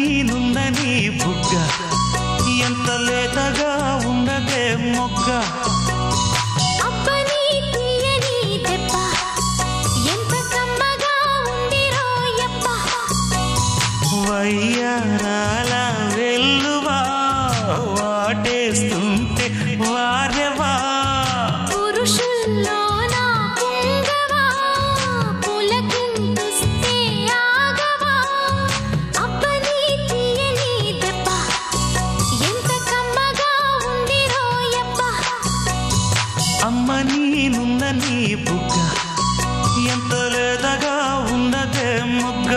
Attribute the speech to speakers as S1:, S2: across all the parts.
S1: నీనుందని బుగ్గ ఎంత లేతగా ఉన్నదే మొగ్గ
S2: అబ్బని తీయని దెబ్బ ఎంత కమ్మగా ఉంది రోయప్ప
S1: వయ్యారాల వెల్లువా వాటేస్తుంటే వారెవా
S2: పురుషుల్లోన పుంగవా పులకింతుస్తే ఆగవా అబ్బని తీయని దెబ్బ ఎంత కమ్మగా ఉంది రోయప్ప
S1: అమ్మ నీనుందని బుగ్గ ఎంత లేతగా ఉన్నదే మొగ్గ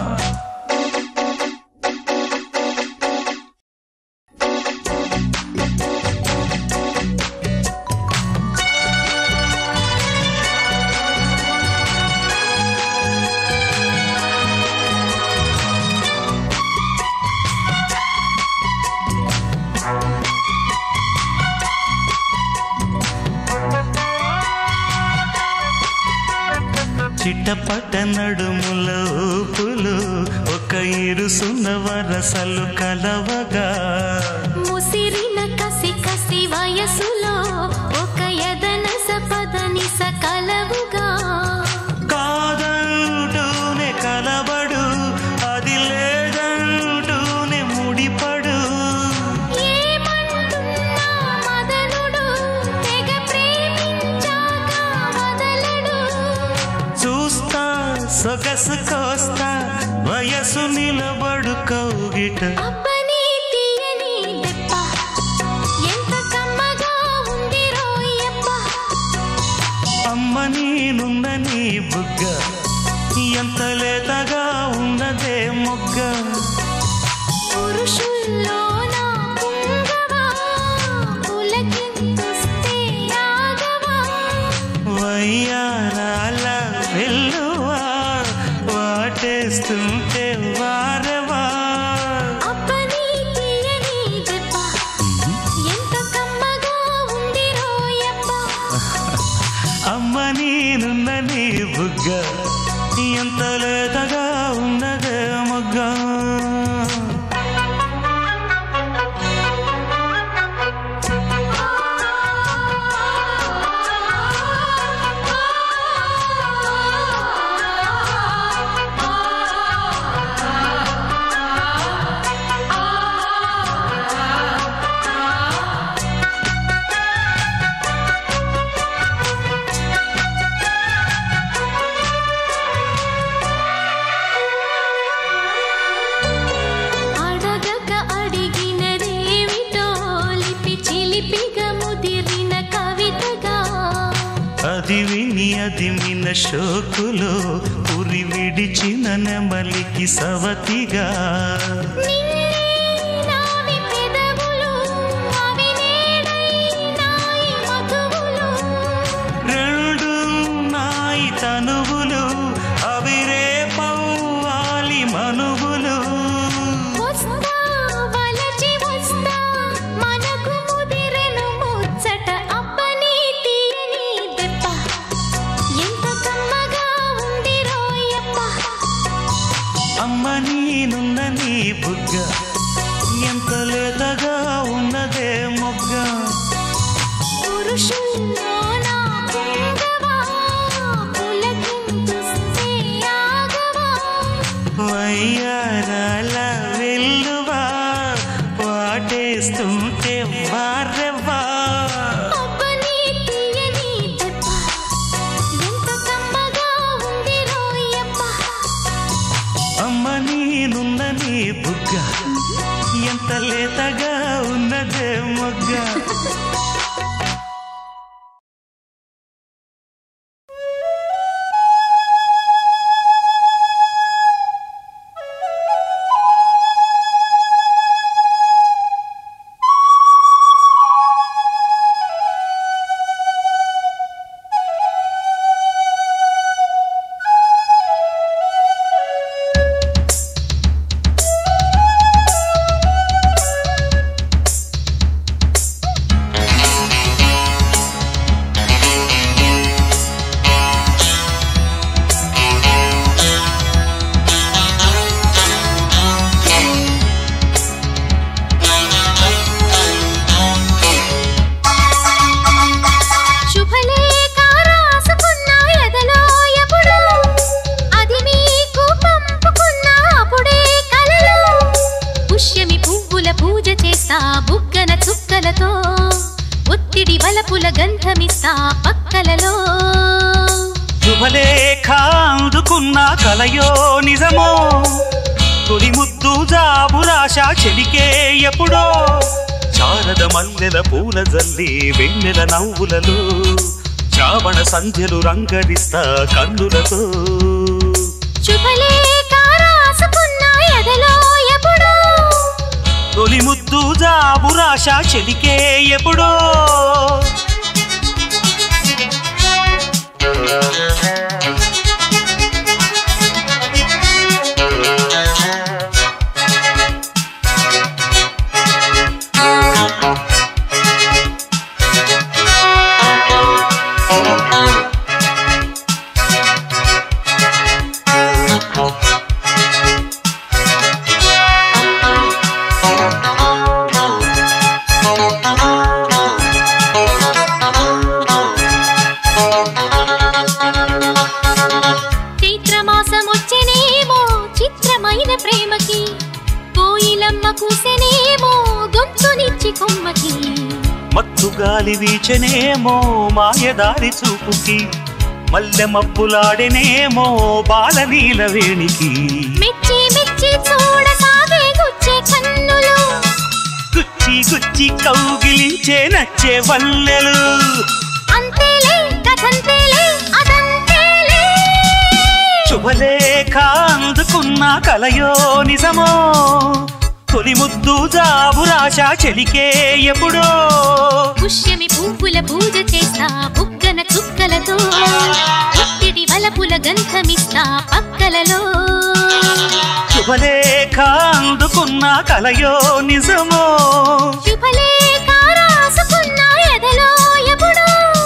S1: చిట్టపట నడుముల ఊపులు ఒక ఇరుసున్న వరసలు కలవగా
S2: ముసిరిన కసి కసి వయసులో ఒక యదన సపదని సకలవుగా
S1: కాదంటూనే కలబడు అది లేదంటూనే ముడిపడు
S2: ఏమంటున్నా మదనుడు తెగ ప్రేమించాక వదలడు
S1: చూస్తా సొగసు కోస్తా వయసు నిలబడు కౌగిట
S2: అబ్బని తీయని దెబ్బ ఎంత కమ్మగా ఉంది రోయప్ప
S1: అమ్మ నేనుందని బుగ్గ ఎంత లేతగా ఉన్నదే మొగ్గ
S2: పురుషుల్లోన పుంగవా పులకింతుస్తే ఆగవా
S1: వయ్యారాల వెల్లువా వాటేస్తుంటే వారవా
S2: అబ్బని తీయని దెబ్బ ఎంత కమ్మగా ఉంది రోయప్ప
S1: అమ్మ నేనుందని బుగ్గ ఎంత లేతగా ఉన్నదే మొగ్గ
S2: అడగక అడిగినదేమిటో లిపి చిలిపిగా ముదిరిన కవితగా
S1: అది విని అది మిన షోకులో ఉరి విడిచిన నెమలికి సవతిగా
S2: నిన్నే నావి పెదవులు అవి నేడైనాయి మధువులు
S1: రెండు నాయి తనువులు అవి రేపవ్వాలి మనువులు
S2: వస్తా వలచి వస్తా మనకు ముదిరెను ముచ్చట అబ్బని తీయని దెబ్బ ఎంత కమ్మగా ఉంది రోయప్ప
S1: అమ్మ నేనున్న నీ బుగ్గ ఎంత లేతగా ఉన్నదే మొగ్గ
S2: పురుషుల్లోన పుంగవా పులకింతుస్తే ఆగవా
S1: వయ్యారాల వెల్లువా వాటేస్తుంటే వారెవ్వా
S2: అబ్బని తీయని దెబ్బ ఎంత కమ్మగా ఉంది రోయప్ప
S1: అమ్మ నేనున్న నీ బుగ్గ ఎంత లేతగా ఉన్నదే మొగ్గ
S2: ఆ చుక్కలతో ఒత్తిడి వలపుల గంధమిస్తా పక్కలలో
S1: శుభలేఖ అందుకున్న కలయో నిజమో తొలి ముద్దు జాబురాశ చెలికే ఎప్పుడో చారద మల్లెల పూల జల్లి వెన్నెల నవ్వులలో శ్రావణ సంధ్యలు రంగరిస్తా కన్నులతో
S2: శుభలేఖ రాసుకున్న ఎదలో ఎప్పుడో
S1: తొలి ముద్దు జాబురాశ చెలికే ఎప్పుడో
S2: చైత్రమాసం వచ్చేనేమో చిత్రమైన ప్రేమకి కోయిలమ్మ కూసెనేమో గొంతునిచ్చి కొమ్మకి
S1: మత్తు గాలి వీచనేమో మాయదారి చూపుకి మల్లె మబ్బులాడెనేమో బాలనీల వేణికి
S2: మెచ్చి మెచ్చి చూడసాగే గుచ్చే కన్నులు
S1: గుచ్చి గుచ్చి కౌగిలించే నచ్చే వల్లెలు
S2: అంతేలే కథంతేలే అదంతేలే
S1: శుభలేఖ అందుకున్న కలయో నిజమో తొలి ముద్దు జాబురాశ చెలికే ఎప్పుడో
S2: పుష్యమి పువ్వుల పూజ చేస్తా బుగ్గన చుక్కలతో ఒత్తిడి వలపుల గంధమిస్తా పక్కలలో
S1: శుభలేఖ అందుకున్న కలయో నిజమో
S2: శుభలేఖ రాసుకున్న ఎదలో ఎప్పుడో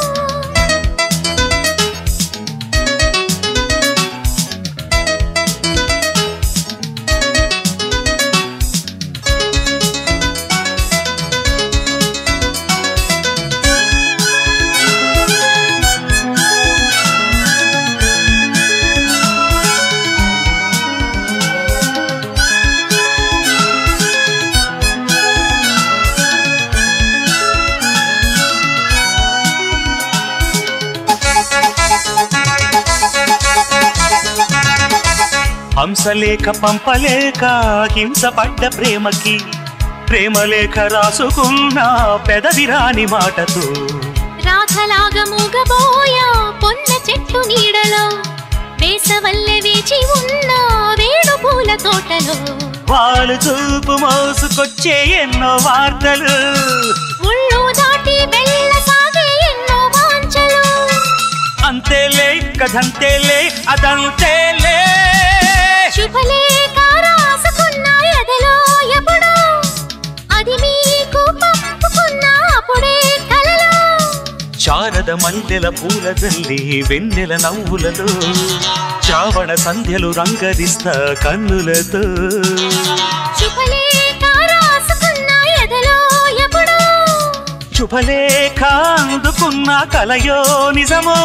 S1: హంసలేఖ పంపలేక హింసపడ్డ ప్రేమకి ప్రేమలేఖ రాసుకున్న పెదవిరాని మాటతో
S2: రాధలాగా మూగబోయా పొన్న చెట్టు నీడలో వేసవల్లె వేచి ఉన్న వేణు పూల తోటలో
S1: వాళ్ళు చూపు మోసుకొచ్చే ఎన్నో వార్తలు
S2: ఒళ్ళు దాటి వెళ్ళసాగే ఎన్నో వాంఛలు
S1: అంతేలే కథంతేలే అదంతేలే
S2: శుభలేఖ రాసుకున్న ఎదలో ఎప్పుడో అది మీకు పంపుకున్న అప్పుడే కలలో
S1: శారద మల్లెల పూల జల్లి వెన్నెల నవ్వులలో శ్రావణ సంధ్యలు రంగరిస్తా కన్నులతో
S2: శుభలేఖ రాసుకున్న ఎదలో ఎప్పుడో
S1: శుభలేఖ అందుకున్న కలయో నిజమో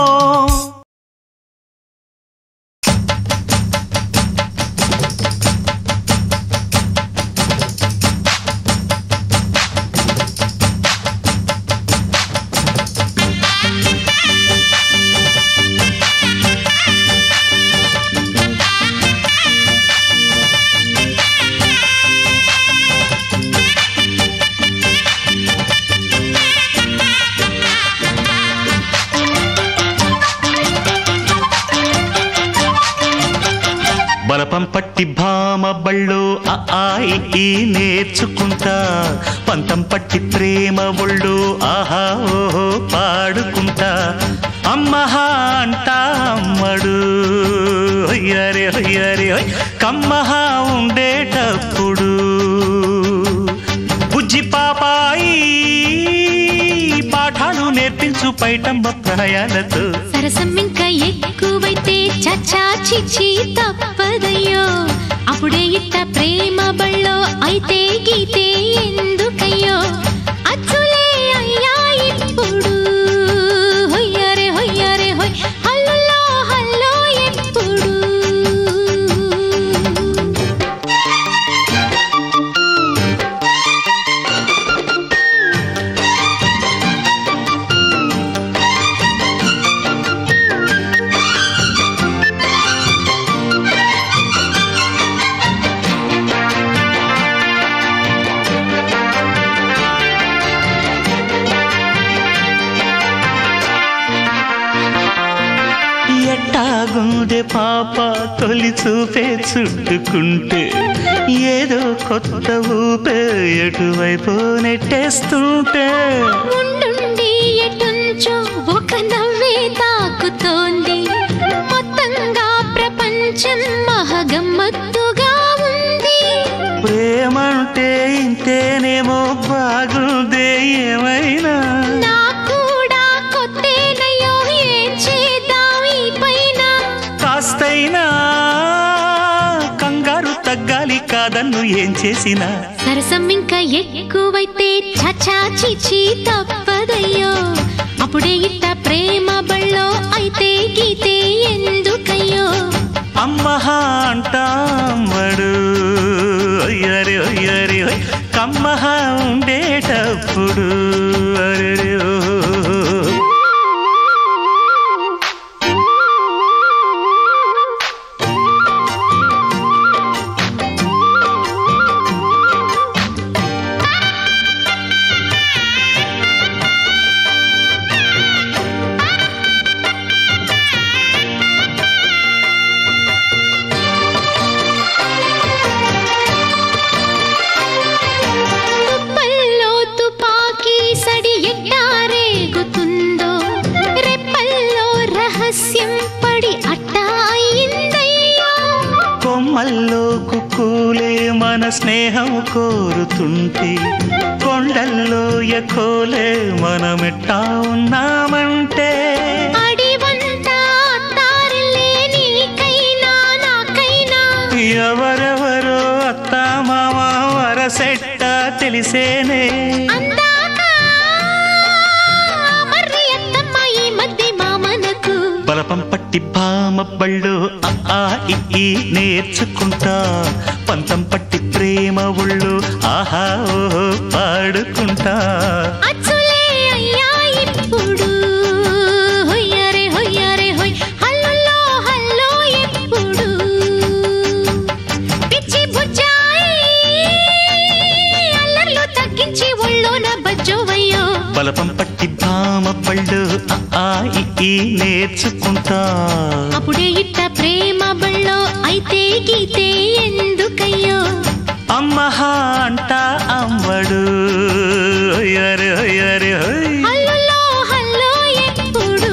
S1: బలపం పట్టి భామ బళ్ళు ఆ ఆయి ఈ నేర్చుకుంటా పంతం పట్టి ప్రేమ ఒళ్ళు ఆహా ఓహో పాడుకుంటా అమ్మహా అంటా అమ్మడు హొయ్యరే హొయ్యరే హొయ్ కమ్మహా ఉండేటప్పుడు బుజ్జి పాపాయి పాఠాలు నేర్పించు పైటమ్మ ప్రాయాలతో
S2: సరసం ఇంకా ఎక్కువైతే చచ్చా చిచ్చి తప్పదయ్యో అప్పుడే ఇట్ట ప్రేమ బళ్ళో అయితే గీతే ఎందుకయ్యో అచ్చులే అయ్యా ఇప్పుడు హొయ్యరే హొయ్యరే హొయ్ హల్లులో హల్లో ఎప్పుడు
S1: గుండె పాప తొలి చూపే చుట్టుకుంటే ఏదో కొత్త ఊపే ఎటువైపు నెట్టేస్తుంటే
S2: ఉండుండి ఎటుంచో ఒక నవ్వే తాకుతోంది మొత్తంగా ప్రపంచం మహగమ్మత్తుగా ఉంది
S1: ప్రేమంటే ఇంతేనేమో బాగుందే ఏమైనా
S2: నా కూడా కొత్తేనయ్యో ఏం చేద్దాం ఈ పైన
S1: కాస్తైనా కంగారు తగ్గాలి కాదన్ను ఏం చేసినా
S2: సరసం ఇంకా ఎక్కువైతే చచా చిచి తప్పదయ్యో అప్పుడే ఇట్ట ప్రేమ బళ్ళో అయితే గీతే ఎందుకయ్యో
S1: అమ్మహ అంటామడు అయ్యరే అయ్యరే ఓయ్. కమ్మహ ఉండేటప్పుడు అరెరే ఓ.
S2: తుప్పల్లో తుపాకీ సడి ఎట్టారేగుతుందో రెప్పల్లో రహస్యం పడి అట్టా అయిందయ్యో
S1: కొమ్మల్లో కుక్కూలే మన స్నేహం కోరుతుంటే కొండల్లో ఎకోలే మనమెట్టా ఉన్నామంటే
S2: అడివంతా అత్తారులే నీకైనా నాకైనా
S1: ఎవరెవరో అత్త మామ వరసెట్ట తెలిసేనే
S2: అందాక మర్రి అత్తమ్మ ఈ మధ్య మామనకు
S1: బలపం పట్టి భామ బళ్ళు ఆ ఆ ఇ ఈ నేర్చుకుంటా పంతం పట్టి ప్రేమ ఒళ్ళు ఆహా ఓహో పాడుకుంటా
S2: అచ్చులే అయ్యా ఇప్పుడు హొయ్యరే హొయ్యరే హొయ్ హల్లుల్లో హల్లో ఎప్పుడు పిచ్చి బుజ్జాయి అల్లర్లు తగ్గించి ఒళ్ళోన బజ్జోవయ్యో
S1: బలపం పట్టి భామ బళ్ళు ఆ ఆ ఇ ఈ నేర్చుకుంటా
S2: అప్పుడే ఇట్ట ప్రేమ బళ్ళో అయితే గీతే ఎందుకయ్యో
S1: అమ్మహ అంట అమ్మడు అయ్యరే అయ్యరే హోయ్
S2: హల్లుల్లో హల్లో ఎప్పుడు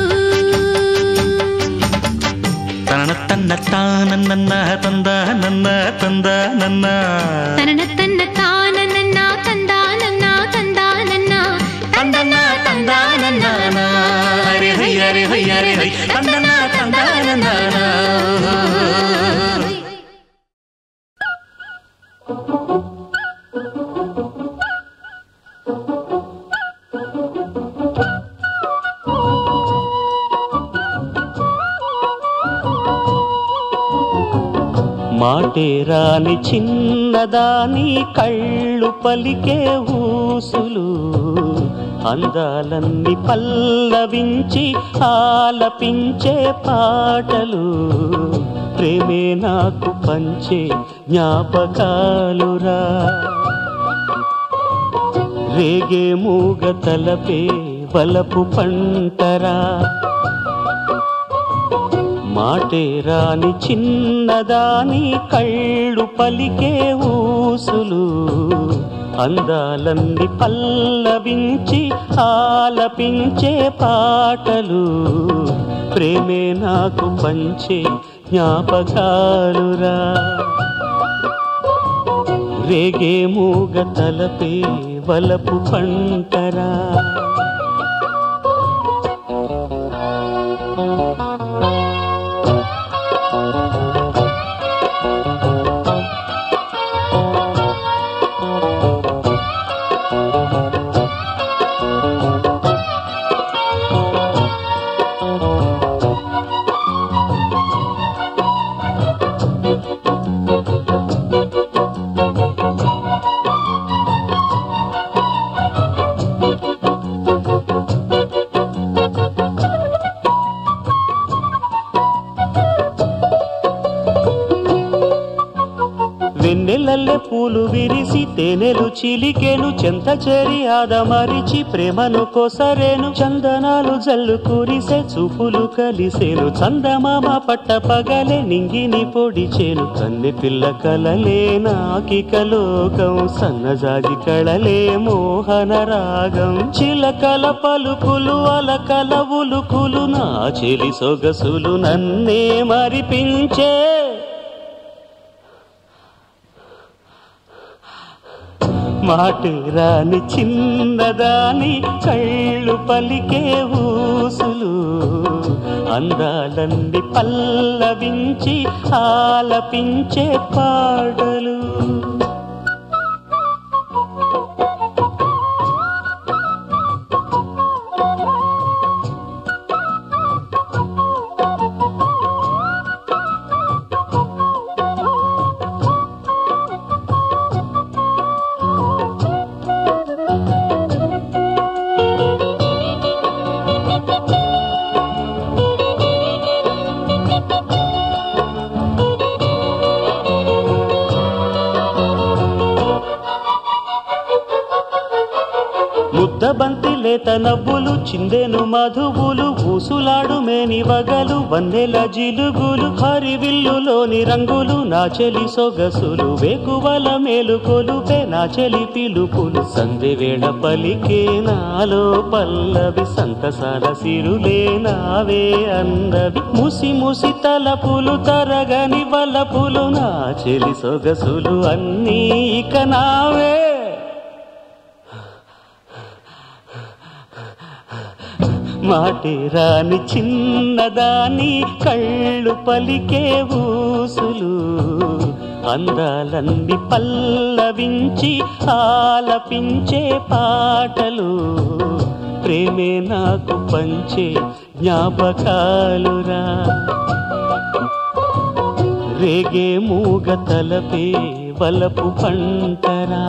S1: తన తన్న తానన్న తంద నన్న తంద నన్న
S2: తనన తన్న తానన్న తందానన్న తందానన్న
S1: తందన్న తందానన్న హరి హై హరి హై హరి హై తందన్న తందానన్న మాటే రాని చిన్నదాని కళ్ళు పలికే ఊసులు అందాలన్నీ పల్లవించి ఆలపించే పాటలు ప్రేమే నాకు పంచే జ్ఞాపకాలురా రేగే మూగ తలపే వలపు పంటరా మాటే రాని చిన్నదాని కళ్ళు పలికే ఊసులు అందాలన్నీ పల్లవించి ఆలపించే పాటలు ప్రేమే నాకు పంచే జ్ఞాపకాలురా రేగే మూగ తలపే వలపు పంటరా
S3: మల్లె పూలు విరిసి తేనెలు చిలికెను చెంత చేరి ఆదమరిచి ప్రేమను కోసరేను చందనాలు జల్లు కురిసే చూపులు కలిసేను చందమామ పట్ట పగలే నింగిని పొడిచేను కన్నె పిల్ల కలలే నాకిక లోకం సన్నజాజి కళలే మోహన రాగం చిలకల పలుకులు అలకల ఉలుకులు నా చెలి సొగసులు నన్నే మరిపించే మాటే రాని చిన్నదాని కళ్ళు పలికే ఊసులు అందాలన్నీ పల్లవించి ఆలపించే పాడలు ముద్దబంతి లేత నవ్వులు చిందెను మధువులు ఊసులాడు మేని వగలు వన్నెల జిలుగులు హరివిల్లులోని రంగులు నా చెలి సొగసులు వేకువల మేలుకొలుపే నా చెలి పిలుపులు సంధి వేళ పలికే నాలో పల్లవి సంతసాల సిరులే నావే అందవి ముసి ముసి తలపులు తరగని వలపులు నా చెలి సొగసులు అన్నీ ఇక నావే మాటే రాని చిన్నదాని కళ్ళు పలికే ఊసులు అందాలన్నీ పల్లవించి ఆలపించే పాటలు ప్రేమే నాకు పంచే జ్ఞాపకాలురా రేగే మూగ తలపే వలపు పంటరా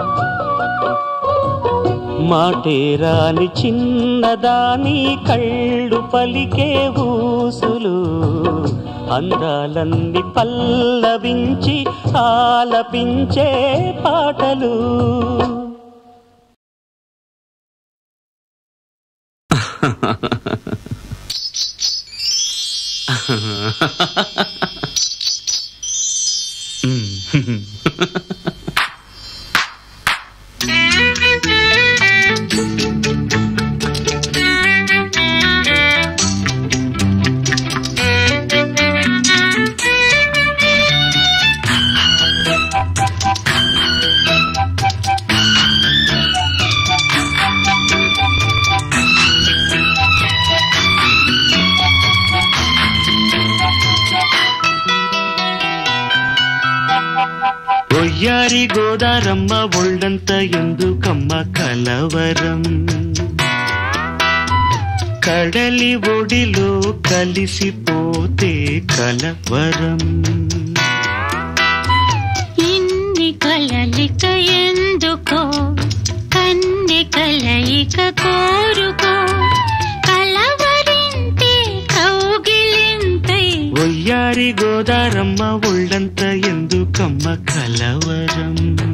S3: మాటేరాని చిన్నదాని కళ్ళు పలికే ఊసులు అందాలన్నీ పల్లవించి ఆలపించే పాటలు ఒయ్యారి గోదారమ్మ ఒళ్ళంత ఎందుకమ్మ కలవరం కడలి ఒడిలో కలిసిపోతే కలవరం
S2: ఇన్ని కలలిక ఎందుకో కన్నె కలయిక కోరుకో కలవరింతే కౌగిలింతై
S3: ఒయ్యారి గోదారమ్మ ఒళ్ళంత ఎందుకమ్మ కలవరం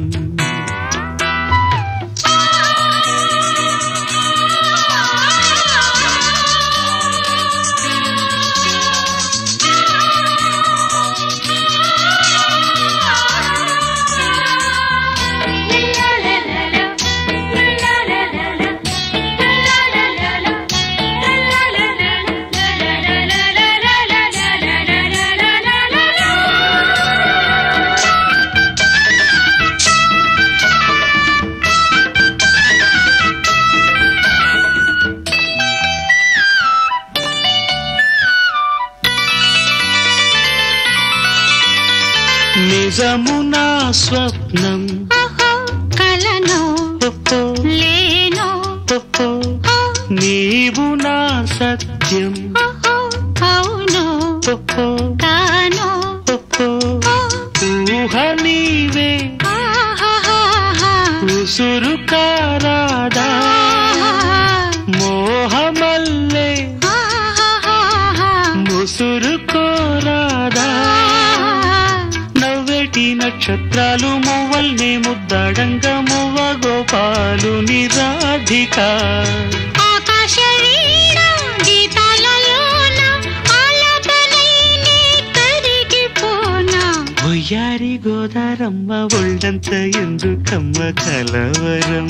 S3: నిజమునా స్వప్నం
S2: ఓహో కలను
S3: ఓహో,
S2: లేను
S3: ఓహో,
S2: ఓ,
S3: నీవు నా సత్యం
S2: ఓహో అవును
S3: ఓహో,
S2: కాను
S3: ఓహో,
S2: ఓ,
S3: ఊహ నీవే
S2: ఆహాహాహా.
S3: ఉసురు కారాదా మోహమల్లే
S2: ఆహాహాహా.
S3: ముసురు కోరాదా నవ్వెటి నక్షత్రాలు మో మువ్వల్ని ముద్దడంగ మువ్వ గోపాలుని రాధిక
S2: ఆకాశ వీణ గీతాలలోన ఆలాపనైనే కరిగిపోనా
S3: ఒయ్యారి గోదారమ్మ ఒళ్ళంత ఎందుకమ్మ కలవరం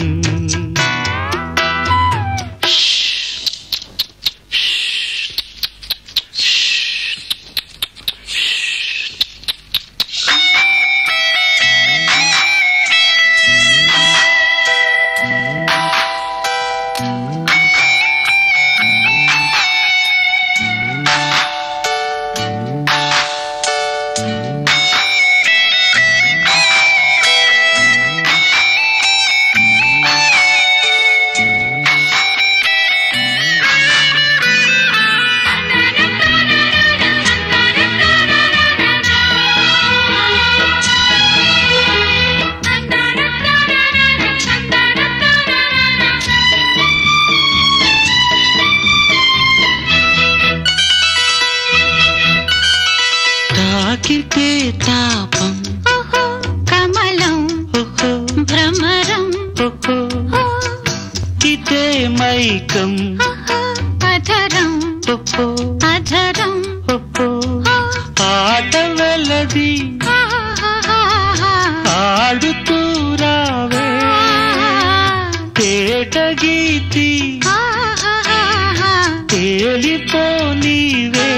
S3: తాకితే తాపం
S2: ఓహో కమలం
S3: ఓహో
S2: భ్రమరం
S3: ఓహో
S2: ఓ,
S3: ఇదే మైకం
S2: ఓహో అధరం
S3: ఓహో
S2: అధరం
S3: ఓహో
S2: ఓ,
S3: ఆట వెలది
S2: ఆహాహాహా.
S3: ఆడుతూ రావే తేట గీతి
S2: ఆహాహాహా.
S3: తేలిపో నీవే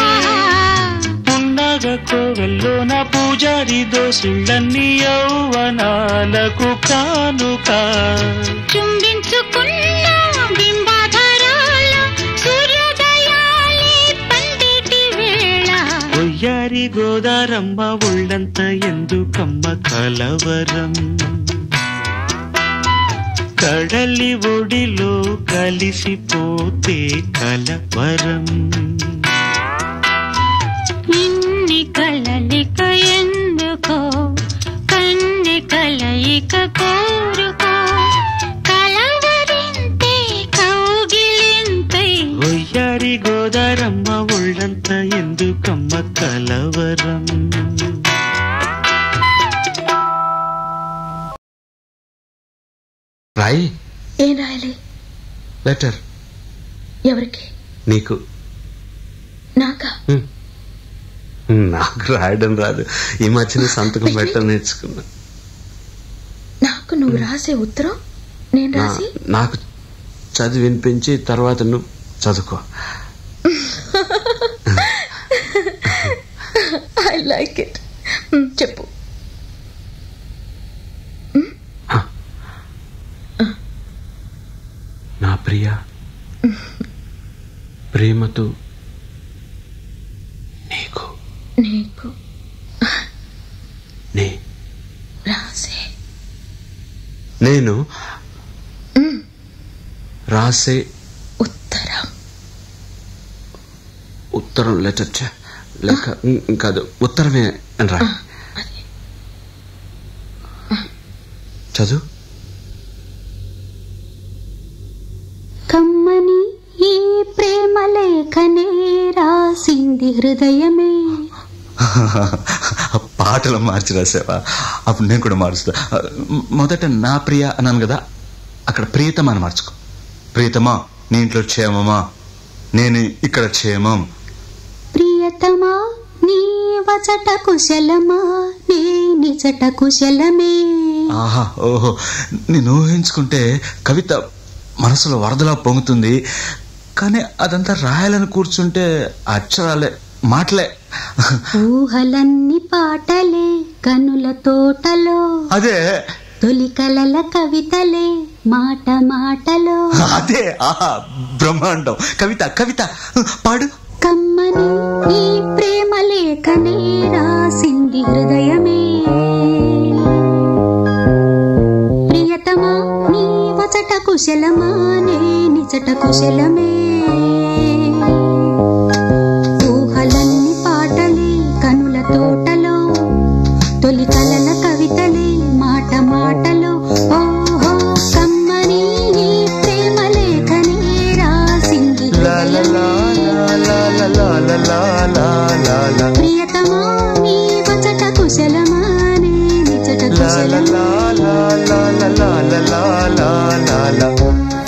S3: ఉన్నగ కోవెల్లోన పూజారి దోసుళ్ళన్ని యౌవనాలకు కానుక
S2: చుంబించుకున్న బింబాధరాల సూర్యోదయాలే పండిటి వేళ
S3: ఒయ్యారి గోదారమ్మ ఒళ్ళంత ఎందుకమ్మ కలవరం కడలి ఒడిలో కలిసిపోతే కలవరం
S2: ఇన్ని కలలిక ఎందుకో కన్ని కలయిక కోరుకో కలవరింతే కౌగిలింతై
S3: ఒయ్యారి గోదారమ్మ ఒళ్ళంత ఎందుకమ్మ కలవరం
S4: రాయి
S5: ఏం రాయాలి
S4: లెటర్
S5: ఎవరికి
S4: నీకు
S5: నాకా
S4: హ్మ్. నాకు రాయడం రాదు ఈ మధ్యన సంతకం పెట్టడం నేర్చుకున్నా
S5: నాకు నువ్వు రాసే ఉత్తరం నేను
S4: నా-
S5: రాసి
S4: నాకు చదివి వినిపించి తర్వాత నువ్వు చదువుకో
S5: ఐ లైక్ ఇట్ చెప్పు
S4: నా ప్రియ ప్రేమతో నీకు
S5: నీకు
S4: నే
S5: రాసే
S4: నేను రాసే
S5: ఉత్తరం
S4: ఉత్తరం లెటర్ చ లేక ఉం, కాదు ఉత్తరమే అని రా
S5: అది
S4: చదువు
S2: కమ్మని ఈ ప్రేమ లేఖనే రాసింది హృదయమే
S6: పాటలు మార్చి రాసావా అప్పుడు నేను కూడా మారుస్తా మొదట నా ప్రియ అన్నాను కదా అక్కడ ప్రియతమా అని మార్చుకో ప్రియతమా నీ ఇంట్లో క్షేమమా నేను ఇక్కడ క్షేమం
S2: ప్రియతమా నీ వచట కుశలమా నీ నిజట కుశలమే
S6: ఆహా ఓహో నేను ఊహించుకుంటే కవిత మనసులో వరదలా పొంగుతుంది కానీ అదంతా రాయాలని కూర్చుంటే అక్షరాలే మాటలే
S2: ఊహలన్నీ పాటలే కనుల తోటలో
S6: అదే
S2: తొలి కలల కవితలే మాట మాటలో
S6: అదే ఆహా బ్రహ్మాండం కవిత కవిత పాడు
S2: కమ్మని ఈ ప్రేమ లేఖనే రాసింది హృదయమే ప్రియతమా నీ వచట కుశలమా నే నిజట కుశలమే ఊహలన్నీ పాటలే కనుల తోటలో తొలి కలల కవితలే మాట మాటలో ఓహో కమ్మని ఈ ప్రేమ లేఖనే రాసింది
S6: లా లా లా లా లా లా లా లా లా లా లా
S2: ప్రియతమా నీ వచట కుశలమా నే నిజట
S6: లా
S2: కుశలమే
S6: లా లా లా లా లా లా లా లా లా లా లా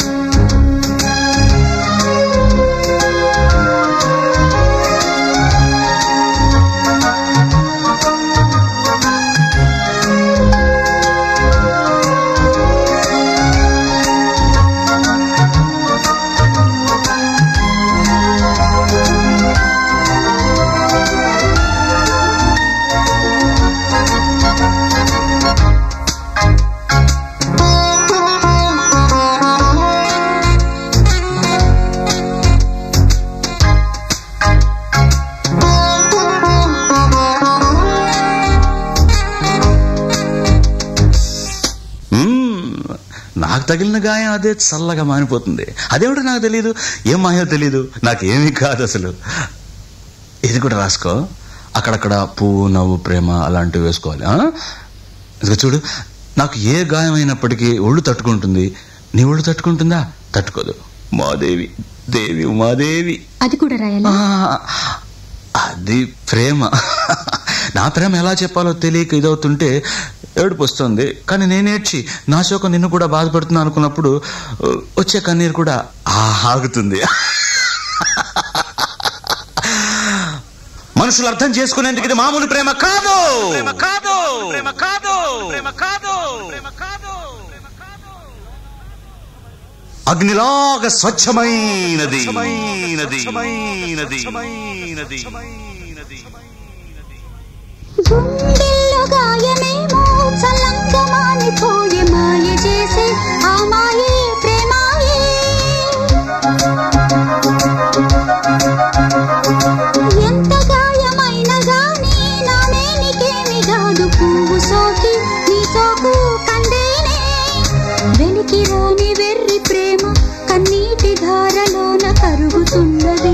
S6: మ్మ్. నాకు తగిలిన గాయం అదే చల్లగా మానిపోతుంది అదేమిటో నాకు తెలియదు ఏం మాయో తెలియదు నాకేమీ కాదు అసలు ఇది కూడా రాసుకో అక్కడక్కడ పువ్వు నవ్వు ప్రేమ అలాంటివి వేసుకోవాలి ఆ? ఇదిగో చూడు నాకు ఏ గాయం అయినప్పటికీ ఒళ్ళు తట్టుకుంటుంది నీ ఒళ్ళు తట్టుకుంటుందా తట్టుకోదు మాదేవి దేవి ఉమాదేవి
S2: అది కూడా రాయాలా
S6: ఆ, అది ప్రేమ నా ప్రేమ ఎలా చెప్పాలో తెలియక ఇదవుతుంటే ఏడుపు వస్తుంది కానీ నేనేడ్చి నా శోకం నిన్ను కూడా బాధపడుతున్నా అనుకున్నప్పుడు ఆ, వచ్చే కన్నీరు కూడా ఆ, ఆగుతుంది మనుషులు అర్థం చేసుకునేందుకు ఇది మామూలు ప్రేమ కాదు ప్రేమ కాదు ప్రేమ కాదు ప్రేమ కాదు ప్రేమ కాదు అగ్నిలాగా స్వచ్ఛమైనది స్వచ్ఛమైనది స్వచ్ఛమైనది
S2: గుండెల్లో గాయమేమో చల్లంగా మానిపోయే మాయ చేసే ఆ మాయే ప్రేమాయే ఎంత గాయమైన గాని నా మేనికేమి కాదు పువ్వు సోకి నీ సోకు కందేనే వెలికి రాని వెర్రి ప్రేమ కన్నీటి ధారలోన కరుగుతున్నది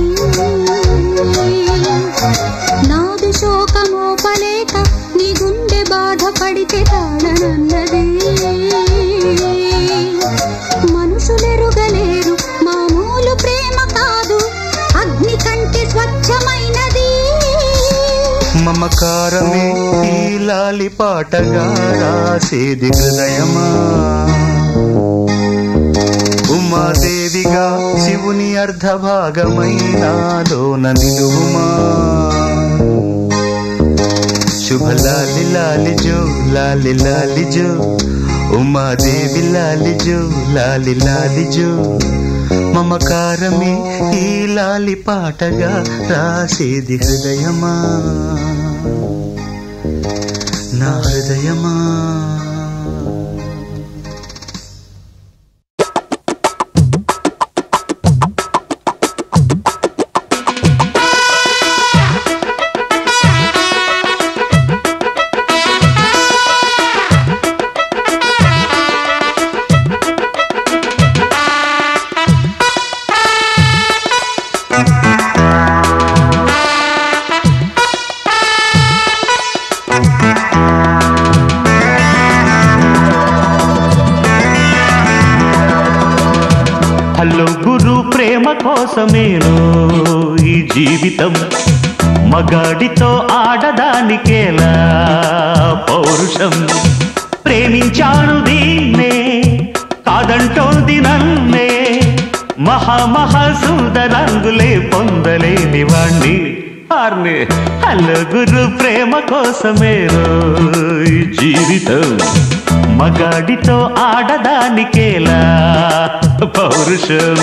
S2: నాదు శోకమోపలేక నీ గుండె బాధపడితే తాళనన్నది మనుషులెరుగలేరు మామూలు ప్రేమ కాదు అగ్ని కంటే స్వచ్ఛమైనది
S6: మమకారమే ఈ లాలి పాటగా రాసేది హృదయమా ఉమాదేవిగా శివుని అర్ధభాగమైనాలోన నిలువుమా శుభ లాలి లాలి జో లాలి లాలి జో ఉమాదేవి లాలి జో లాలి లాలి జో మమకారమే ఈ లాలి పాటగా రాసేది హృదయమా నా హృదయమా
S1: హలో గురు ప్రేమ కోసమేను ఈ జీవితం మగాడితో ఆడదానికేలా పౌరుషం ప్రేమించాను దీన్నే కాదంటోంది నన్నే మహామహా సుందరంగులే పొందలేని వాణ్ణి ఆర్ని హలో గురు ప్రేమ కోసమేను ఈ జీవితం మగాడితో ఆడదానికేలా పౌరుషం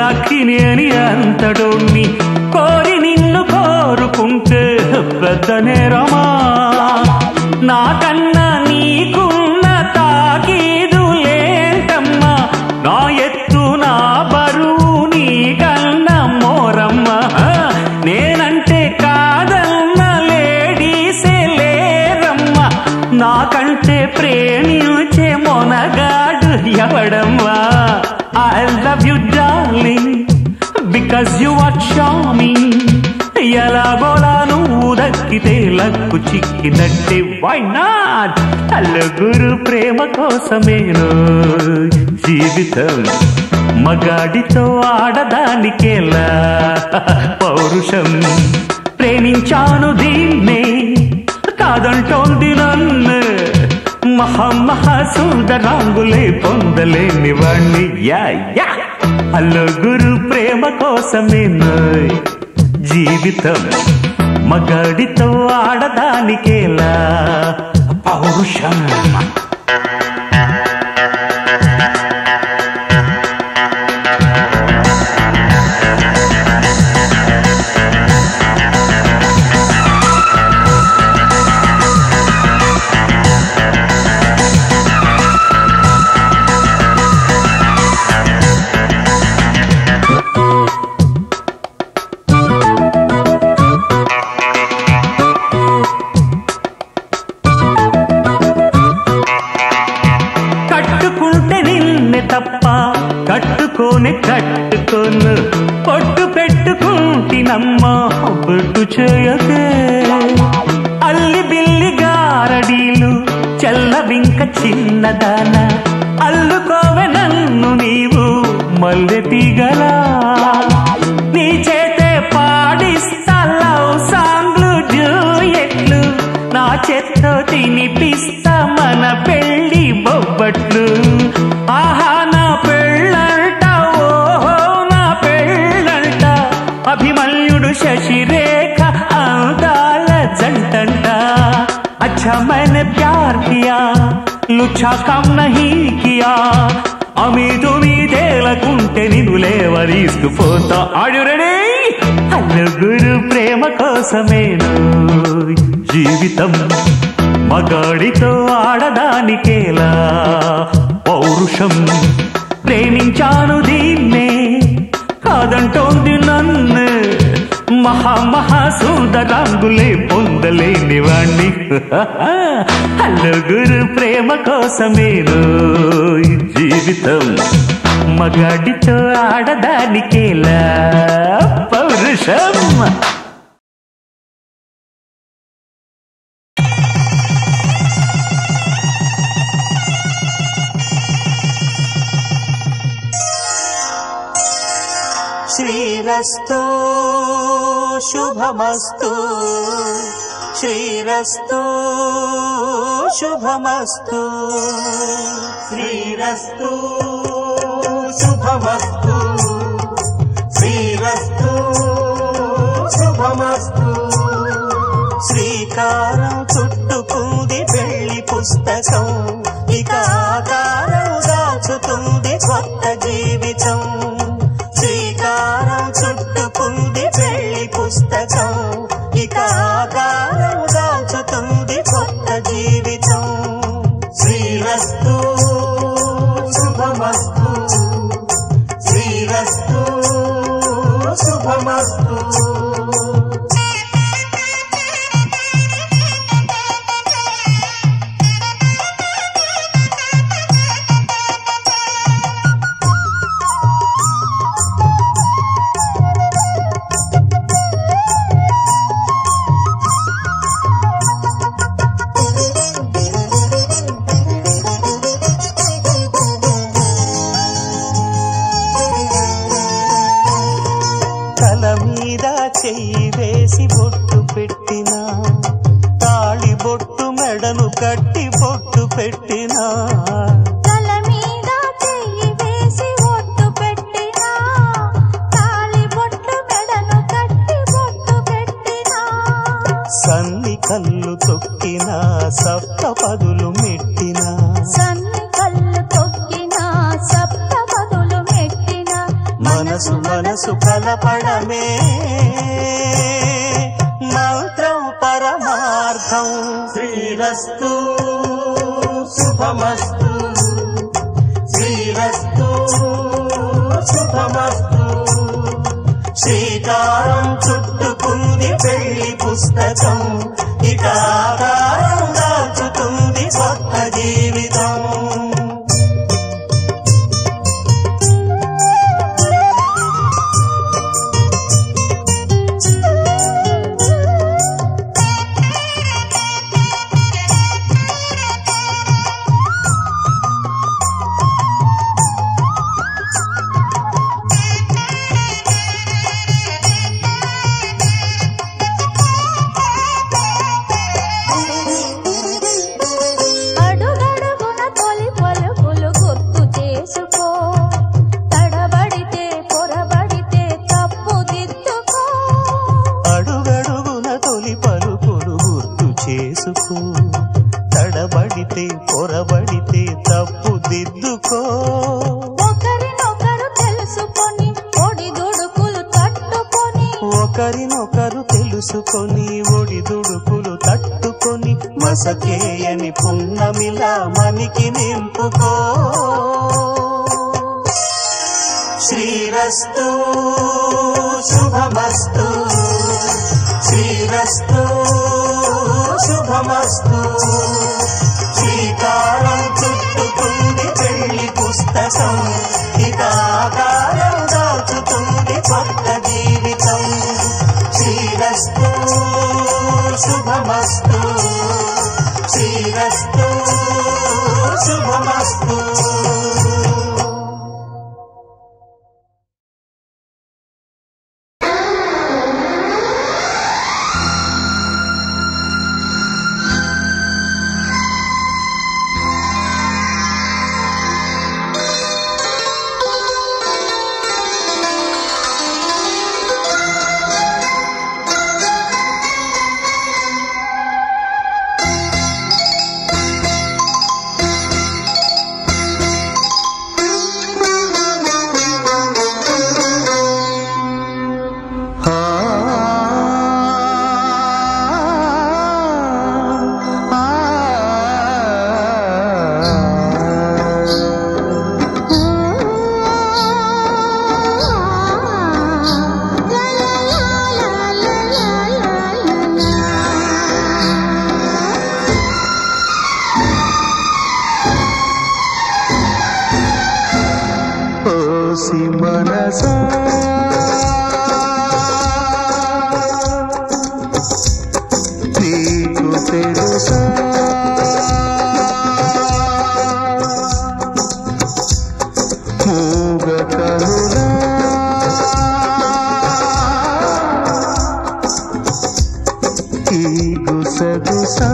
S3: అక్కిని అని అంతడోణ్ణి కోరి నిన్ను కోరుకుంటే పెద్ద నేరమా నాకన్నా నీకున్న తాకీదు లేంటమ్మా నా ఎత్తు నా బరువు నీకన్నా మోరమ్మ నేనంటే కాదన్న లేడీసే లేరమ్మ నాకంటే ప్రేమించే మొనగాడు ఎవడమ్మా I love you darling because you are charming ఎలాగోలా నువ్వు దక్కితే లక్కు చిక్కినట్టే వై నాట్ అల్లగురు ప్రేమ కోసమేను జీవితం మగాడితో ఆడదానికేలా పౌరుషం ప్రేమించాను దీన్నే కాదంటోంది నన్ను మహా మహా సుందరాంగులే పొందలేని వాణ్ణి యా యా అల్లో గురు ప్రేమ కోసమే నోయ్ జీవితం మగాడితో ఆడదానికేలా పౌరుషం కట్టుకుంటే నిన్నే తప్ప కట్టుకోని కట్టుకోను పొట్టు పెట్టుకుంటినమ్మా బొట్టు చేయకే అల్లి బిల్లి గారడీలు చెల్లవింక చిన్నదాన అల్లుకోవె నన్ను నీవు మల్లె తీగలా నీ చేతే పాడిస్తా లవ్ సాంగ్లు డ్యూయెట్లు నా చేత్తో తినిపిస్తా మన పెళ్లి బొబ్బట్లు ఆహా నా పెళ్ళంట ఓహో నా పెళ్ళంట అభిమన్యుడు శశిరేఖ అందాల జంటంట अच्छा मैंने प्यार किया लुच्छा काम नहीं किया అమీదు మీదేలకుంటే నిన్ను లేవరీసుకుపోతా ఆడు రెడీ అల్లుగురు ప్రేమ కోసమేను జీవితం మగాడితో ఆడదానికేలా పౌరుషం ప్రేమించాను దీన్నే కాదంటోంది నన్ను మహా మహా సుందరాంగులే పొందలేని వాణ్ణి అల్లుగురు ప్రేమ కోసమేను జీవితం మగాడితో ఆడదానికేలా పౌరుషం
S7: శ్రీరస్తో శుభమస్తు శ్రీరస్తో శుభమస్తు శ్రీరస్తు శుభమస్తు శ్రీరస్తు శుభమస్తు శ్రీకారం చుట్టుకుంది పెళ్లి పుస్తకం ఇక ఆకారం దాచుతుంది కొత్త జీవితం శ్రీకారం చుట్టుకుంది పెళ్లి పుస్తకం ఇక ఆకారం దాచుతుంది కొత్త జీవితం శ్రీరస్తు శుభమస్తు శ్రీరస్తు శుభమస్తు తల మీద చెయ్యి వేసి బొట్టు పెట్టినా తాళి బొట్టు మెడను కట్టి బొట్టు పెట్టినా
S2: తల మీద చెయ్యి వేసి ఒట్టు పెట్టినా తాళి బొట్టు మెడను కట్టి బొట్టు పెట్టినా
S7: సన్ని కళ్ళు తొక్కినా సప్త పదులు మెట్టినా
S2: సన్ని కళ్ళు తొక్కినా సప్త పదులు మెట్టినా
S7: మనసు మనసు మనసు కలపడమే మంత్రం పరమార్థం శ్రీరస్తు శుభమస్తు శ్రీరస్తు శుభమస్తు శ్రీకారం చుట్టుకుంది పెళ్లి పుస్తకం ఇక ఆకారం దాల్చుతుంది కొత్త జీవితం
S2: అడుగడుగున తొలి పలుకులు గుర్తు చేసుకో తడబడితే పొరబడితే తప్పు దిద్దుకో
S7: అడుగడుగున తొలి పలుకులు గుర్తు చేసుకో తడబడితే పొరబడితే తప్పు దిద్దుకో
S2: ఒకరినొకరు తెలుసుకొని ఒడిదుడుకులు తట్టుకొని
S7: ఒకరినొకరు తెలుసుకొని ఒడిదుడుకులు తట్టుకొని మసకేయని పున్నమిలా మనికి నింపుకో శ్రీరస్తు శుభమస్తు శ్రీరస్తు శుభమస్తు శ్రీకారం చుట్టుకుంది పెళ్లి పుస్తకం ఇక ఆకారం దాచుతుంది కొత్త జీవితం శ్రీరస్తు శుభమస్తు శ్రీరస్తు శుభమస్తు ఓసి మనసా నీకు తెలుసా మూగ కనులా ఈ గుసగుసా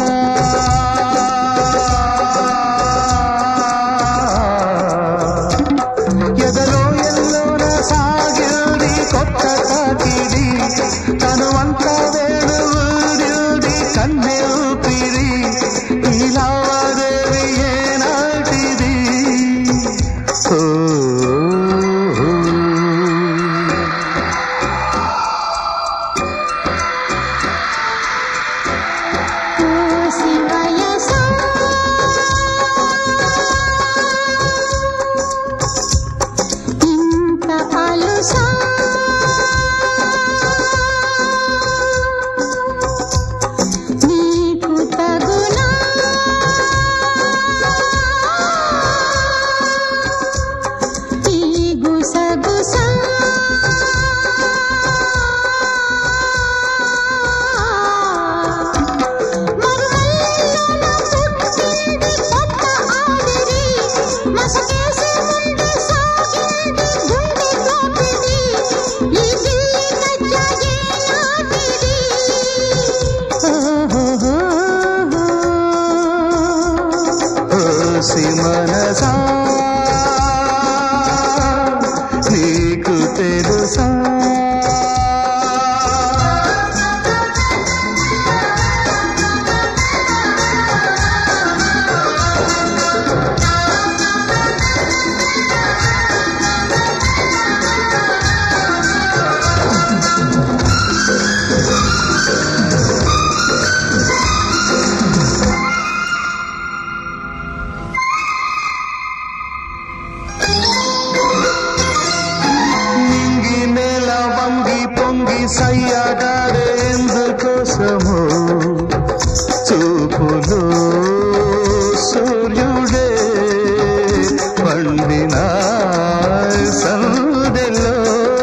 S7: ఎదలో ఎల్లోన సాగిల్ది కొత్త తాకిడి తను అంత వేడు ఊరిల్ది కన్నె ఊపిరి ఈ లావాదేవి ఏనాటిది ఓ
S2: ఇంత అలుసా నీకు తగునా ఈ గుసగుసా
S7: ఓసి మనసా నీకు తెలుసా సయ్యాడాడే ఎందుకోసము చూపులో సూర్యుడే పండిన సందెలో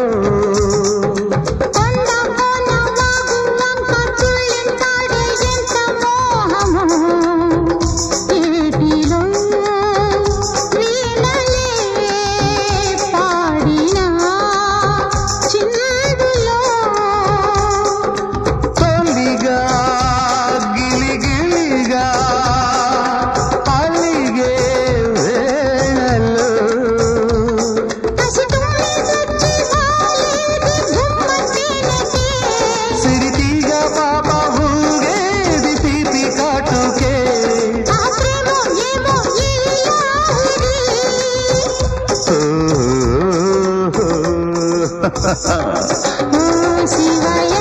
S2: కొండ కోన వాగు వంక తుళ్ళింతాడే ఎంత మోహము ఏటిలో వీణలే పాడిన చిందులో
S7: తొలిగా గిలిగిలిగా అలిగే వేళలో
S2: కసితుమ్మి చచ్చి వాలేది గుమ్మతేనెకే
S7: సిరితీగా పాప ఊగేది తీపి కాటుకే
S2: ఆ ప్రేమ ఏమో ఇల్లాలి ఓ శివయ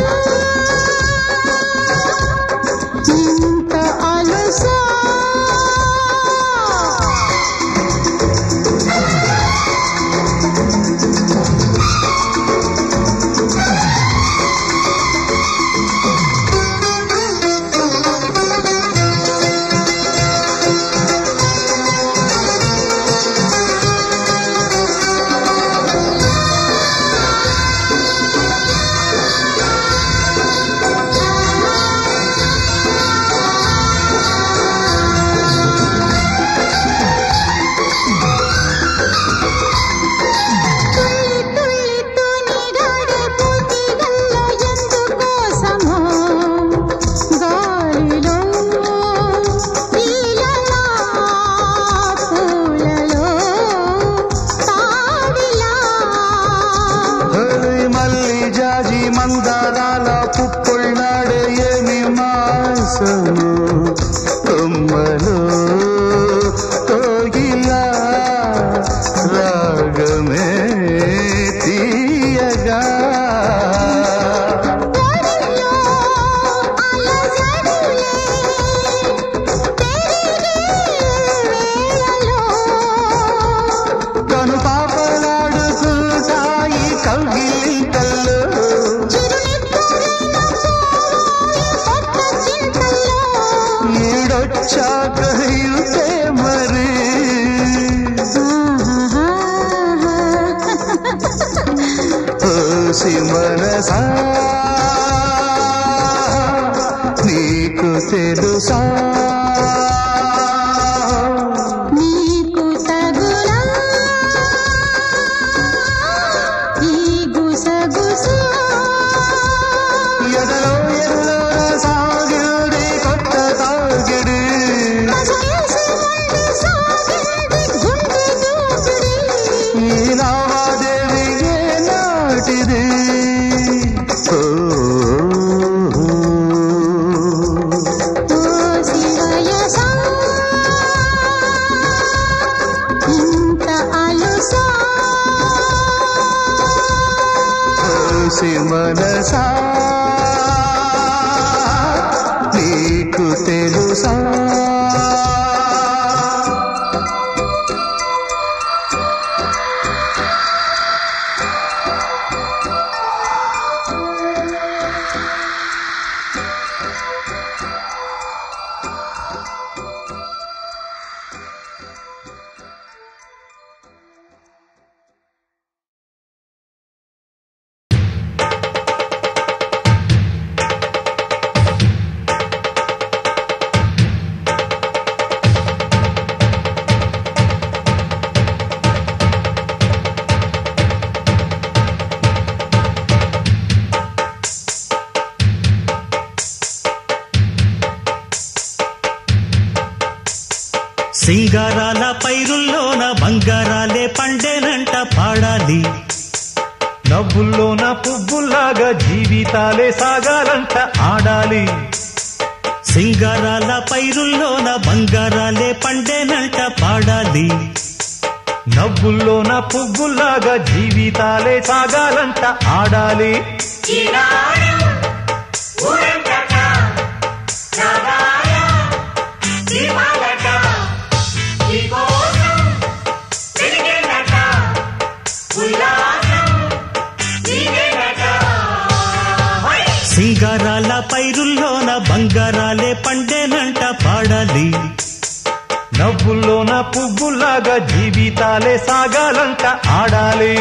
S2: ఇంత అలసా తుల్లి తుల్లి తూనిగాడే పూతిగల్లో ఎందుకోసమో గాలిలో ఈలలా పూలలో తావిలా
S7: హరి మల్లి జాజి మందారాల పుప్పుళ్ళాడే ఏమి మాసము కొమ్మలో కోగిలా రాగమే తీయగా
S2: ఒడిలో అలజడులే పెరిగే వేళలో
S7: కను పాపలాడుకుంటాయి కౌగిలింతల్లో
S2: చిరునిద్దురైన పోయి కొత్త చింతల్లో
S7: ఈడొచ్చాక యుతే మరి ఓసి మనసా నీకు తెలుసా
S2: నీకు తగులా ఈ గుసగుస
S7: ఎదలో ఎల్లో సాగిడి కొత్త తాగిడి
S2: మసలేసి ఉండి సాగింది గుండె దూకుడి
S7: ఈ లావాదేవి ఏ నాటిది ఓ
S2: ఓ శివయ ఇంత అలుసా
S7: ఓసి మనసా నీకు తెలుసా
S1: సింగారాల పైరుల్లోన బంగారాలే పండేనంట పాడాలి
S3: నవ్వుల్లోన పువ్వుల్లాగా జీవితాలే సాగాలంట ఆడాలి
S1: సింగారాల పైరుల్లోన బంగారాలే పండేనంట పాడాలి
S3: నవ్వుల్లోన పువ్వుల్లాగా జీవితాలే సాగాలంట ఆడాలి
S1: సింగారాల పైరుల్లోన బంగారాలే పండేనంట పాడాలి
S3: నవ్వుల్లోన పువ్వులాగా జీవితాలే సాగాలంట ఆడాలి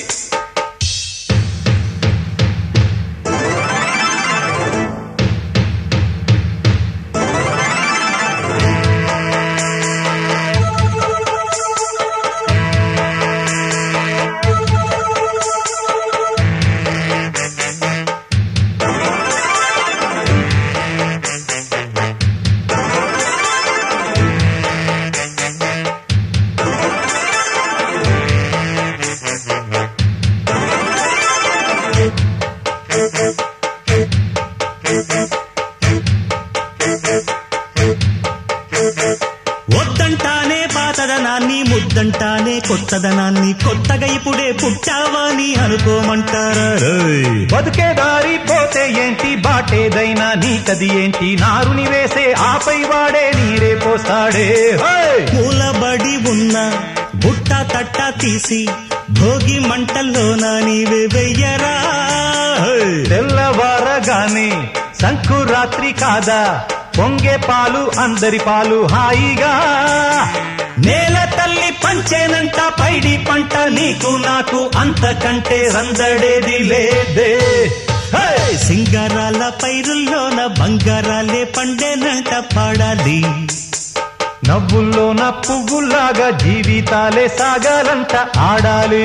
S1: వద్దంటానే పాతదనాన్ని ముద్దంటానే కొత్తదనాన్ని కొత్తగా ఇప్పుడే పుట్టావని అనుకోమంటారా రేయ్.
S3: బతుకే దారి పోతే ఏంటి బాటేదైనా నీకది ఏంటి నారుని వేసే ఆపై వాడే నీరే పోస్తాడే హోయ్!
S1: మూలబడి ఉన్న బుట్ట తట్ట తీసి భోగి మంటల్లోన నీవే వెయ్యరా రేయ్.
S3: తెల్లవారగానే సంకురాత్రి కాదా పొంగే పాలు అందరి పాలు హాయిగా
S1: నేల తల్లి పంచేనంట పైడి పంట నీకు నాకు అంతకంటే రందడేది లేదే హే! సింగారాల పైరుల్లోన బంగారాలే పండేనంట పాడాలి
S3: నవ్వుల్లోన పువ్వులాగా జీవితాలే సాగాలంట ఆడాలి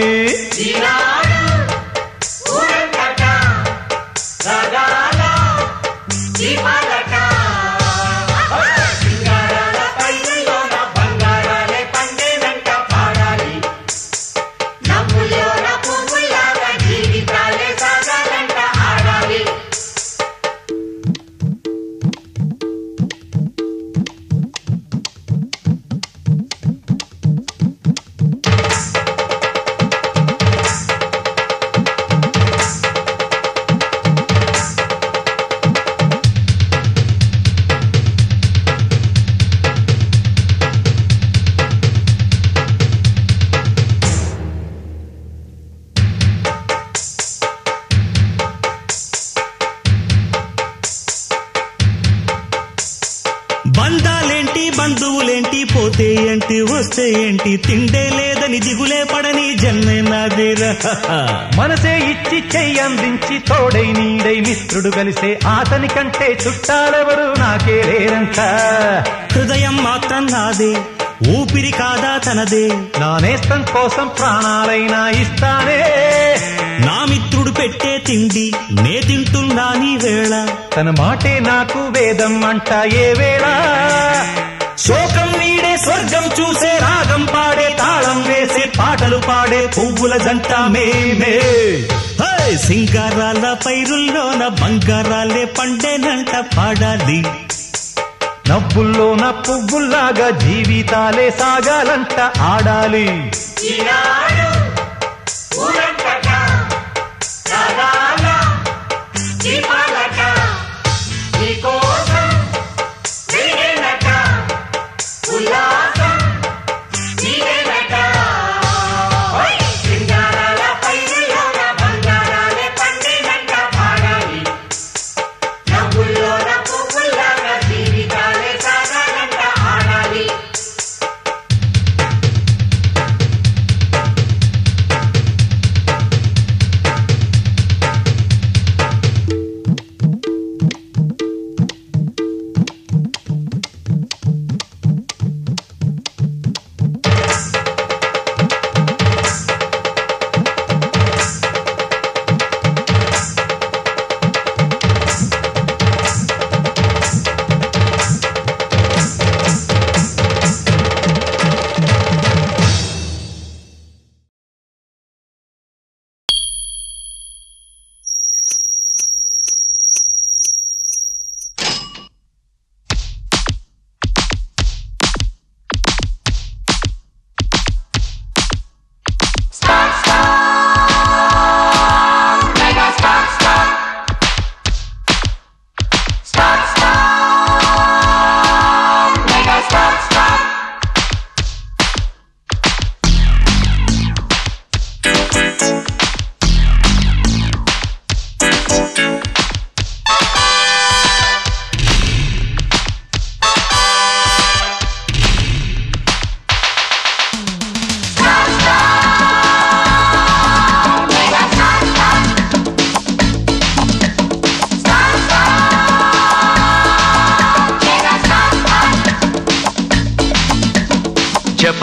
S1: బంధాలేంటి బంధువులేంటి పోతే ఏంటి వస్తే ఏంటి తిండే లేదని దిగులే పడని జన్మే నాదిరా
S3: మనసే ఇచ్చి చెయ్యి అందించి తోడై నీడై మిత్రుడు కలిసే అతని కంటే చుట్టాలెవరు నాకే లేరంట
S1: హృదయం మాత్రం నాదే ఊపిరి కాదా తనదే
S3: నా నేస్తం కోసం ప్రాణాలైనా ఇస్తానే
S1: నా మిత్రుడు పెట్టే తిండి నే తింటున్నా నీ వేళ
S3: తన మాటే నాకు వేదం అంట ఏ వేళ
S1: శోకం నీడే స్వర్గం చూసే రాగం పాడే తాళం వేసే పాటలు పాడే పువ్వుల జంట మేమే హే! సింగారాల పైరుల్లోన బంగారాలే పండేనంట పాడాలి
S3: నవ్వుల్లోన పువ్వుల్లాగా జీవితాలే సాగాలంట ఆడాలి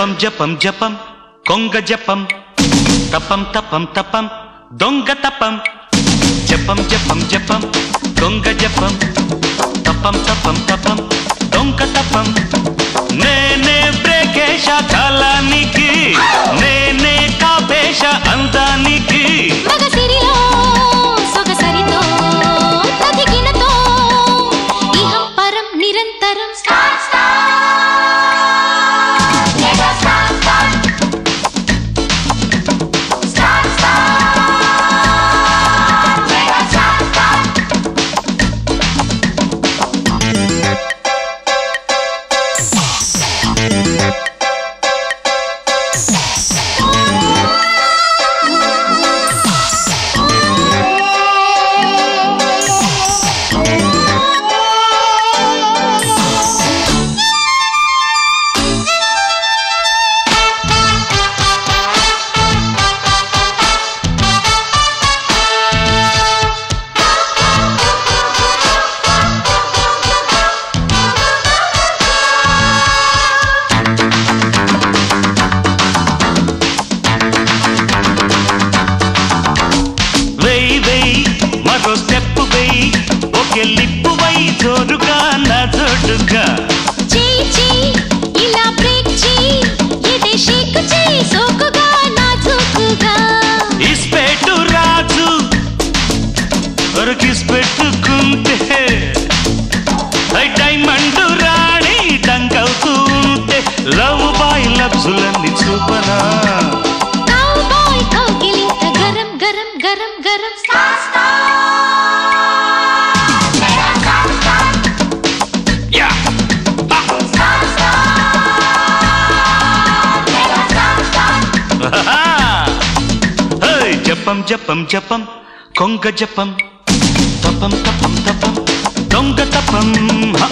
S1: జపం జపం జపం కొంగ జపం తపం తపం తపం దొంగ తపం జపం జపం జపం దొంగ జపం తపం తపం తపం దొంగ తపం నేనే బ్రేకేశ కాలానికి నేనే కాపేశ అందానికి
S2: మగసిరిలో సొగసరితో తదిగినతో ఇహం పరం నిరంతరం
S1: వెయ్యి వెయ్యి మరో స్టెప్ వెయ్యి ఒకే లిప్పు వై జోరుగా నా జోడుగా
S2: చేయి చేయి ఇలా బ్రేక్ చేయి ఎదే షేక్ చేయి సోకుగా నాజూకుగా
S1: ఇస్పెట్టు రాజు వరకిస్ పెట్టుకుంటే ఐ డైమండ్ రాణి డంకవుతూ ఉంటే లవ్ బాయ్ లబ్జులన్నీ చూపనా
S2: కౌ బాయ్ కౌగిలింత గరం గరం గరం గరం
S1: యా హే జపం జపం జపం కొంగ జపం తపం తపం తపం దొంగ తపం హ.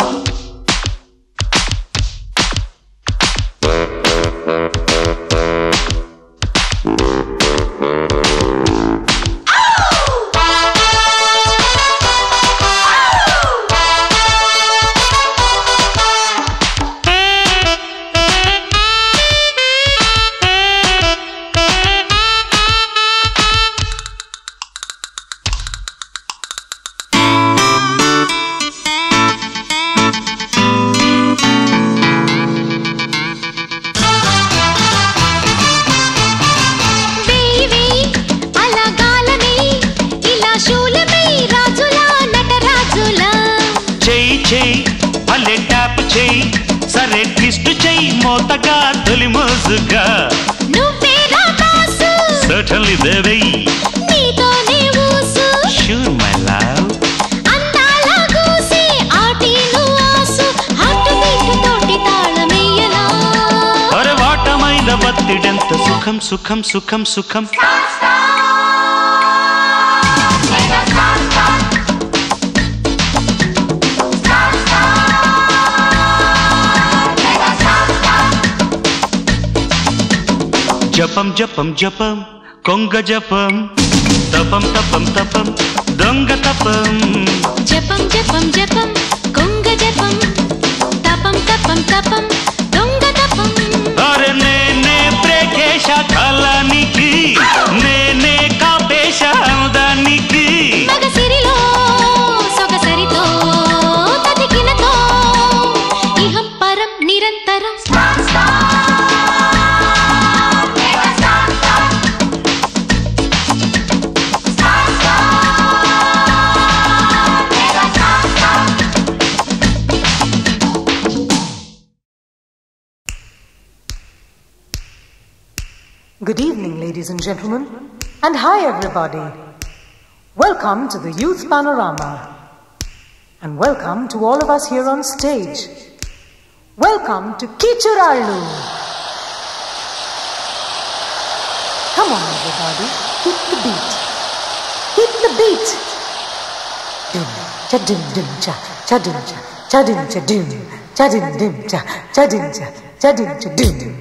S2: వేయి వేయి అలా గాలమే ఇలా శూలమై రాజులా నటరాజులా
S1: చెయ్యి చెయ్యి భలే ట్యాప్ చెయ్యి సరే ట్విస్ట్ చెయ్యి మోతగా తొలి మోజుగా
S2: నువ్వే నా బాసు
S1: సర్టన్లీ దేవయ్యి
S2: నీతోనే ఊసు
S1: షూర్ మై లవ్
S2: అందాల గూసి ఆటీలు ఆసు హార్ట్ బీట్ తోటి తాళమేయలా
S1: అరే వాటమైన బత్తిడెంత సుఖం సుఖం సుఖం సుఖం జపం జపం జపం కొంగ జపం తపం తపం తపం దొంగ తపం
S2: జపం జపం జపం కొంగ జపం తపం తపం తపం దొంగ తపం
S1: అరే నేనే బ్రేకేశ కాలానికి నేనే కాపేశ అందానికి
S2: మగసిరిలో సొగసరితో తదికినతో ఇహం పరం నిరంతరం
S8: Good evening, ladies and gentlemen, and hi, everybody. Welcome to the Youth Panorama, and welcome to all of us here on stage. Welcome to Kichuralu. Come on, everybody, hit the beat. Hit the beat. Dum, cha dum dum cha, cha dum cha, cha dum cha dum, cha dum dum cha, cha dum cha, cha dum cha dum.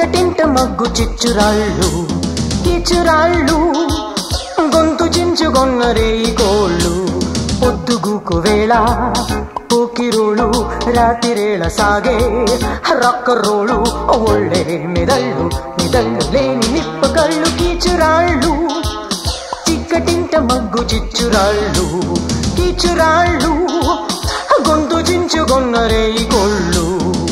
S9: చిక్కటింట మగ్గు చిచ్చురాళ్ళు కీచురాళ్ళు గొంతు చించుగొన్నరే ఈ కోళ్ళు పొద్దుగుకు వేళ పోకిరోಳು రాతిరేళ సాగే రొక్కరోಳು ఒళ్ళే మెదళ్ళు మెదళ్ళు లేని నిప్ప కళ్ళు కీచురాళ్ళు చిక్కటింట మగ్గు చిచ్చురాళ్ళు కీచురాళ్ళు గొంతు చించుగొన్నరే ఈ కోళ్ళు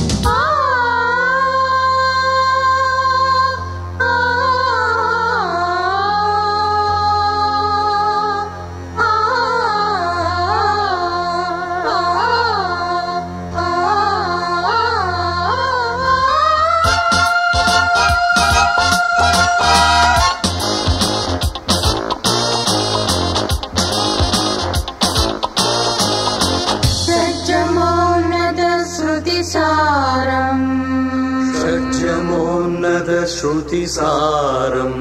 S2: సజ్జమోన్నత శృతిసారం
S7: సత్యమోన్నత శ్రుతిసారం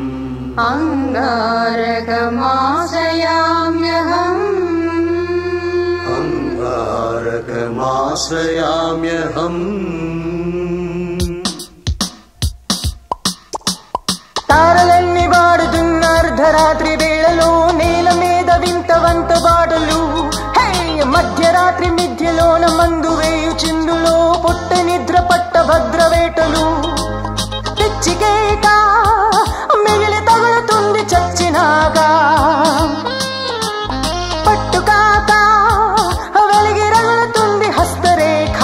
S2: అంగారకమాశ్రయామ్యహం
S7: అంగారకమాశ్రయామ్యహం
S9: తారలన్నీ వాడుతున్న అర్ధరాత్రి వేళలో నేల మీద వింత వంత బాటలు హే మధ్యరాత్రి మిథ్యలోన మందు వేయు చిందులో పుట్ట నిద్ర పట్ట భద్రవేటలు పిచ్చికేక మిగిలి తగులుతుంది చచ్చినాక పట్టుకాక వెలిగి రగులుతుంది హస్తరేఖ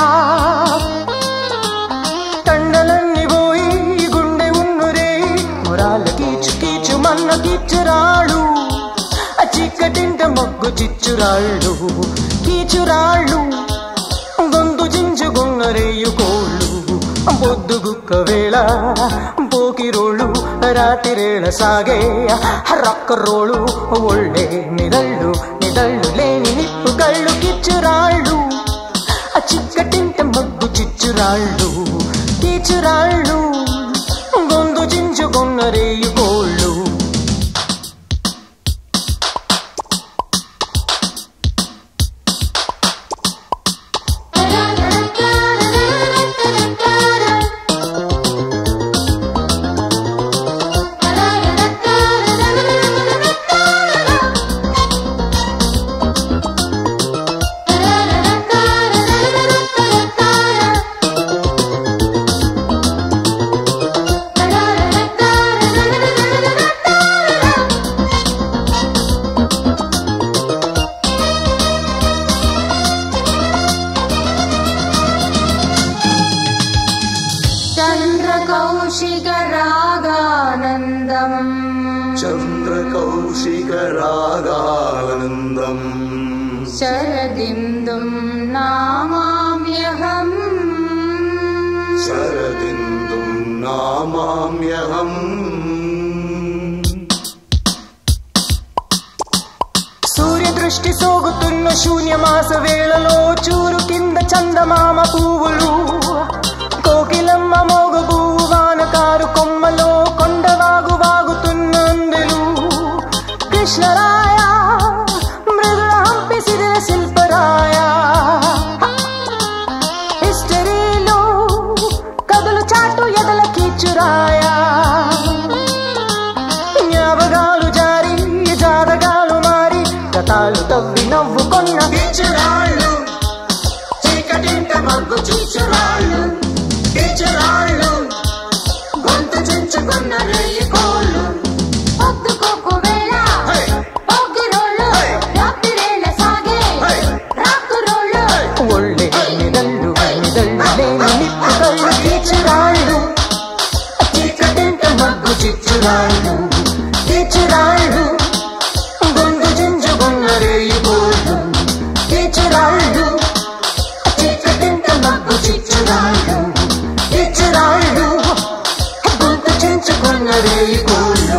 S9: కండలన్నీ పోయి గుండె ఉన్నురే మురాల కీచు కీచు మన్న కీచురాళ్ళు ఆ చిక్కటింట మొగ్గు చిచ్చురాళ్ళు కీచురాళ్ళు గొంతు చించుకున్నరేయు కోళ్ళు పొద్దు గుక్క వేళ పోకిరోళ్ళు రాతిరేళ సాగే రొక్కరోళ్ళు ఒళ్ళే నిదళ్ళు నిదళ్ళు లేని నిప్పు కళ్ళు కిచ్చురాళ్ళు ఆ చిక్కటింట మగ్గు చిచ్చురాళ్ళు కీచురాళ్ళు గొంతు చించుకున్న రేయు కోళ్ళు
S2: చంద్రకౌశిక రాగానందం
S7: చంద్రకౌశికరాగానందం
S2: శరదిందుం నామామ్యహం
S7: శరదిందుం నామామ్యహం
S9: సూర్య దృష్టి సోగుతున్న శూన్యమాస వేళలో చూరు కింద చందమామ పువ్వులు కోకిలమ్మ మోగ పువ్వు వానకారు కొమ్మలో కొండవాగు వాగుతున్న అందెలు కృష్ణరాయ మృదుల హంపి సిరిల శిల్పరాయ హిస్టరీలో కథలు చాటు ఎదల కీచురాయ జ్ఞాపకాలు జారి జాతకాలు మారి గతాలు తవ్వి నవ్వుకొన్న కీచురాళ్ళు చీకటింట మగ్గు చూచురాళ్ళు కీచురాళ్ళు గొంతు చించుకున్న రేయి కోళ్ళు
S2: పొద్దుకోకు వేళ పొగ్గురోళ్ళు రాత్రిరేళ సాగే రాకురోళ్ళు
S9: ఒళ్ళే నిదళ్ళు నిదళ్ళు లేని నిప్పు కళ్ళు కీచురాళ్ళు చీకటింట మగ్గు చిచ్చురాళ్ళు కీచురాళ్ళు గొంతు చించుకున్న రేయి కోళ్ళు కీచురాళ్ళు చీకటింట మగ్గు చిచ్చురాళ్ళు కీచురాళ్ళు గొంతు చించుకున్న రేయి కోళ్ళు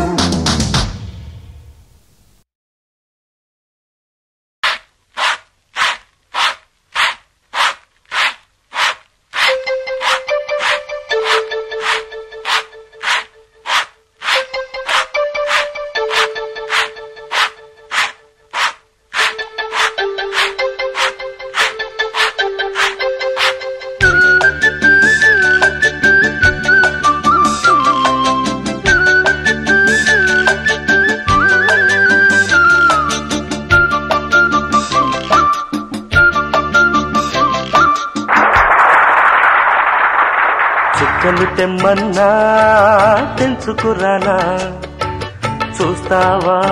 S1: చుక్కలు తెమ్మన్నా తెంచుకురానా చూస్తావా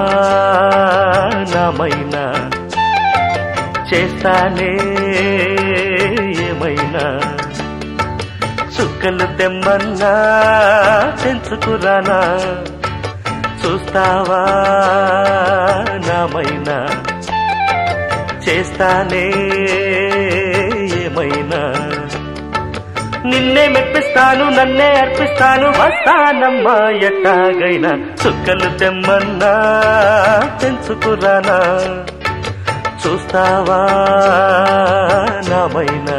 S1: నామైనా చేస్తానే ఏమైనా చుక్కలు తెమ్మన్నా తెంచుకురానా చూస్తావా నామైనా చేస్తానే ఏమైనా నిన్నే మెప్పిస్తాను నన్నే అర్పిస్తాను వస్తానమ్మా ఎట్టాగైనా చుక్కలు తెమ్మన్నా తెంచుకురానా చూస్తావా నామైనా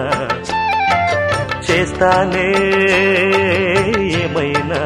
S1: చేస్తానే ఏమైనా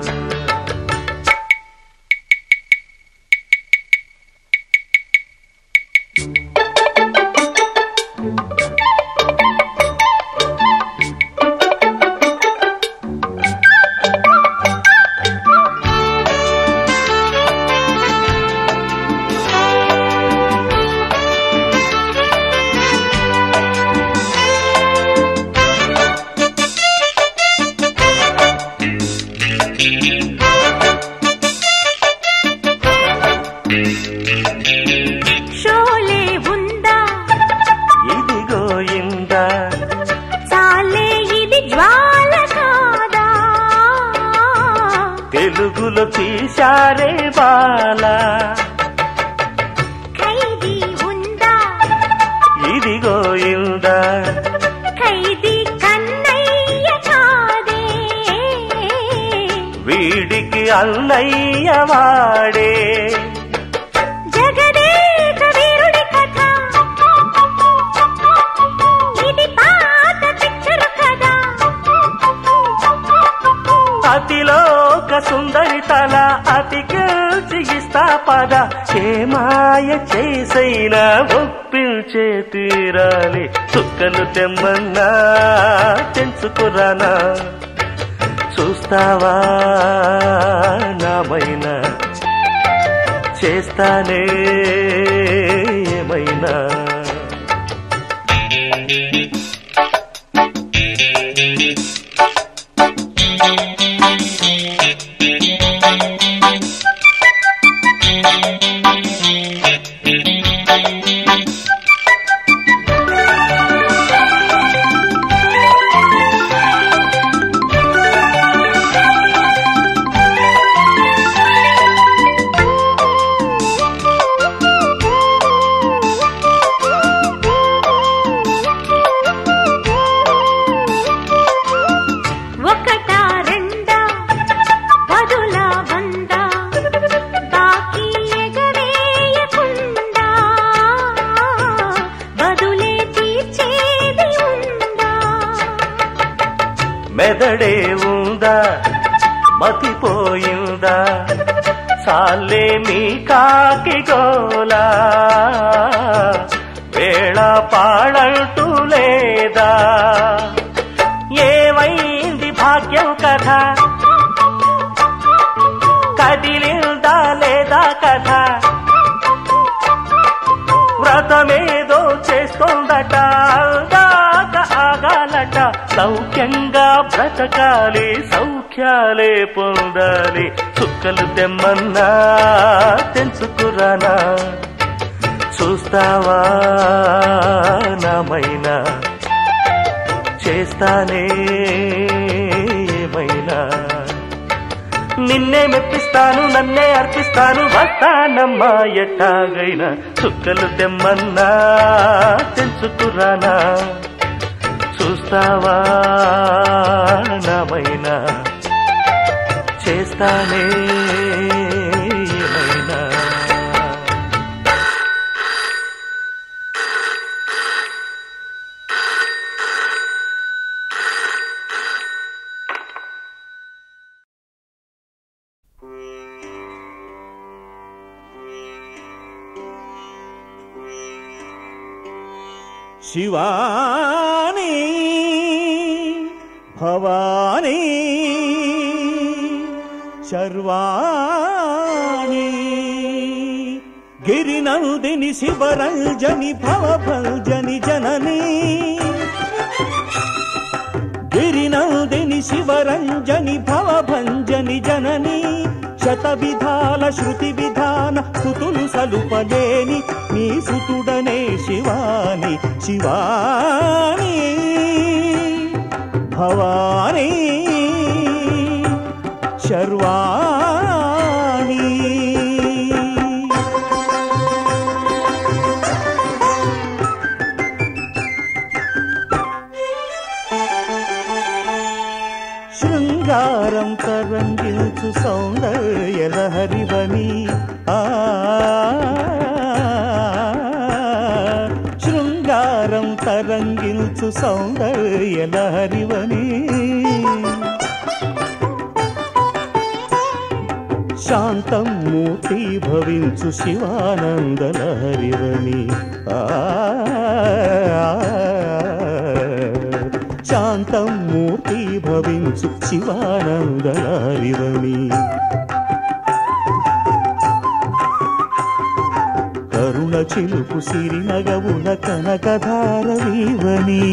S2: షోలే ఉందా
S1: ఇదిగో ఇందా
S2: చాలే ఇది జ్వాల కాదా
S1: తెలుగులో తీశారే బాల
S2: ఖైదీ ఉందా
S1: ఇదిగో ఇందా
S2: ఖైదీ కన్నయ్య కాదే
S1: వీడికి అన్నయ్య వాడే
S2: జగదేక వీరుడి కథ ఇది పాత పిక్చర్ కదా
S1: అతిలోక సుందరి తల అతికిల్చి ఇస్తా పద ఏ మాయ చేసైనా ఒప్పించే తీరాలి చుక్కలు తెమ్మన్నా తెంచుకురానా చూస్తావా నామైనా చేస్తానే ఏమైనా
S2: ఒకటా రెండా పదులా వందా బాకీ ఎగవేయకుండా బదులే తీర్చేది ఉందా
S1: మెదడే ఉందా మతిపోయిందా చాలే మీ కాకి గోలా వేళ పాడంటూ లేదా ఏమైంది భాగ్యం కథ కదిలిందా లేదా కథ వ్రతమేదో చేస్తోందట అందాక ఆగాలట సౌఖ్యంగా బ్రతకాలి సౌఖ్యాలే పొందాలి చుక్కలు తెమ్మన్నా తెంచుకురానా చూస్తావా నామైనా చేస్తానే ఏమైనా నిన్నే మెప్పిస్తాను నన్నే అర్పిస్తాను వస్తానమ్మా ఎట్టాగైనా చుక్కలు తెమ్మన్నా తెంచుకురానా చూస్తావా నామైనా చేస్తానే ఏమైనా
S10: శివాని భవానీ శర్వాణి గిరినందిని శివరంజని భవభంజని జనని గిరినందిని శివరంజని భవభంజని జనని శత విధాల శృతి విధాన స్థుతులు సలుపలేని నీ సుతుడనే శివాని శివాని భవానీ శర్వాణి శృంగారం తరంగిల్చు సౌందర్యలహరివని ఆ శృంగారం తరంగిల్చు సౌందర్యలహరివని శాంతం మూర్తి భవించు శివానందలహరివని ఆ శాంతం మూర్తి భవించు శివానందలహరివని కరుణ చిలుపు సిరి నగవుల కనకధారవీవని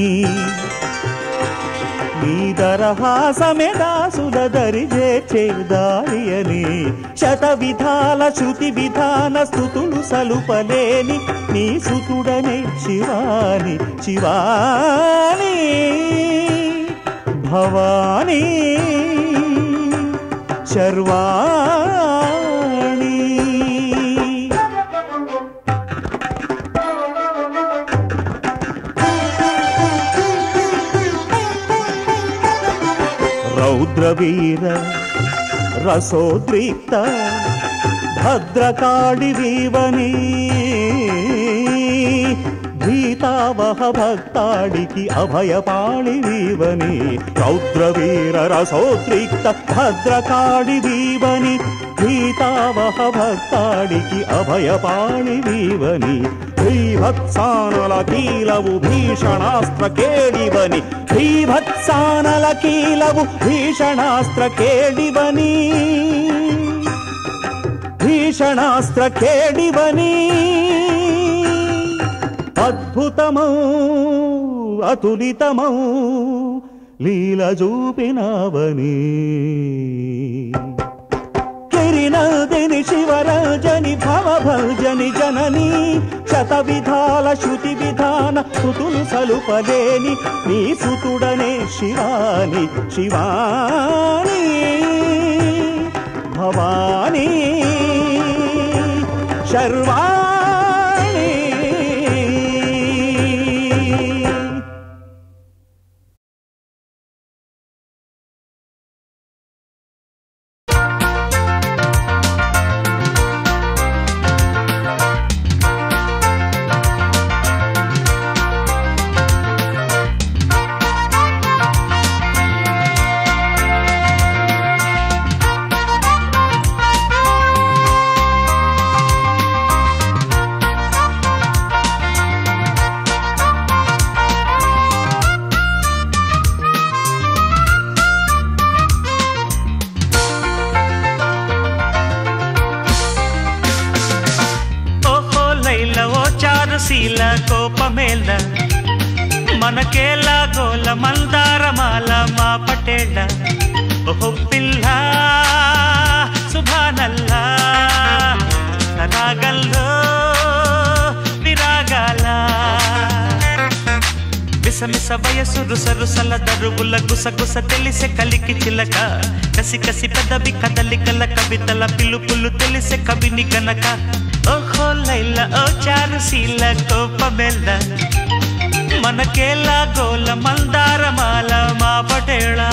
S10: నీ దరహాసమే దాసుల దరి చేదారియని శత విధాల శృతి విధాన స్థుతులు సలుపలేని నీ సుతుడనే శివాని శివాని భవానీ శర్వాణి రౌద్రవీర రసోద్రిక్త భద్రకాళి వీవని భీతావహ భక్తాడికి అభయపాళి వీవని రౌద్రవీర రసోద్రిక్త భద్రకాళి వీవని భీతావహ భక్తాడికి అభయపాళి వీవని భీభత్సానల కీలవు భీషణాస్త్ర కేడివని భీభత్సానల కీలవు భీషణాస్త్ర కేడివని భీషణాస్త్ర కేడివని అద్భుతమౌ అతులితమౌ లీల చూపినవని గిరినదిని శివరాజని భవభజని జనని శత విధాల శృతి విధాన సుతులు సలుపలేని నీ సుతుడనే శివాని శివాని భవానీ శర్వాణి
S1: ఓహో లైల ఓ చారుశీల కోపమేల మనకేలా గోల మందారమాల మా పటేళ్ళ ఓహో పిల్ల సుభానల్లా రాగల్లో విరాగాల మిసమిస వయసు రుస రుసల దరువుల గుసగుస తెలిసే కలికి చిలక కసి కసి పెదవి కదలికల కవితల పిలుపులు తెలిసే కవిని గనక ఓహో లైల ఓ చారు శీల కోపమెల్ల మనకేలా గోల మందారమాల మా పటేళా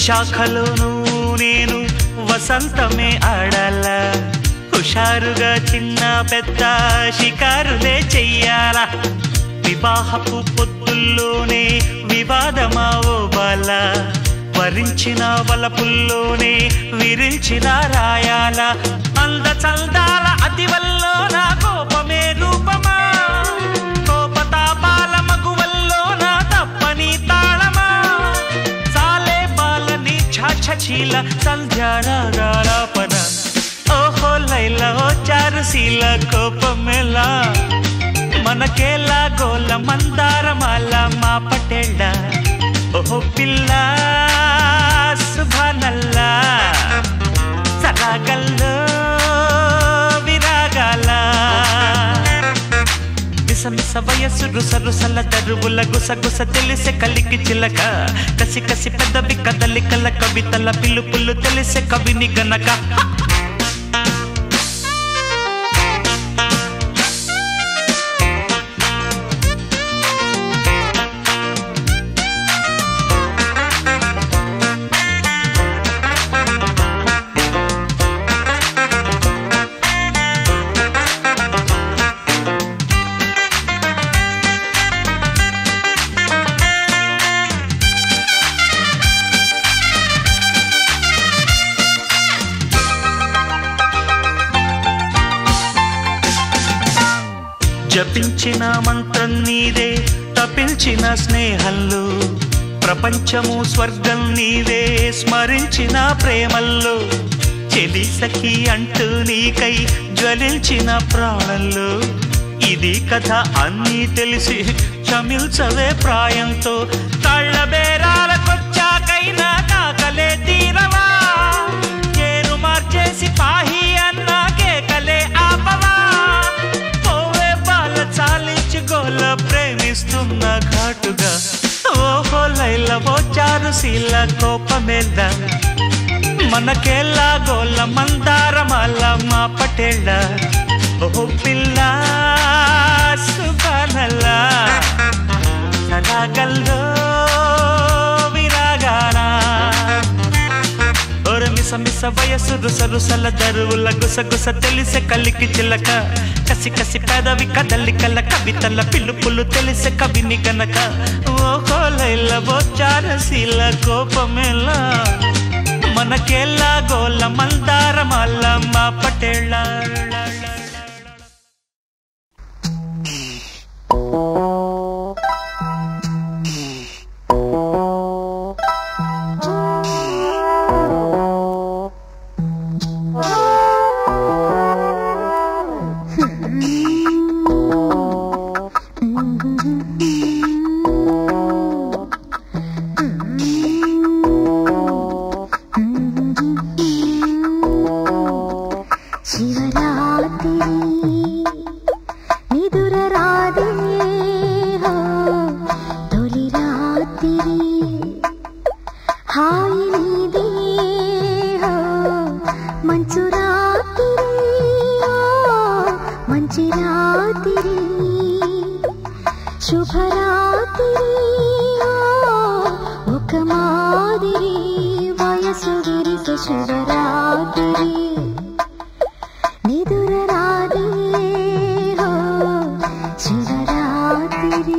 S1: విశాఖలోను నేను వసంతమే ఆడాల హుషారుగా చిన్న పెద్ద షికారులే చెయ్యాలా వివాహపు పొద్దుల్లోనే వివాదమా ఓ బాల వరించిన వలపుల్లోనే విరించిన రాయాల అంద చల్దాల అతివల్లో నా కోపమే రూపమా కోపతాపాల మగువల్లో నా తప్పని తాళమా సాలే బాలని ఛాఛీల సంధ్యారాగాలాపన ఓహో లైల ఓ చారుశీల కోపమేలా మనకేలా గోల మందారమాల మా పటేళ్ళ ఓహో పిల్ల శుభనల్లా సరాగల్లో విరాగాల మిసమిస వయస్సు రుస రుసల దరువుల గుస గుస తెలిసే కలికి చిలక కసి కసి పెద్దవి కదలికల కవితల పిలుపులు తెలిసే కవిని గనక జపించిన మంత్రం నీదే తపించిన స్నేహంలో ప్రపంచము స్వర్గం నీవే స్మరించిన ప్రేమల్లో చెలి సఖి అంటూ నీకై జ్వలించిన ప్రాణంలో ఇది కథ అన్నీ తెలిసి చమిల్చవే ప్రాయంతో కళ్ళ బేరాలకొచ్చాకైనా కాకలే తీరవా కేరు మార్చేసి పాహి అన్న కేకలే ఆపవా పోవే బాల చాలించి గోల ప్రేమిస్తున్న ఘాటుగా ఓహో లైల ఓ చారు శీల కోపమేళ్ళ మనకేలా గోల మందారమాల మా పటేళ్ళ ఓ పిల్ల సుబానల్లా సరాగల్లో విరాగాల ఓర మిస మిస వయసు రుస రుసల దరువుల గుస గుస తెలిసే కలికి చిలక కసి కసి పెదవి కదలికల కవితల పిలుపులు తెలిసే కవిని గనక ఓ కోలైల బొచ్చారశీల కోపమేలా మనకేలా గోల మందారమాల మా పటేళ్ళ
S2: శివరాత్రి నిదుర రాదే హో, తొలి రాత్రి హాయి నీదే హో, మంచు రాత్రి ఓ, మంచి రాత్రి శుభరాత్రి ఓ, ఒక మాదిరి వయసు విరిసే శుభరాత్రి నిదుర రాదే హో శివరాత్రి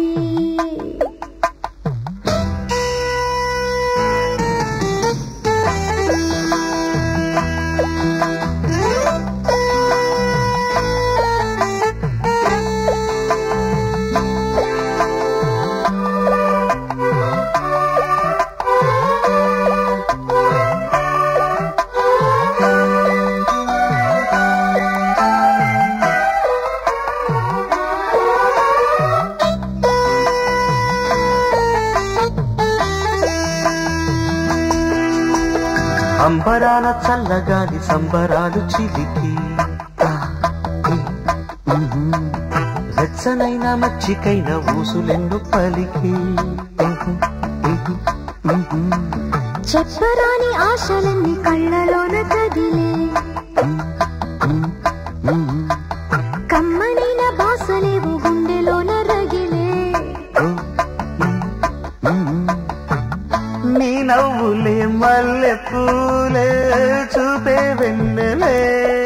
S11: అంబరాల చల్లగాలి సంబరాలు చిలికి ఆ, ఈ, ఉహు. వెచ్చనైన మచ్చికైన ఊసులెన్ను పలికి ఉహు, ఉహు, ఉహు.
S2: చెప్పరాని ఆశలన్నీ కళ్ళలోన కదిలే కమ్మనైన బాసలేవు గుండెలోన రగిలే
S11: నీ నవ్వులే మల్లె పూలే చూపే వెన్నెలే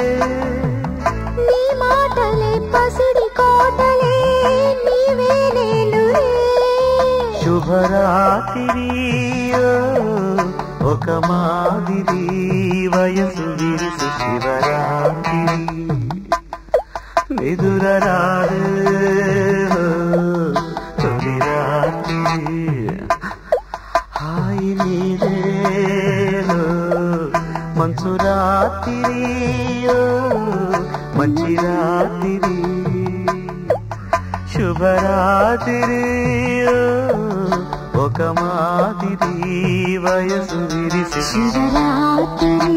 S12: నీ మాటలే పసిడి కోటలే నీవే నేనులే
S11: శుభరాత్రి ఓ, ఒక మాదిరి వయసు విరుసు శివరాత్రి నిదురరాడు తొలి రాత్రి హాయి నీరే మంచు రాత్రి ఓ, మంచి రాత్రి శుభరాత్రి ఓ, ఒక మాదిరి వయసు విరిసి
S12: శివరాత్రి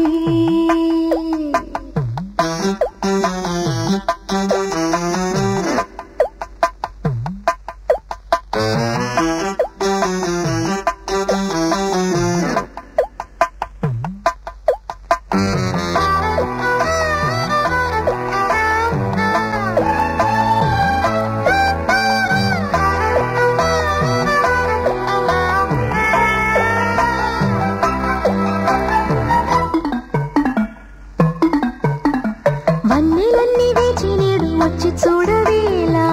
S12: వన్నెలన్నీ వేచి నేడు వచ్చి చూడవేలా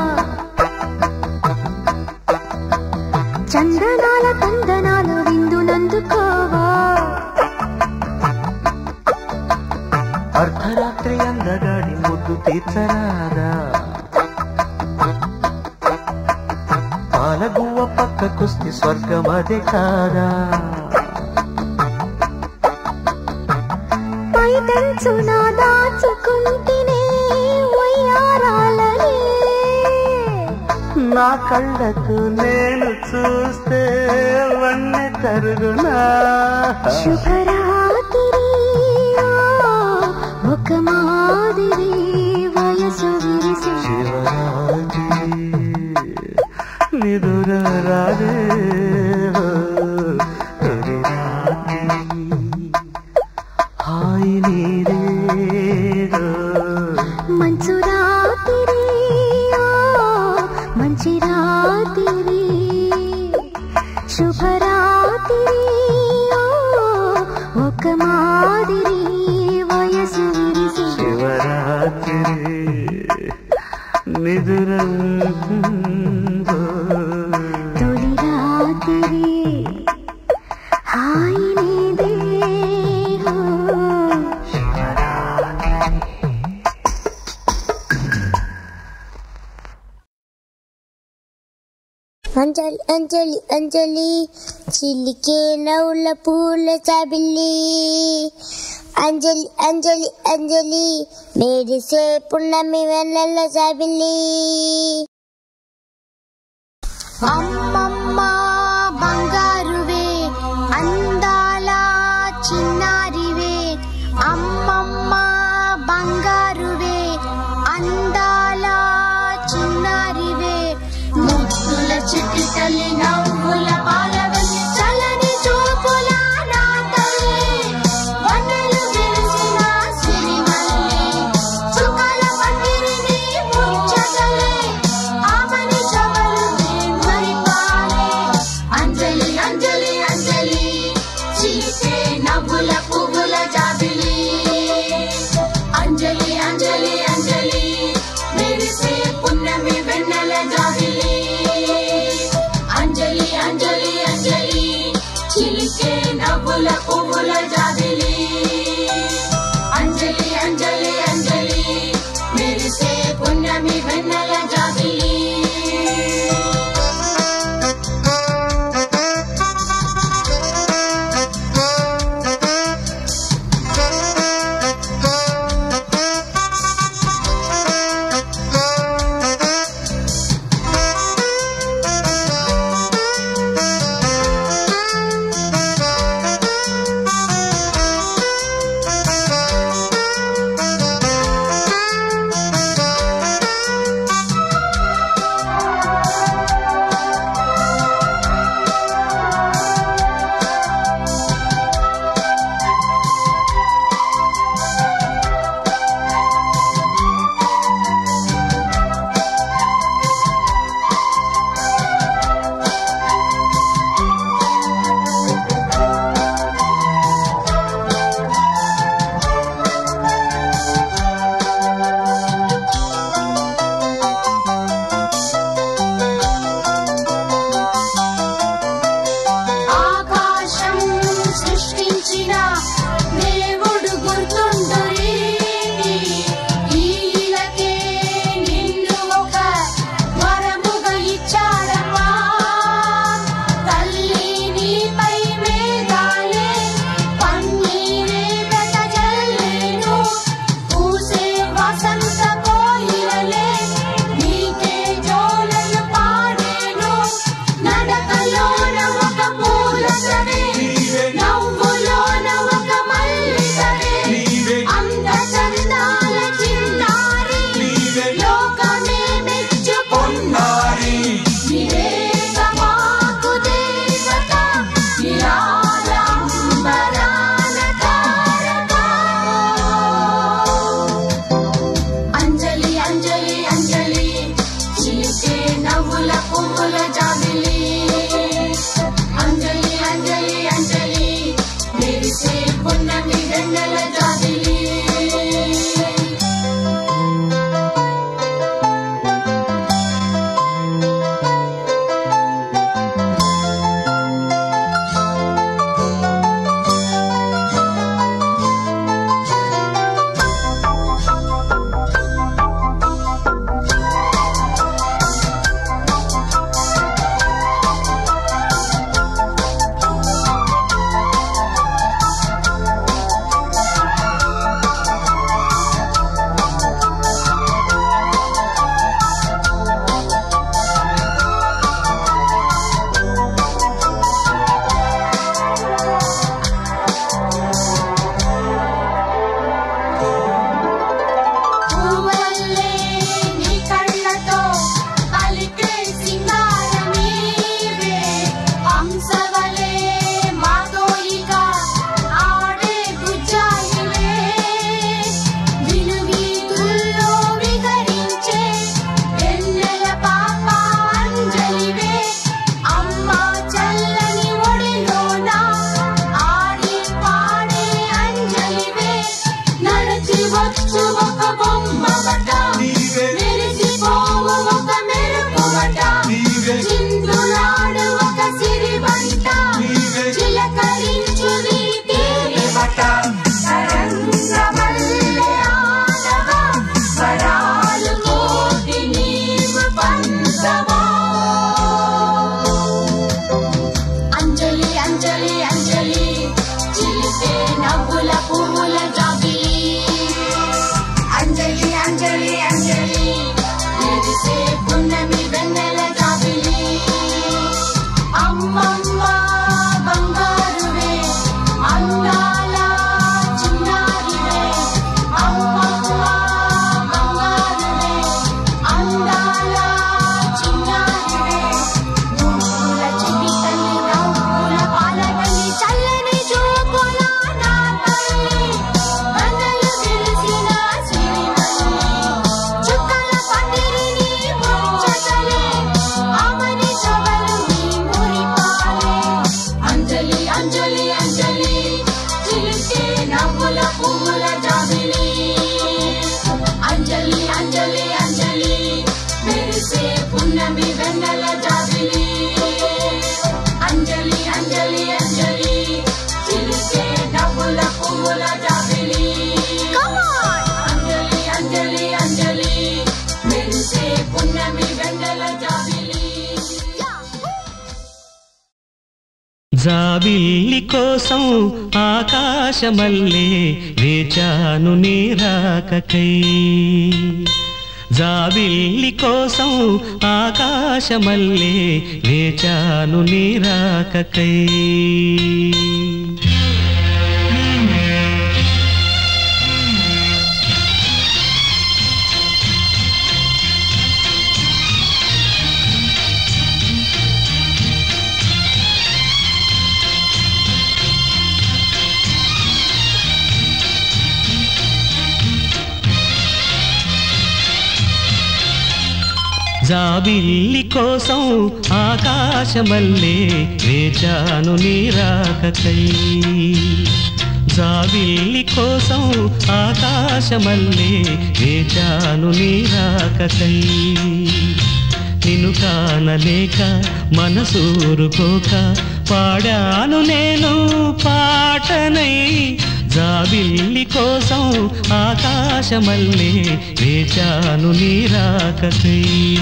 S12: చందనాల తందనాలు విందునందుకోవా
S11: అర్ధరాత్రి అందగాడి ముద్దు తీర్చరాదా పాలగువ్వ పక్కకొస్తే స్వర్గం అదే కాదా
S12: పై తంచున దాచుకుంటేనే వయ్యారాలనే
S11: నా కళ్ళకు నేను చూస్తే వన్నె తరుగునా
S12: శుభరాత్రి ఒక మాదిరి వయసు విరిసి
S11: శివరాత్రి నిదుర రాదే తొలి రాత్రి హాయి నీరే
S12: మంచు రాత్రి మంచి రాత్రి శుభరాత్రి ఒక మాదిరి వయసు విరిసి
S11: శివరాత్రి నిదురం
S12: తొలి రాత్రి హాయి నీదే
S13: అంజలి అంజలి అంజలి చిలికే నవ్వుల పూల చాబిల్లి అంజలి అంజలి అంజలి మెరిసే పున్నమి వెన్నెల చాబిల్లి
S12: అమ్మమ్మ బంగారువే అందాల చిన్నారివే అమ్మమ్మ బంగారువే అందాల చిన్నారివే ముద్దుల చిట్టి తల్లి నవ్వుల పాలవల్లి చల్లని చూపుల నా తల్లి వన్నెలు విరిసిన సిరిమల్లి చుక్కల పందిరిని ముచ్చటలే ఆమని చవరుని మరిపాలే
S1: జాబిల్లి కోసం ఆకాశమల్లే వేచాను నీ రాకకై జాబిల్లి కోసం ఆకాశమల్లే వేచాను నీ రాకకై జాబిల్లి కోసం ఆకాశమల్లే వేచాను నీ రాకకై జాబిల్లి కోసం ఆకాశమల్లే వేచాను నీ రాకకై నిన్ను కానలేక మనసూరుకోక పాడాను నేను పాటనై జాబిల్లి కోసం ఆకాశమల్లే వేచాను నీ రాకకై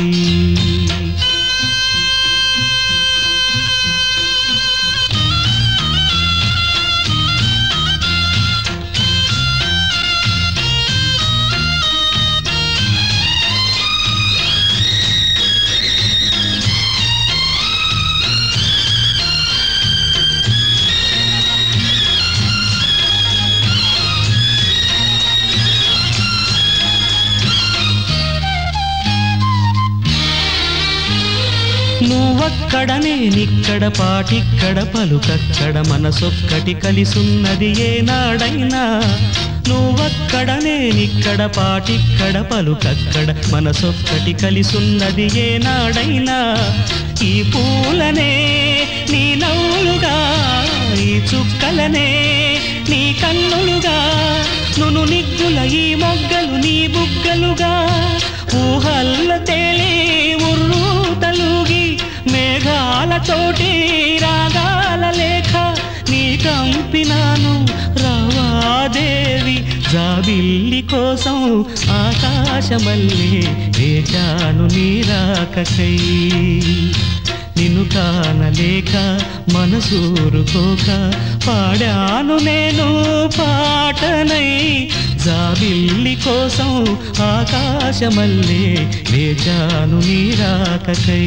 S1: నువ్వక్కడ నేనిక్కడ పాటిక్కడ పలుకక్కడ మనసొక్కటి కలిసున్నది ఏనాడైనా నువ్వక్కడ నేనిక్కడ పాటిక్కడ పలుకక్కడ మనసొక్కటి కలిసున్నది ఏనాడైనా ఈ పూలనే నీ నవ్వులుగా ఈ చుక్కలనే నీ కన్నులుగా నును నిగ్గుల ఈ మొగ్గలు నీ బుగ్గలుగా ఊహల్ల తేలి ఉర్రు తలుగి మేఘాలతోటి రాగాల లేఖ నీ కంపినాను రావాదేవి జాబిల్లి కోసం ఆకాశమల్లే వేచాను నీ రాకకై నిన్ను కానలేక మనసూరుకోక పాడాను నేను పాటనై జాబిల్లి కోసం ఆకాశమల్లే వేచాను నీ రాకకై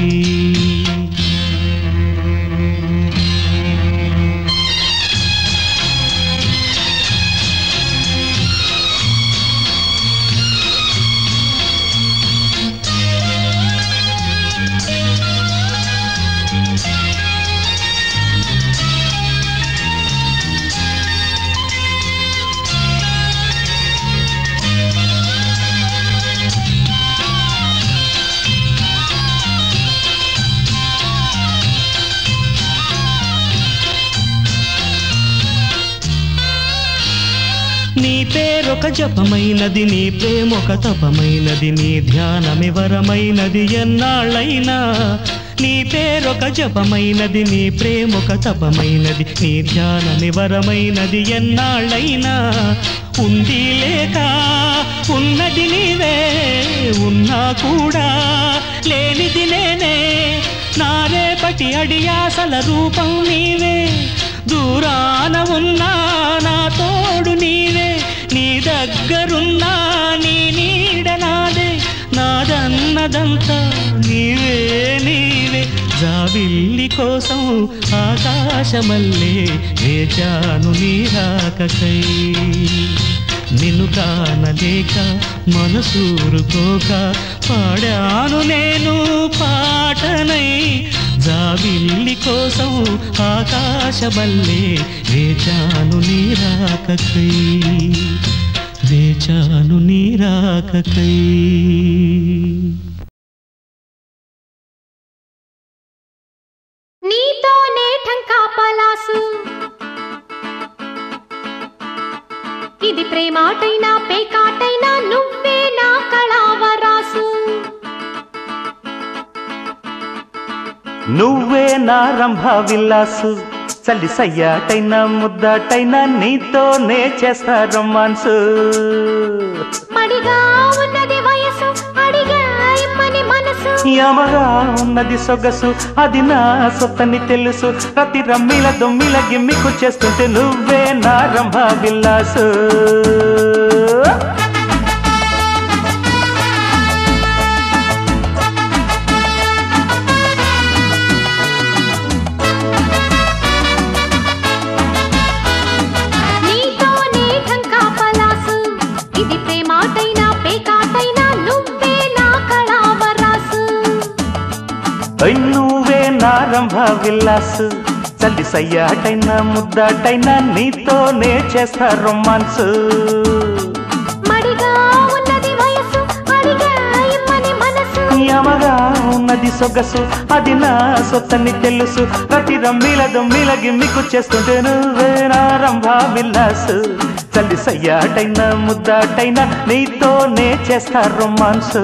S1: నీ పేరొక జపమైనది నీ ప్రేమొక తపమైనది నీ ధ్యానమివరమైనది ఎన్నాళ్ళైనా నీ పేరొక జపమైనది నీ ప్రేమొక తపమైనది నీ ధ్యానమివరమైనది ఎన్నాళ్ళైనా ఉంది లేక ఉన్నది నీవే ఉన్నా కూడా లేనిది నేనే నా రేపటి అడియాసల రూపం నీవే దూరాన ఉన్నా నా తోడు నీవే నీ దగ్గరున్నా నీ నీడ నాదే నాదన్నదంతా నీవే నీవే జాబిల్లి కోసం ఆకాశమల్లే వేచాను నీ రాకకై నిన్ను కానలేక మనసూరుకోక పాడాను నేను పాటనై జాబిల్లి కోసం ఆకాశమల్లే వేచాను నీ రాకకై వేచాను నీ రాకకై
S2: నీతోనే ఠంకా పలాసు ఇది ప్రేమాటైనా పేకాటైనా నువ్వే నా కళావరాసు
S1: నువ్వే నా రంభ విల్లాసు చల్లి సయ్యాటైనా ముద్దాటైనా నీతోనే చేస్తా రొమాన్సు
S2: మడిగా ఉన్నది వయసు అడిగా ఇమ్మని మనసు వయసు
S1: యమగా ఉన్నది సొగసు అది నా సొత్తని తెలుసు ప్రతి రమ్మిల దొమ్మిల గిమ్మికు చేస్తుంటే నువ్వే నా రంభ విల్లాసు
S2: నీతోనే ఢంకా పలాసు ఇది ప్రేమాటైనా పేకాటైనా నువ్వే నా కళావరాసు
S1: ఐ నువ్వే నా రంభ విల్లాసు చల్లి సయ్యాటైనా ముద్దాటైనా నీతోనే చేస్తా రొమాన్స్
S2: మడిగా ఉన్నది వయసు అడిగా ఇమ్మని మనసు
S1: యమగా ఉన్నది సొగసు అది నా సొత్తని తెలుసు ప్రతి రమ్మిల దొమ్మిల గిమ్మికు చేస్తుంటే నువ్వే నా రంభ విల్లాసు చల్లి సయ్యాటైనా ముద్దాటైనా నీతోనే చేస్తా రొమాన్స్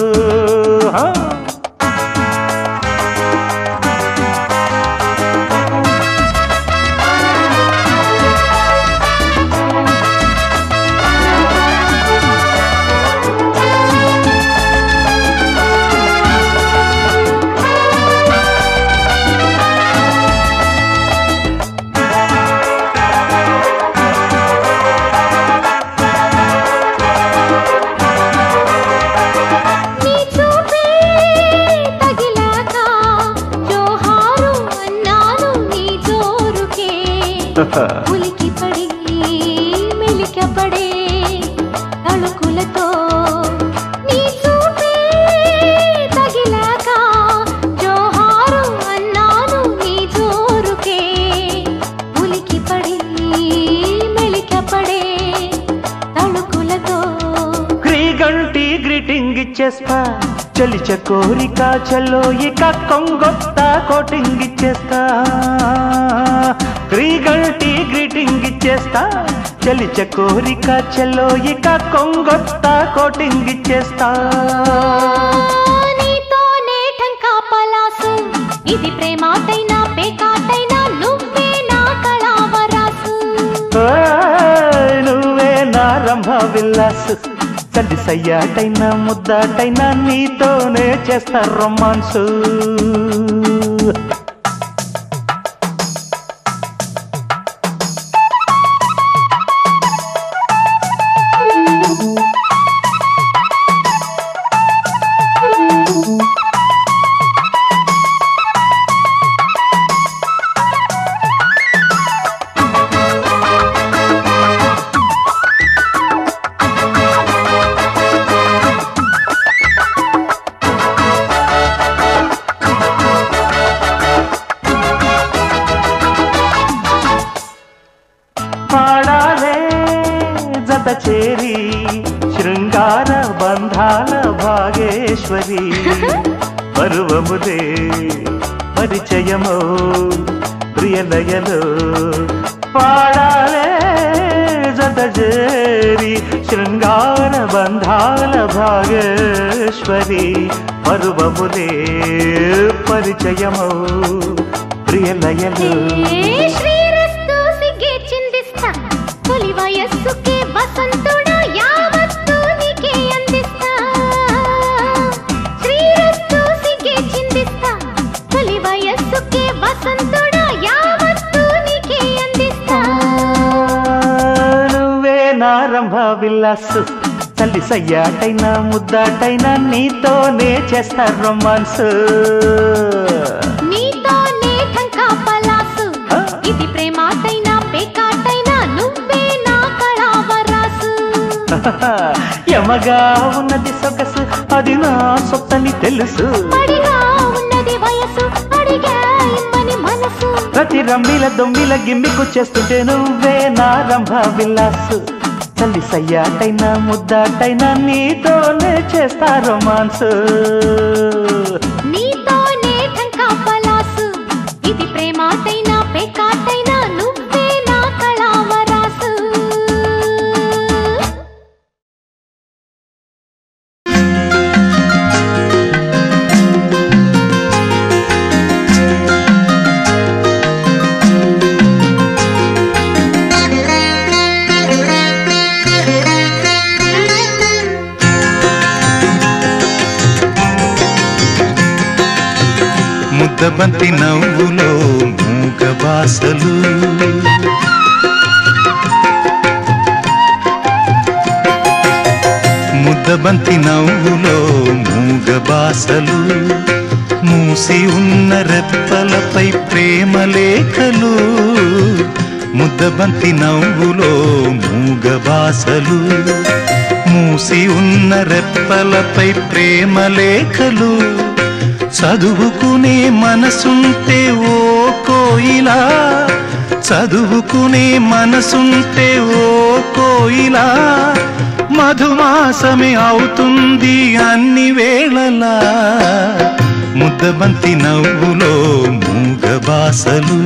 S2: నీ చూపే తగిలాక జోహారు అన్నాను నీ జోరుకే ఉలికి పడి మెలికపడే తళుకులతో నీ చూపే తగిలాక జోహారు అన్నాను నీ జోరుకే ఉలికి పడి మెలికపడే తళుకులతో
S1: క్రీగంటి గ్రీటింగ్ ఇచ్చేస్తా చలిచ కోరిక చల్లో ఇక కొంగొత్త కోటింగ్ ఇచ్చేస్తా క్రీగంటి గ్రీటింగ్ ఇచ్చేస్తా చలిచ కోరిక చల్లో ఇక కొంగొత్త కోటింగ్ ఇచ్చేస్తా
S2: నీతోనే ఢంకా పలాసు ఇది ప్రేమాటైనా పేకాటైనా నువ్వే నా కళావరాసు
S1: ఓయ్, నువ్వే నా రంభ విల్లాసు చల్లి సయ్యాటైనా ముద్దాటైనా నీతోనే చేస్తా రొమాన్సు పాడాలే జత చేరి శృంగార బంధాల భాగేశ్వరి పరువముదే పరిచయమో ప్రియలయలో పాడాలే జత చేరి శృంగార బంధాల భాగేశ్వరి పరువముదే పరిచయమో ప్రియలయలో
S2: ఏ శ్రీరస్తు సిగ్గే చిందిస్తా తొలి వయస్సుకే వసంతుడా యావత్తు నీకే అందిస్తా శ్రీరస్తు సిగ్గే చిందిస్తా తొలి వయస్సుకే వసంతుడా యావత్తు నీకే అందిస్తా
S1: నువ్వే నా రంభ విల్లాసు తల్లి సయ్యాటైనా ముద్దాటైనా నీతోనే చేస్తా రొమాన్స్
S2: నీతోనే ఢంకా పలాసు ఇది ప్రేమాటైనా పేకాటైనా నువ్వే నా కళావరాసు
S1: యమగా ఉన్నది సొగసు అది నా సొత్తని తెలుసు
S2: పడిగా ఉన్నది వయసు అడిగా ఇమ్మని మనసు
S1: ప్రతి రమ్మిల దొమ్మిల గిమ్మికు చేస్తుంటే నువ్వే నా రంభ విల్లాసు తల్లి సయ్యాటైనా ముద్దాటైనా నీతోనే చేస్తా రొమాన్స్
S2: నీతోనే ఢంకా పలాసు ఇది ప్రేమాటైనా పేకాటైనా నువ్వే నా కళావరాసు
S13: Thank you.
S3: ముద్దబంతి నవ్వులో మూగ బాసలు ముద్దబంతి నవ్వులో మూగ బాసలు మూసి ఉన్న రెప్పలపై ప్రేమ లేఖలు ముద్దబంతి నవ్వులో మూగ బాసలు మూసి ఉన్న రెప్పలపై ప్రేమ లేఖలు చదువుకునే మనసుంటే ఓ కోయిలా చదువుకునే మనసుంటే ఓ కోయిలా మధుమాసమే అవుతుంది అన్ని వేళలా ముద్దబంతి నవ్వులో మూగ బాసలు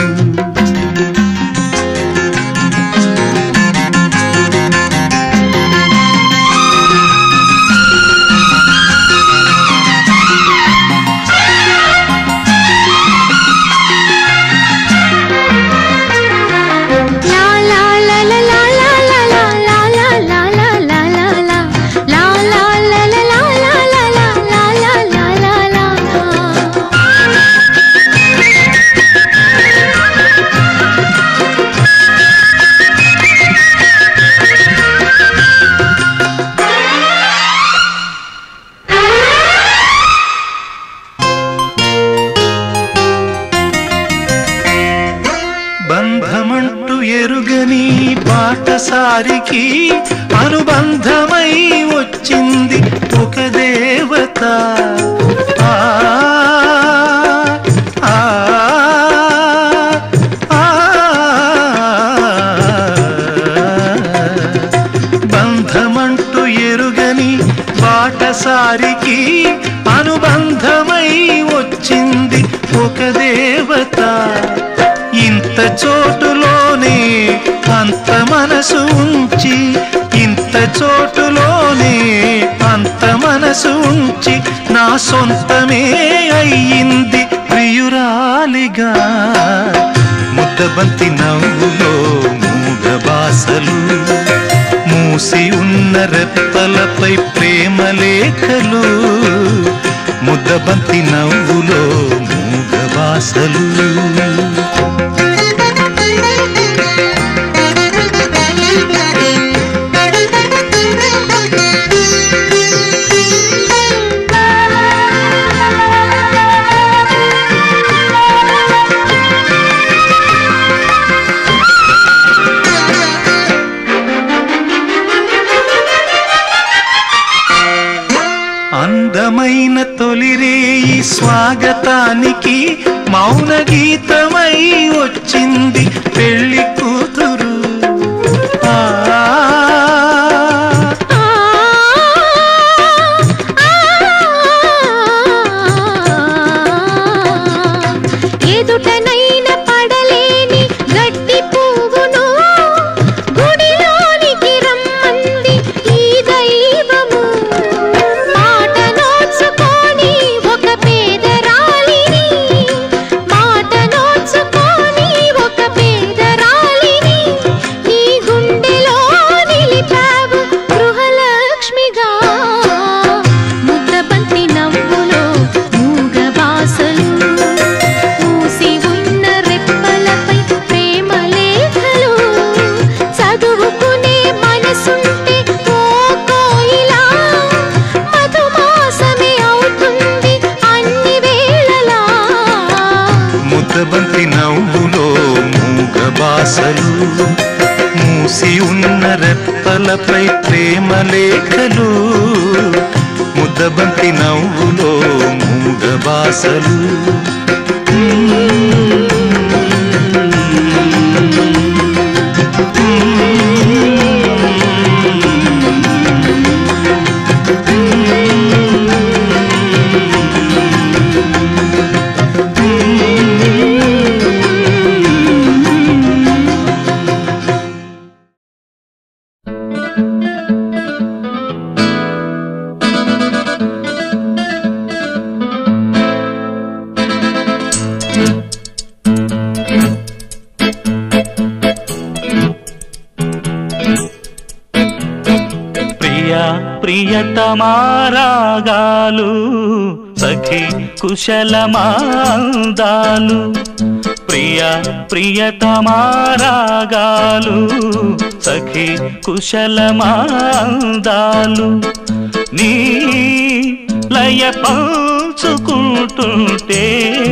S3: బంధమంటూ ఎరుగని బాటసారికి అనుబంధమై వచ్చింది ఒక దేవత ఆ, ఆ, ఆ, బంధమంటూ ఎరుగని బాటసారికి అనుబంధమై వచ్చింది ఒక దేవత ఇంత చోటులోనే అంత మనసు ఉంచి ఇంత చోటులోనే అంత మనసు ఉంచి నా సొంతమే అయ్యింది ప్రియురాలిగా ముద్దబంతి నవ్వులో మూగ బాసలు మూసి ఉన్న రెప్పలపై ప్రేమ లేఖలు ముద్దబంతి నవ్వులో మూగ బాసలు అందమైన తొలిరేయి స్వాగతానికి మౌన గీతమై వచ్చింది పెళ్లి కూతురు ఆ,
S2: ఎదుటనైన పడలేని గడ్డి పువ్వును గుడిలోనికి రమ్మంది ఈ దైవము మాట నోచుకొని ఒక పేదరాలిని మాట నోచుకొని ఒక పేదరాలిని నీ గుండెలో నిలిపావు గృహలక్ష్మిగా ముద్దబంతి నవ్వులో మూగ బాసలు మూసి ఉన్న రెప్పలపై ప్రేమ లేఖలు చదువుకునే మనసుంటే ఓ కోయిలా మధుమాసమే అవుతుంది అన్ని వేళలా
S3: ముద్దబంతి నవ్వులో మూగ బాసలు మూసి ఉన్న రెప్పలపై ప్రేమ లేఖలు ముద్దబంతి నవ్వులో మూగ బాసలు
S1: ప్రియ ప్రియతమారాగాలు సఖి కుశలమాందాలు ప్రియ ప్రియతమారాగాలు సఖి కుశలమాందాలు నీ లయ పంచుకుంటుంటే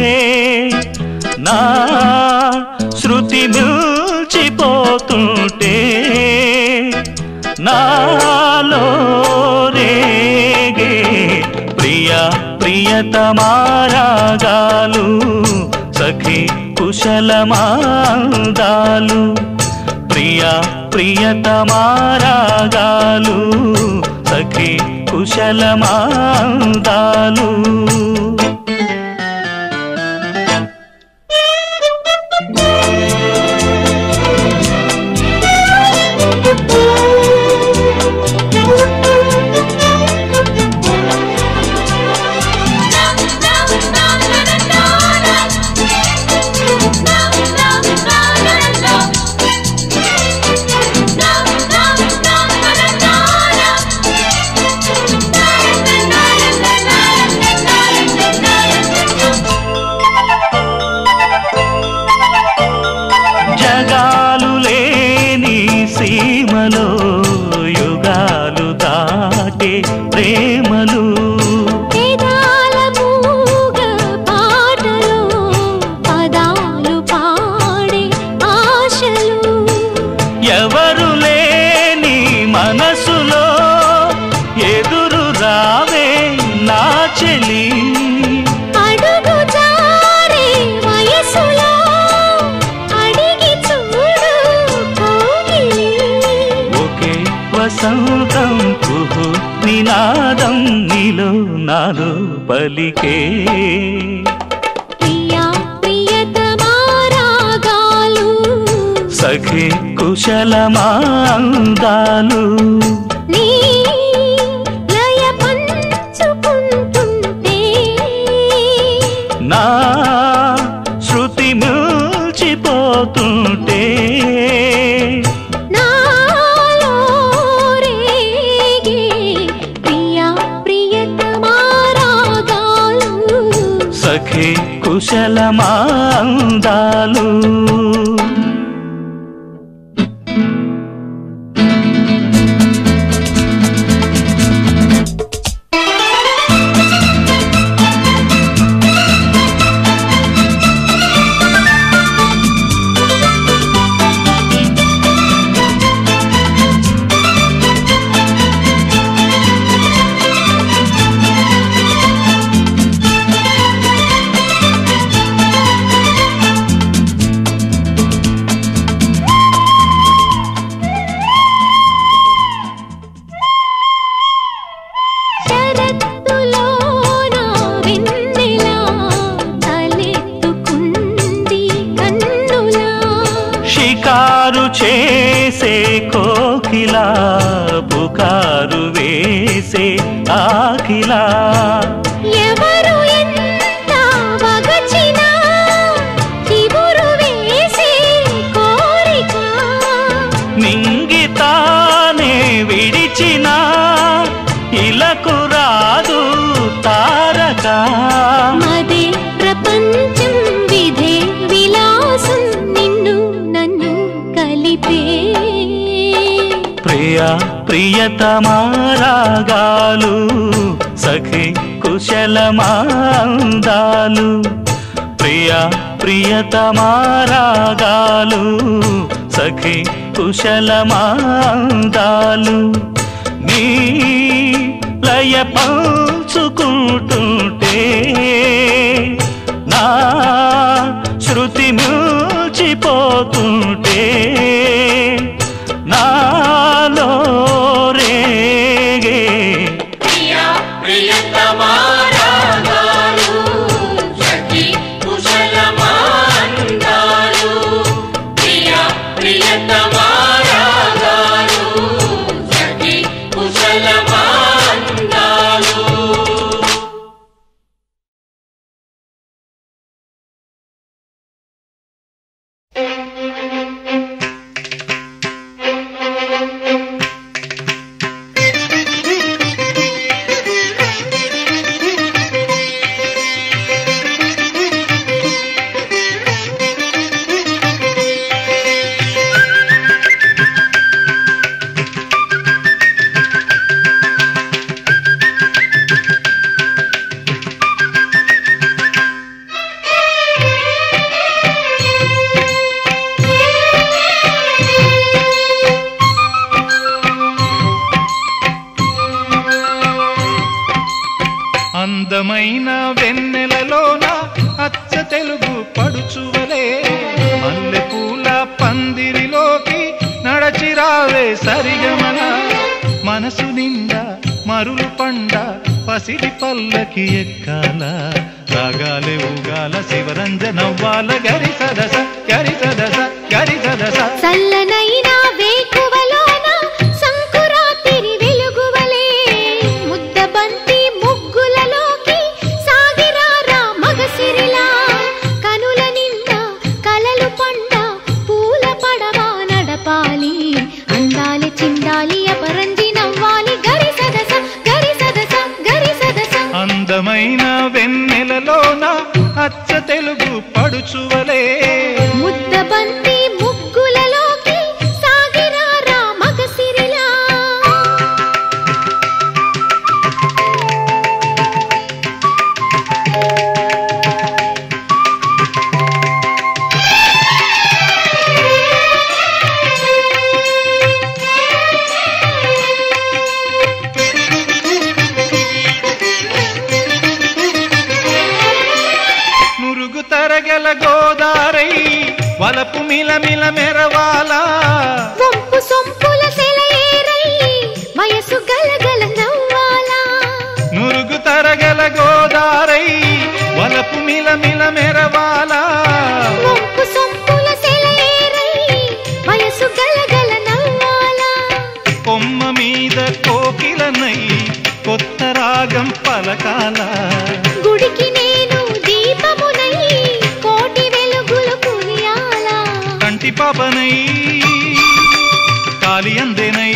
S1: నా శృతి మిల్చిపోతుంటే నాలో రేగే ప్రియ ప్రియతమారాగాలు సఖి కుశలమాందాలు ప్రియ ప్రియతమారాగాలు సఖి కుశలమాందాలు జగాలు లేని సీమలో యుగాలు దాటే ప్రేమలు
S2: వేదాల మూగ పాటలో పదాలు పాడే ఆశలు
S1: ఎవరు లేని మనసులో ఎదురు రావే నా చెలి
S2: అడుగు జారే వయసులో అడిగి చూడు కౌగిలి
S1: ఒకే వసంతం కుహు నినాదం నీలో నాలో పలికే
S2: ప్రియా ప్రియతమారాగాలు
S1: సఖి కుశలమాందాలు
S2: నీ లయ పంచుకుంటుంటే
S1: నా శృతి మిల్చిపోతుంటే
S2: నాలో రేగే ప్రియా ప్రియతమారాగాలు
S1: సఖి కుశలమాందాలు
S2: శరత్తులోన వెన్నెల తలెత్తుకుంది కన్నులా
S1: షికారు చేసే కోకిలా పుకారు వేసే ఆకిలా
S2: ఎవరు ఎంత వగచినా చిగురు వేసే కోరిక
S1: నింగితానే విడిచిన ఇలకు రాదు తారక
S2: మదే ప్రపంచం విధే విలాసం నిన్ను నన్ను కలిపే
S1: ప్రియ ప్రియతమారాగాలు సఖి కుశలమాందాలు ప్రియ ప్రియతమారాగాలు సఖి కుశలమాందాలు నీ లయ పంచుకుంటుంటే నా శృతి మిల్చిపోతుంటే నాలో రేగే
S3: పడుచువలే మల్లె పూల పందిరిలోకి నడచిరావే సరిగమన మనసు నిండా మరులు పండ పసిడి పల్లకి ఎక్కాల రాగాలే ఊగాల శివరంజనవ్వాల గరి సదస గరి సదస గరి సదస
S2: చల్లనైన వేకువలోన సంకురాతిరి వెలుగువలే ముద్దబంతి ముగ్గులలోకి సాగిరారా మగసిరిలా కనుల నిండా కలలు పండ పూల పడవా నడపాలి అందాలి చిందాలి అపరంజి నవ్వాలి గరి సదస గరి సదస గరి సదస
S3: అందమైన వెన్నెలలోన అచ్చ తెలుగు పడుచువలే
S2: ముద్దబంతి ముగ్గులలోకి సాగిరారా మగసిరిలా
S3: నురుగు తరగల గోదారై వలపు మిలమిల మెరవాలా
S2: వంపు సొంపుల సెలయేరై వయసు గలగల నవ్వాలా
S3: నురుగు తరగల గోదారై వలపు మిలమిల మెరవాలా
S2: వంపు సొంపుల సెలయేరై వయసు గలగల నవ్వాలా
S3: కొమ్మ మీద కోకిలనై కొత్త రాగం పలకాల
S2: గుడికి నేను దీపమునై కోటి వెలుగులు కురియాలా
S3: కంటి పాపనై కాలి అందేనై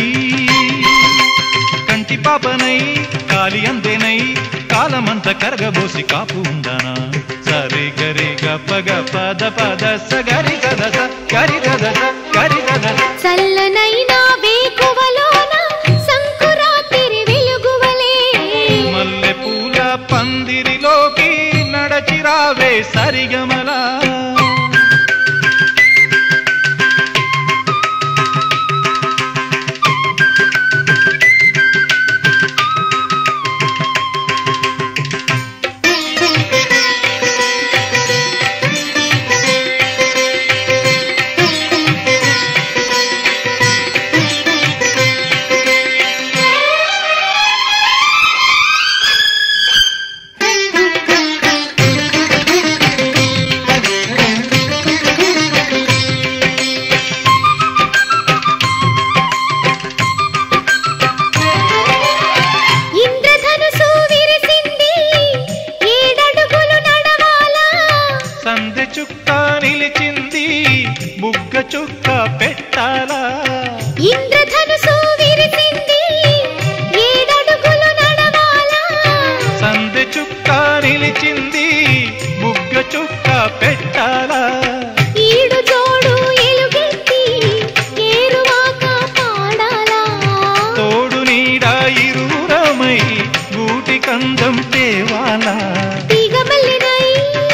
S3: కంటి పాపనై కాలి అందేనై కాలమంత కరగబోసి కాపు ఉందానా సరి గరి గప గప ద పద స గరి గద స గరి గద స గరి గద స.
S2: చల్లనైన వేకువలోన సంకురాతిరి వెలుగువలే
S3: మల్లె పూల పందిరిలోకి నడచిరావే సరిగమలా
S2: ఇంద్రధనుసు విరిసింది ఏడడుగులు నడవాలా
S3: సందె చుక్క నిలిచింది బుగ్గ చుక్క పెట్టాలా
S2: ఇంద్రధనుసు విరిసింది ఏడడుగులు నడవాలా
S3: సందె చుక్క నిలిచింది బుగ్గ చుక్క పెట్టాలా
S2: ఈడు జోడు ఎలుగెత్తి ఏరువాక పాడాలా
S3: తోడు నీడ ఇరువురమై గూటి కందం తేవాలా
S2: తీగ మల్లినై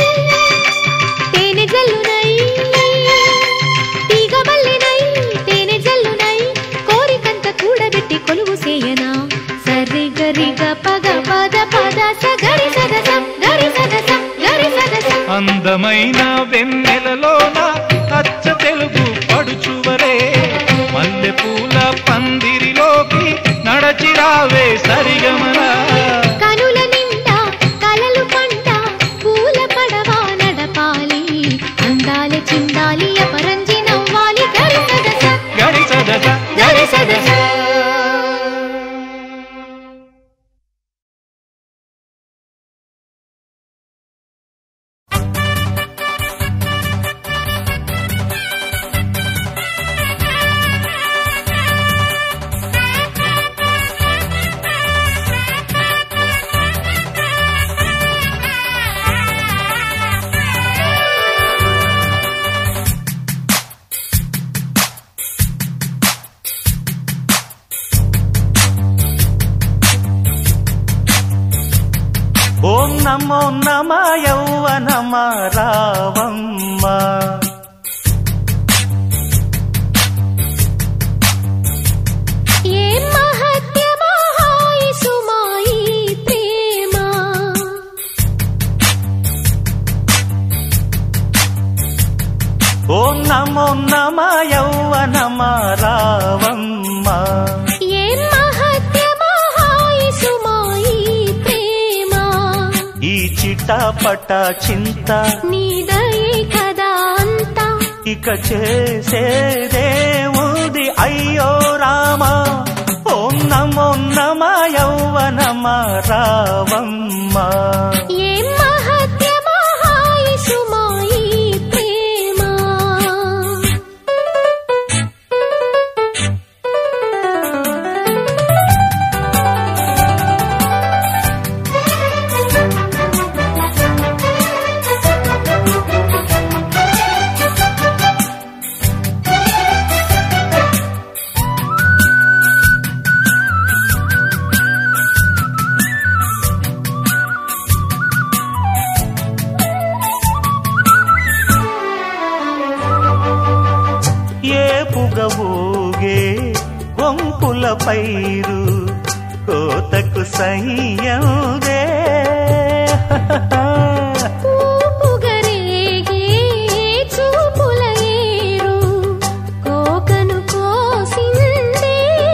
S2: తేనె జల్లునై తీగ మల్లినై తేనె జల్లునై కోరికంత కూడబెట్టి కొలువు సేయనా సరి గరి గ పగ పద పద స గరి సదస గరి సదస గరి సదస
S3: అందమైన వెన్నెలలోన అచ్చ తెలుగు పడుచువలే మల్లె పూల పందిరిలోకి నడచిరావే సరిగమలా
S2: కనుల నిండా కలలు పంట పూల పడవా నడపాలి అందాలి చిందాలి అపరంజి నవ్వాలి గరి సదస
S3: గరి సదస
S2: గరి సదస
S1: ఓం నమో నమ యౌవనమ రావమ్మ
S2: ఏ మహత్యమో హాయి సుమాయి ప్రేమ
S1: ఓ నమో నమ యౌవనమా రావమ్మ
S2: ఏం మహత్యమో హాయి సుమాయి ప్రేమ
S1: ఈ చిటపట చింత
S2: నీదయే కదా అంతా
S1: ఇక చేసేదేముది అయ్యో రామా ఓం నమో నమ యౌవనమా రావమ్మ
S2: ఏం మహత్యమో హాయి సుమాయి ప్రేమ
S1: ఏ పుగవోగే వంపుల పైరు కోతకు సయ్యదే
S2: ఊపుగరేగే చూపుల ఏరు కోకను కోసిందే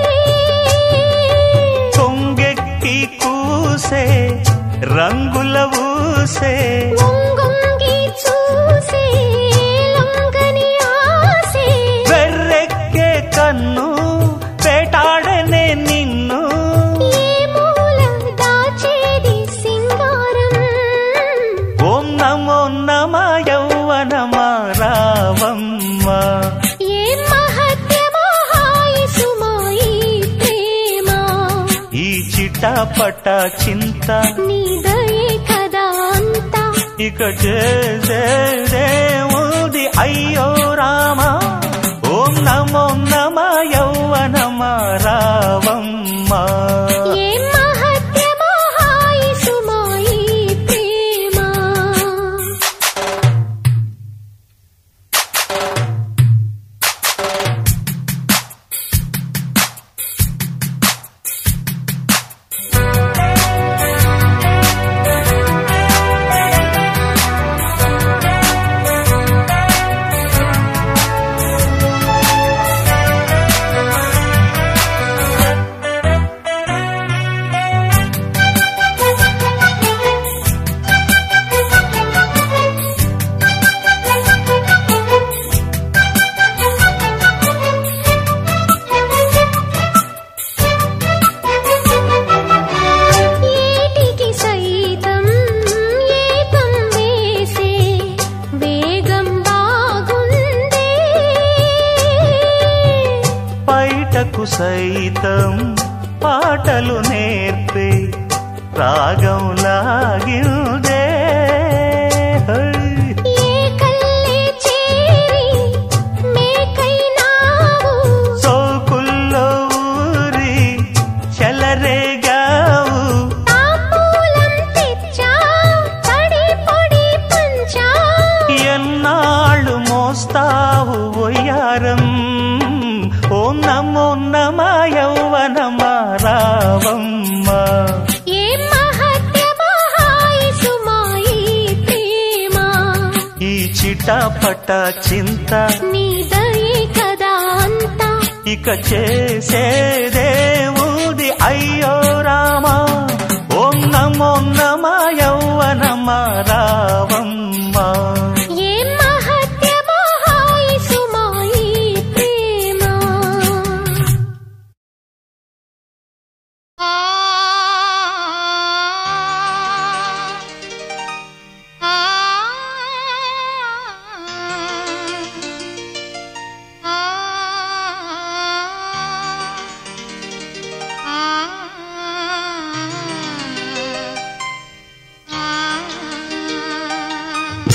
S1: కొంగెక్కి కూసే రంగుల ఊసే
S2: వంగొంగి చూసే లొంగని ఆసే
S1: వెర్రెక్కే కన్ను వేటాడనే నిన్ను
S2: ఏ మూల దాచేది సింగారం
S1: ఓం నమో నమ యౌవనమా రావమ్మ
S2: ఏ మహత్యమో హాయి సుమాయి ప్రేమ
S1: ఈ చిటపట చింత
S2: నీదయే కదా అంతా
S1: ఇక చేసేదేముది అయ్యో రామా ఓం నమో నమ యౌవనమా రావమ్మ
S2: ఏ మహత్యమో హాయి సుమాయి ప్రేమ ఏటికి సైతం ఏకం వేసే వేగం బాగుందే
S1: బయటకు సైతం పాటలు నేర్పే రాగం లాగిందే హై.
S2: ఏ కల్లే చేరి మేకైనావు
S1: సోకుల్లో ఊరి చెలరేగావు
S2: తాంబూలం తెచ్చా తడి పొడి పంచా
S1: ఎన్నాళ్ళు మోస్తావు ఒయ్యారం ఓ నమో నమ యౌవనమా రావమ్మ
S2: ఏ మహత్యమో హాయి సుమాయి ప్రేమ
S1: ఈ చిటపట చింత
S2: నీదయే కదా అంతా
S1: ఇక చేసేదేముది అయ్యో రామా ఓం నమో నమ యౌవనమా రావమ్మ
S2: ఏ మహత్యమో హాయి సుమాయి ప్రేమ
S12: ఆ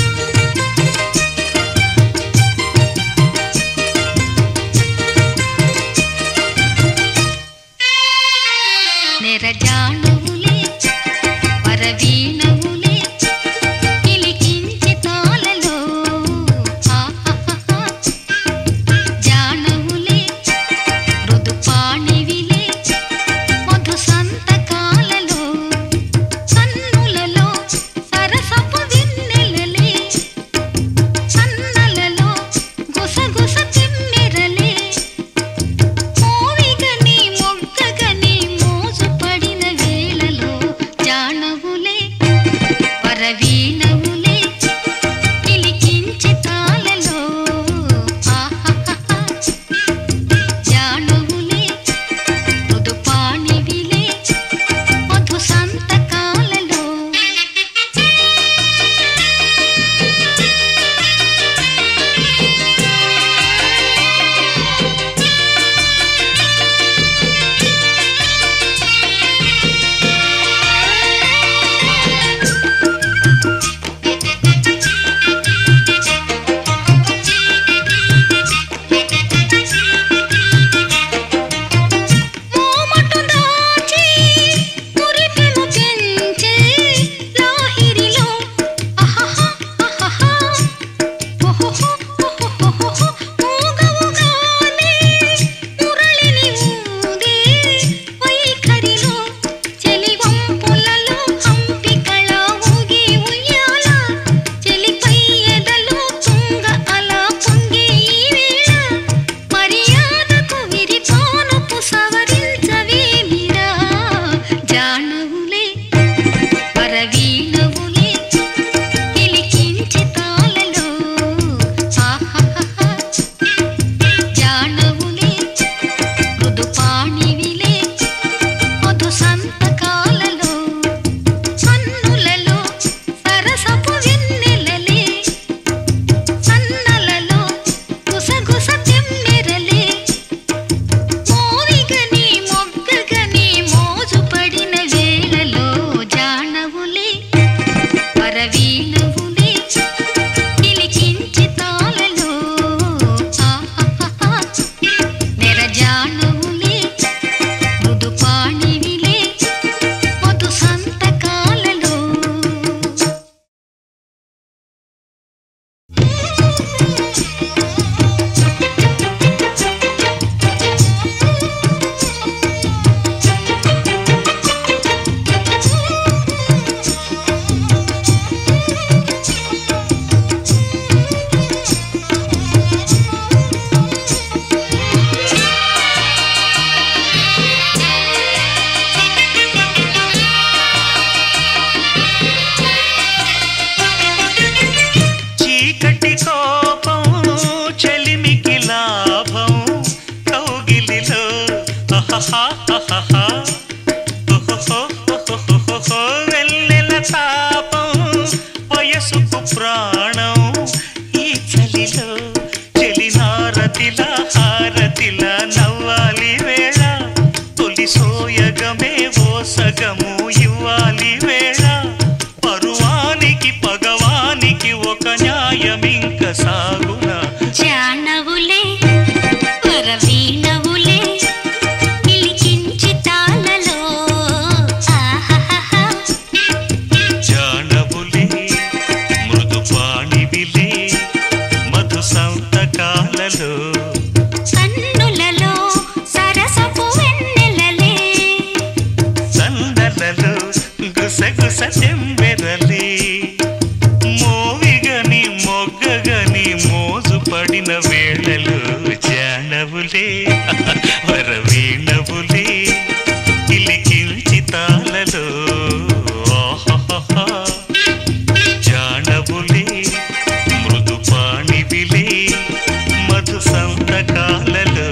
S1: చిలిపిలే మధు సంతకాలలో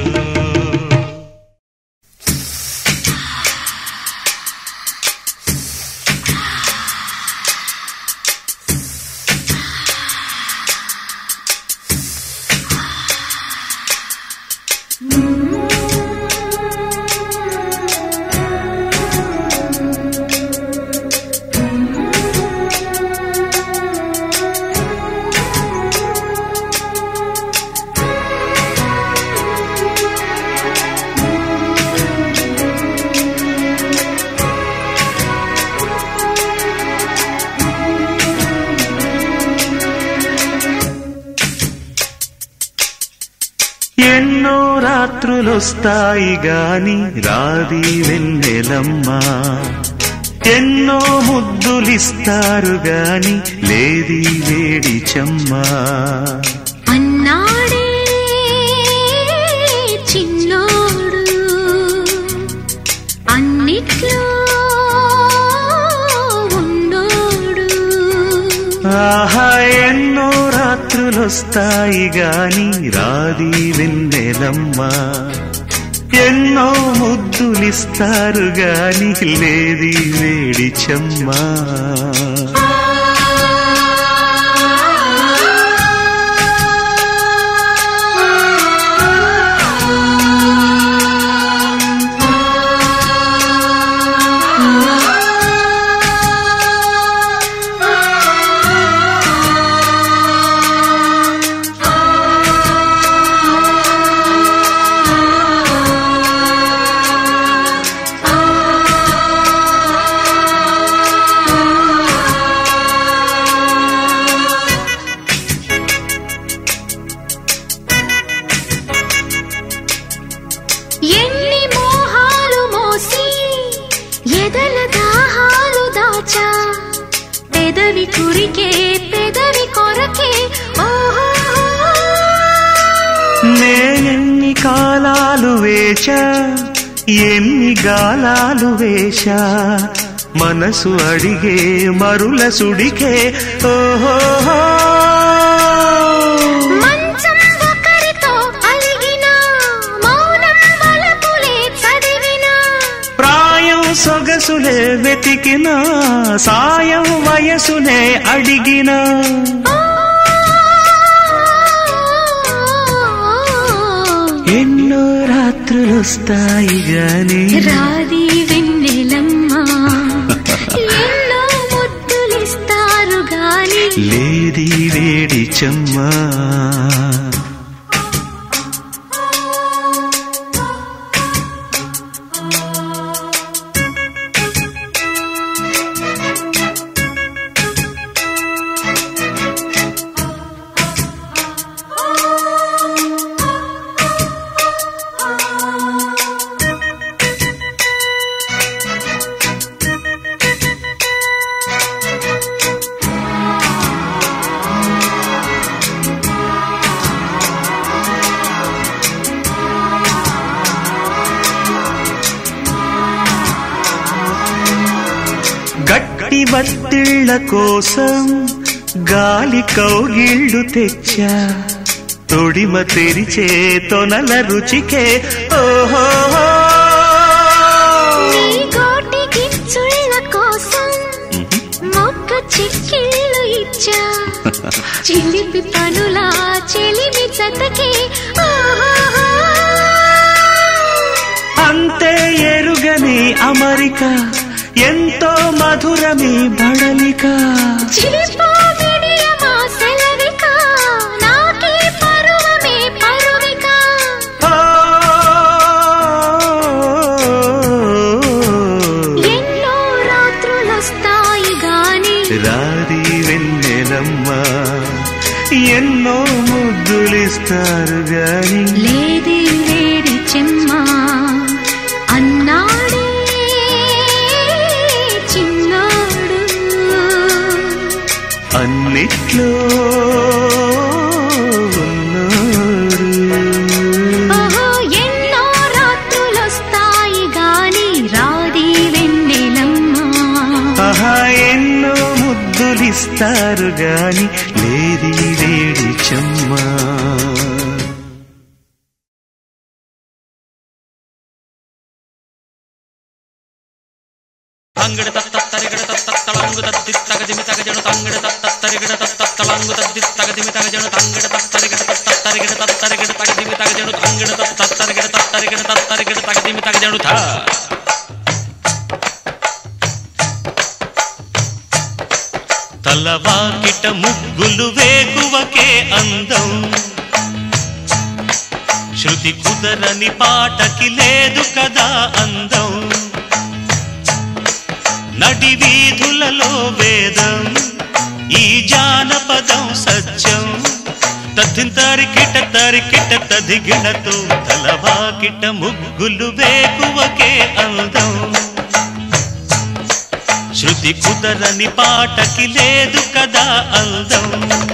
S1: ఎన్నో రాత్రులొస్తాయి గాని రాది వెన్నెలమ్మా ఎన్నో ముద్దులిస్తారు గాని లేది వేడి చెమ్మా
S2: అన్నాడే చిన్నోడు అన్నిట్లో ఉన్నోడు
S1: ఆహా ఎన్నో రాత్రులొస్తాయి గాని రాది వెన్నెలమ్మా ఎన్నో ముద్దులిస్తారు గాని లేది వేడి చెమ్మా
S2: ఎన్ని మోహాలు మోసి ఎదల దాహాలు దాచా పెదవి కురికే పెదవి కొరకే ఓహో
S1: నేనెన్ని కాలాలు వేచా ఎన్ని గాలాలు వేశా మనసు అడిగే మరుల సుడికే ఓహో
S2: మంచం ఒకరితో అలిగినా మౌనం వలపులే చదివినా
S1: ప్రాయం సొగసులే వెతికినా సాయం వయసునే అడిగినా ఎన్నో రాత్రులొస్తాయి గాని
S2: రాది వెన్నెలమ్మా ఎన్నో ముద్దులిస్తారు గాని
S1: లేది వేడి చెమ్మా గట్టి బత్తిళ్ళ కోసం గాలి కౌగిళ్ళు తెచ్చా తొడిమ తెరిచే తొనల రుచికే ఓహో
S2: నీ గోటి గిచ్చుళ్ళ కోసం మొక్క చిక్కిళ్ళు ఇచ్చా చిలిపి పనులా చెలిమి చతకి
S1: అంతే ఎరుగని అమరిక ఎంతో మధురమి బడలిక
S2: చిలిపో విడియమా సెలవిక నాకే పరువమే పరువిక ఎన్నో రాత్రులొస్తాయి గాని
S1: రాది వెన్నెలమ్మా ఎన్నో ముద్దులిస్తారు గాని
S2: లేది వేడి చెమ్మా అన్నాడే చిన్నాడు
S1: అన్నిట్లో ఉన్నాడు
S2: ఓహో ఎన్నో రాత్రులొస్తాయి గాని రాది వెన్నెలమ్మా
S1: ఆహా ఎన్నో ముద్దులిస్తారు గాని లేది వేడి చెమ్మా
S14: తంగిడ తత్తరిగడ తత్తళంగు తద్ది తగదిమి తగజను తంగిడ తత్తరిగడ తత్తళంగు తద్ది తగదిమి తగజను తంగిడ తత్తరిగడ తత్తరిగడ తత్తరిగడ తగదిమి తగజను తంగిడ తత్తరిగడ తత్తరిగడ తత్తరిగడ తగదిమి తగజను థా
S1: తలవాకిట ముగ్గులు వేకువకే అందం శృతి కుదరని పాటకి లేదు కదా అందం నడి వీధులలో వేదం ఈ జానపదం సత్యం తరింకిట తరికిట తదిగిణతో తలవాకిట ముగ్గులు వేకువకే అందం శృతి కుదరని పాటకి లేదు కదా అందం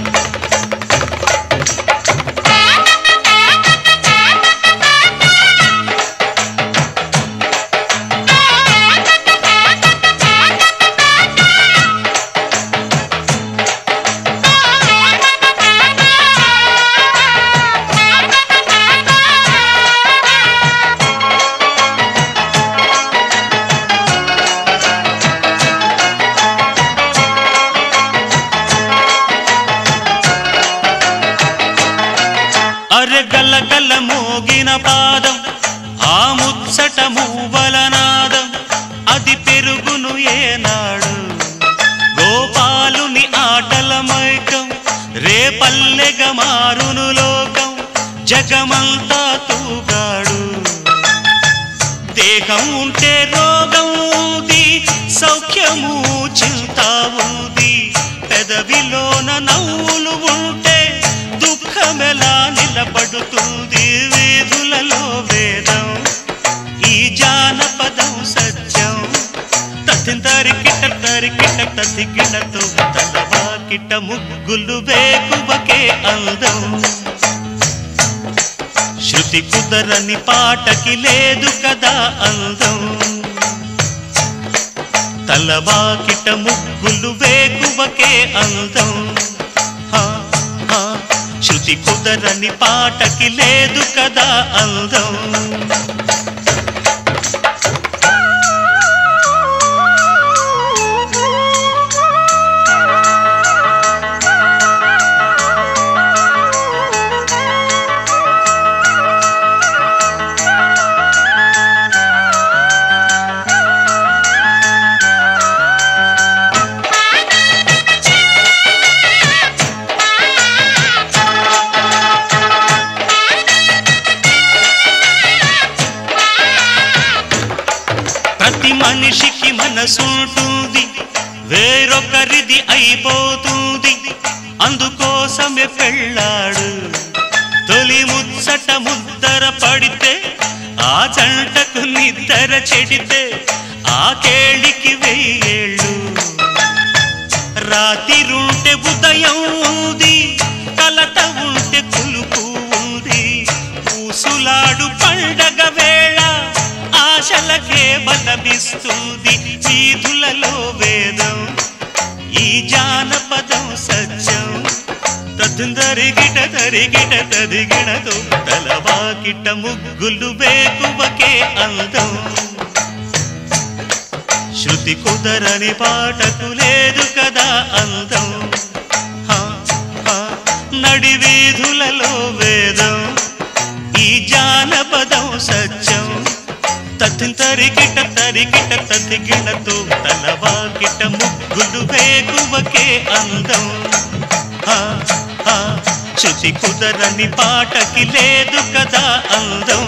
S1: అరగల గల మోగిన పాదం ఆ ముచ్చట మూవలనాదం అది పెరుగును ఏనాడు గోపాలుని ఆటల మైకం రేపల్లెగ మారును లోకం జగమంతా తూగాడు దేహం ఉంటే రోగం ఉంది సౌఖ్యము చింత ఉంది పెదవిలోన నవ్వులు ఉంటే దుఃఖమెలా నిలబడుతుంది వీధులలో వేదం ఈ జానపదం సత్యం తరింకిట తరికిట తదిగినతో తలవాకిట ముగ్గులు వేకువకే అందం శృతి కుదరని పాటకి లేదు కదా అందం తలవాకిట ముగ్గులు వేకువకే అందం హా, హా, శృతి కుదరని పాటకి లేదు కదా అందం ప్రతి మనిషికి మనసుంటుంది వేరొకరిది అయిపోతుంది అందుకోసమే పెళ్ళాడు తొలి ముచ్చట ముద్దర పడితే ఆ జంటకు నిద్దర చెడితే ఆ కేళికి వెయ్యేళ్ళు రాతిరుంటే ఉదయం ఉంది కలత ఉంటే కులుపు ఉంది ఊసులాడు పండగ వేళ ఆశలకే బలమిస్తుంది వీధులలో వేదం ఈ జానపదం సత్యం తరింగిట తరిగిట తదిగిణతో తలవాకిట ముగ్గులు వేకువకే అందం శృతి కుదరని పాటకు లేదు కదా అందం హా, హా, నడి వీధులలో వేదం ఈ జానపదం సత్యం తరింకిట తరికిట తదిగిణతో తలవాకిట ముగ్గులు వేకువకే అందం హా, హా, శృతి కుదరని పాటకి లేదు కదా అందం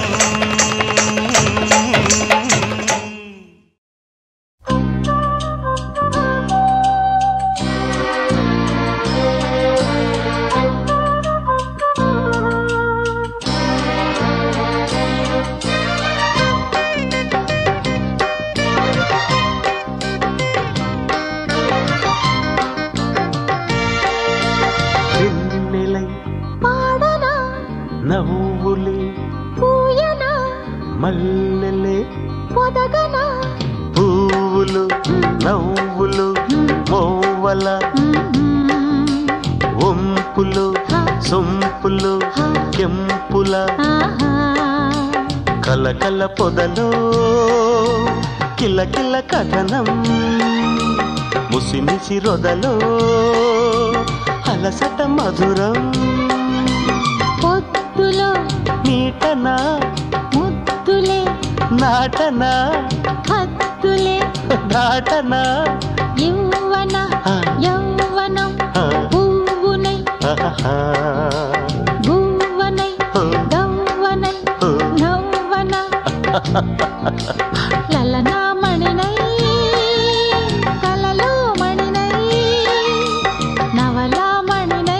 S11: వెన్నెలై
S2: పాడనా
S11: నవ్వులే
S2: పూయనా
S11: మల్లెలే
S2: పొదగనా
S11: పువ్వులు నవ్వులు మోవల వంపులు సొంపులు కెంపుల కలకల పొదలో కిలకిల కథనం ముసిమిసి రొదలో అలసట మధురం
S2: పొత్తులో
S11: నీటన
S2: ముద్దులే
S11: నాటన
S2: హత్తులే
S11: నాటన
S2: యౌవన యౌవనం పువ్వునై భువనై గౌవనై నౌవన లలనామణినై కలలో మణినై నవలామణినై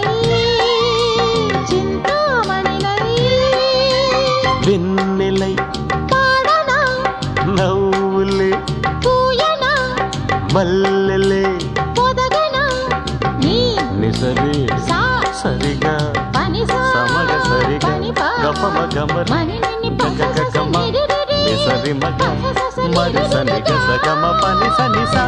S2: చింతామణినై
S11: వెన్నెలై
S2: పాడనా
S11: నవ్వులే
S2: పూయనా
S11: మల్లెలే
S2: పొదగనా నీ
S11: నిసరి
S2: సా
S11: సరిగా
S2: పని సా
S11: సమగ సరిగా
S2: పని పా
S11: గపమ గమర
S2: మని నిన్ని
S11: గగ గమ నిసరి మగ మరి సని గస గమ పని సని సా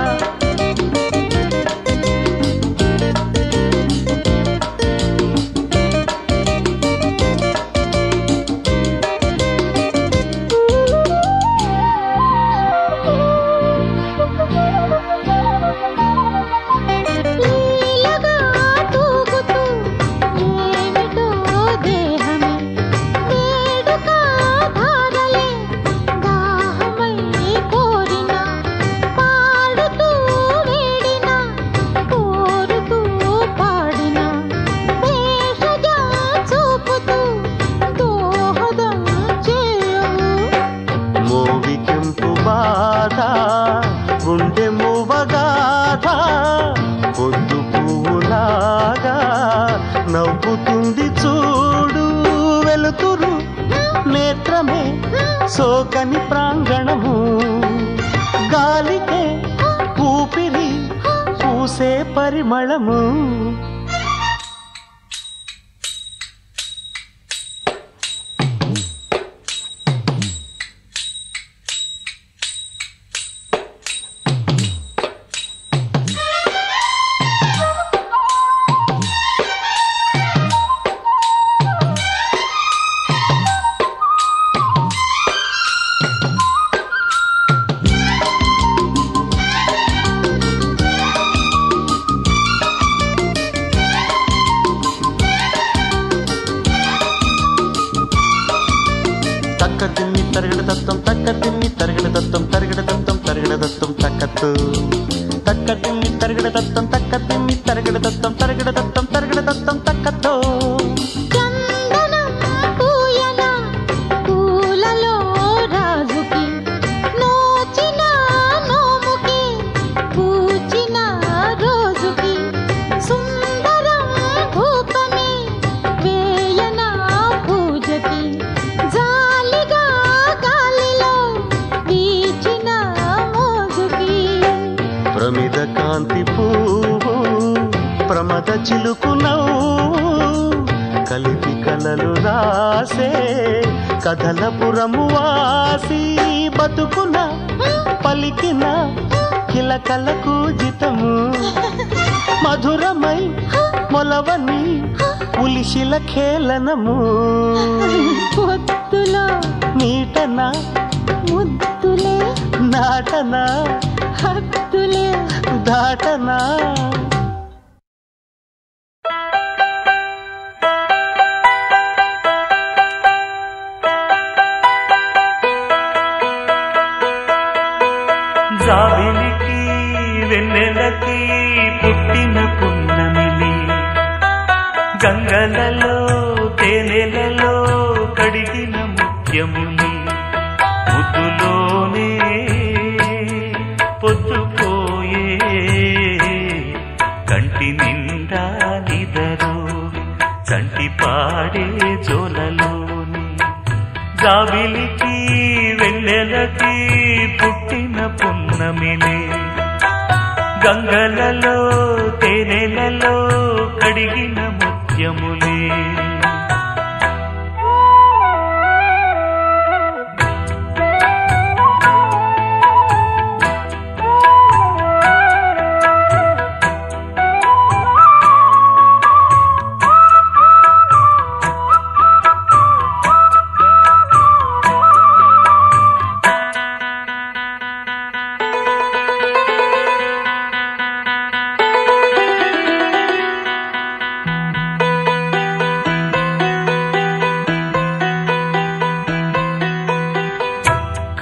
S2: లీలగా తూగుతూ ఏమిటో దేహమే వేడుక ధారలే దాహమై కోరిన పాడుతూ వేడిన కోరుతూ పాడిన భేషజ చూపుతూ దోహదం చేయవు
S11: మోవి కెంపు బాధ గుండె మూవగాథ పొద్దు పువ్వులాగా నవ్వుతుంది చూడు వెలుతురు నేత్రమే సోకని ప్రాంగణము గాలికే ఊపిరి పూసే పరిమళము తక్క తిన్ని తరగడ తత్వం తక్క తిన్ని తరగడ తత్వం తరగడ తత్వం తరగడ తత్వం తక్కత్తు తక్క తిన్ని తరగడ తత్వం తక్క తిన్ని తరగడ తత్వం తరగడ తత్వం తరగడ తత్వం తక్కత్తు
S2: చందనం పూయన పూలలో రాజుకి నోచిన నోముకి పూచిన రోజుకి సుందరం ధూపమే వేయన పూజకి జాలిగా గాలిలో వీచిన మోజుకి
S11: ప్రమిద కాంతి పువ్వు ప్రమద చిలుకు నవ్వు కలిపి కలలు రాసే కథలపురము వాసి బతుకున పలికిన కిలకలకు జితము మధురమై మొలవని ఉలిశిల ఖేళనము
S2: పొత్తులో
S11: నీటన
S2: ముద్దులే
S11: నాటన
S2: హత్తులే
S11: దాటనా
S1: జాబిలికి వెన్నెలకి పుట్టిన పున్నమిలి గంగలలో తేనెలలో కడిగిన ముత్యముని ముద్దులోనే పొద్దుపోయే కంటి నిండా నిదరు కంటి పాడే జోలలోని జాబిలికి వెన్నెలకి పుట్టిన పున్నమిలే గంగలలో తేనెలలో కడిగిన ముత్యములే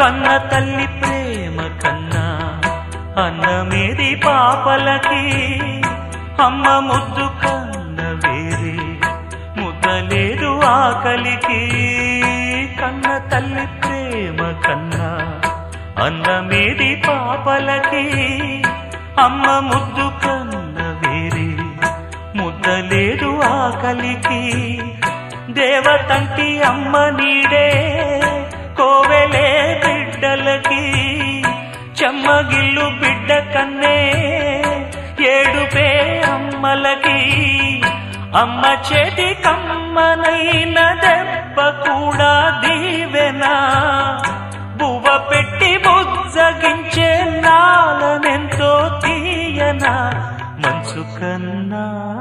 S1: కన్న తల్లి ప్రేమ కన్నా అన్నమేది పాపలకి అమ్మ ముద్దు కన్న వేరే ముద్దలేదు ఆకలికి కన్న తల్లి ప్రేమ కన్నా అన్నమేది పాపలకి అమ్మ ముద్దు కన్న వేరే ముద్దలేదు ఆకలికి దేవతంటి అమ్మ నీడే కోవెలే బిడ్డలకి చెమ్మగిల్లు బిడ్డ కన్నే ఏడుపే అమ్మలకి అమ్మ చేతి కమ్మనైన దెబ్బ కూడా దీవెనా బువ్వ పెట్టి బుజ్జగించే నాలనెంతో తీయనా మనసు కన్నా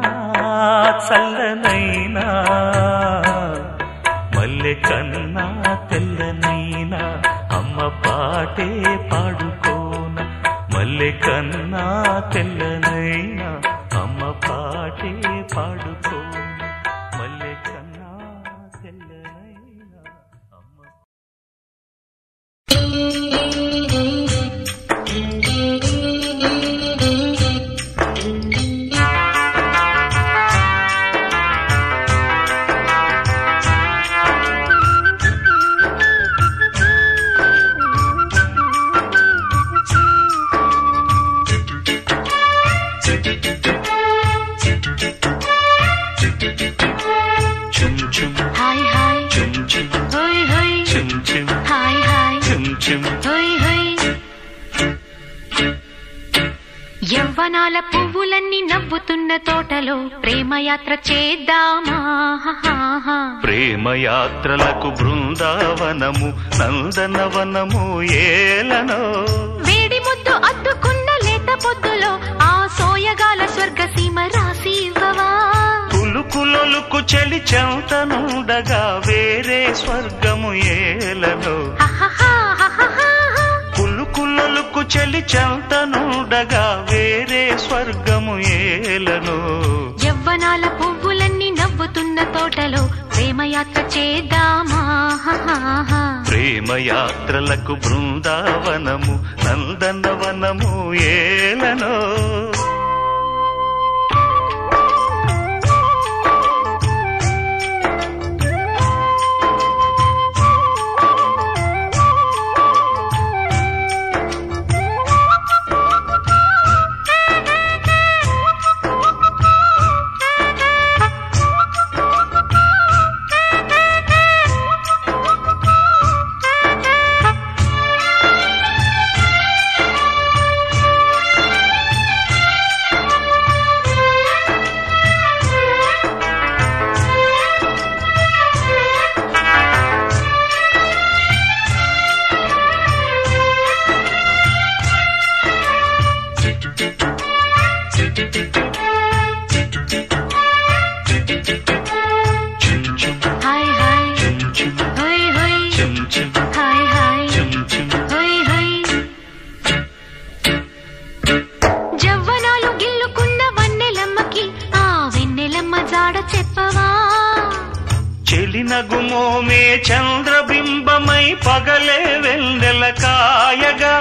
S1: చల్లనైనా మల్లె కన్నా తెల్లనైనా అమ్మ పాటే పాడుకోన మల్లె కన్నా తెల్లనైనా అమ్మ పాటే పాడుకోన మల్లె కన్నా తెల్లనైనా అమ్మ చుమ్ చుమ్
S2: హాయ్ హాయ్
S1: చుమ్ చుమ్
S2: హోయ్ హోయ్
S1: చుమ్ చుమ్
S2: హాయ్ హాయ్
S1: చుమ్ చుమ్
S2: హోయ్ హోయ్ యవ్వనాల పువ్వులన్నీ నవ్వుతున్న తోటలో ప్రేమయాత్ర చేద్దామా హాహాహా.
S1: ప్రేమయాత్రలకు బృందావనము నందనవనము ఏలనో
S2: వేడి ముద్దు అద్దుకున్న లేత పొద్దులో ఆ సోయగాల స్వర్గ సీమ రాసి ఇవ్వవా
S1: కులుకులొలుకు చెలి చెంతనుండగా వేరే స్వర్గము ఏలనో కులుకులొలుకు చెలి చెంతనుండగా వేరే స్వర్గము ఏలనో
S2: యవ్వనాల పువ్వులన్నీ నవ్వుతున్న తోటలో ప్రేమయాత్ర చేద్దామా హాహాహా.
S1: ప్రేమయాత్రలకు బృందావనము నందనవనము ఏలనో
S2: హాయ్ హాయ్ హోయ్ హోయ్ హాయ్ హాయ్ హోయ్ హోయ్ జవ్వనాలు గిల్లుకున్న వన్నెలమ్మకి ఆ వెన్నెలమ్మ జాడ చెప్పవా
S1: చెలినగుమోమే చంద్రబింబమై పగలే వెన్నెల కాయగా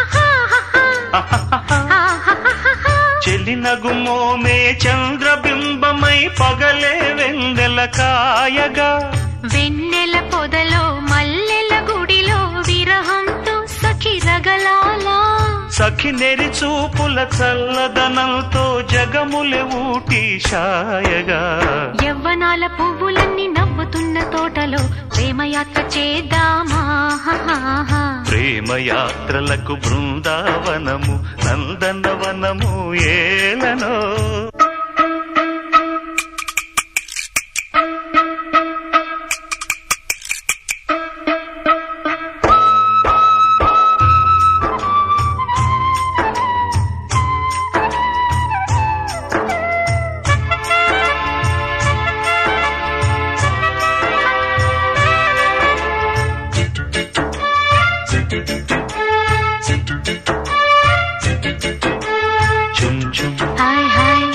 S1: చెలినగుమోమే చంద్రబింబమై పగలే వెన్నెల కాయగా
S2: వెన్నెల పొదలో మల్లెల గుడిలో విరహంతో సఖి రగలాలా
S1: సఖి నెరి చూపుల చల్లదనంతో జగములే ఊటి షాయగా
S2: యవ్వనాల పువ్వులన్నీ నవ్వుతున్న తోటలో ప్రేమయాత్ర చేద్దామా హాహాహా.
S1: ప్రేమయాత్రలకు బృందావనము నందనవనము ఏలనో చుమ్ చుమ్
S2: హాయ్ హాయ్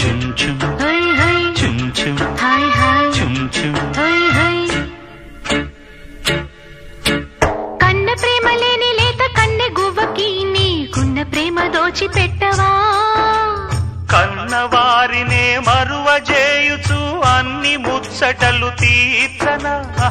S1: ముచ్చటలు తీర్చన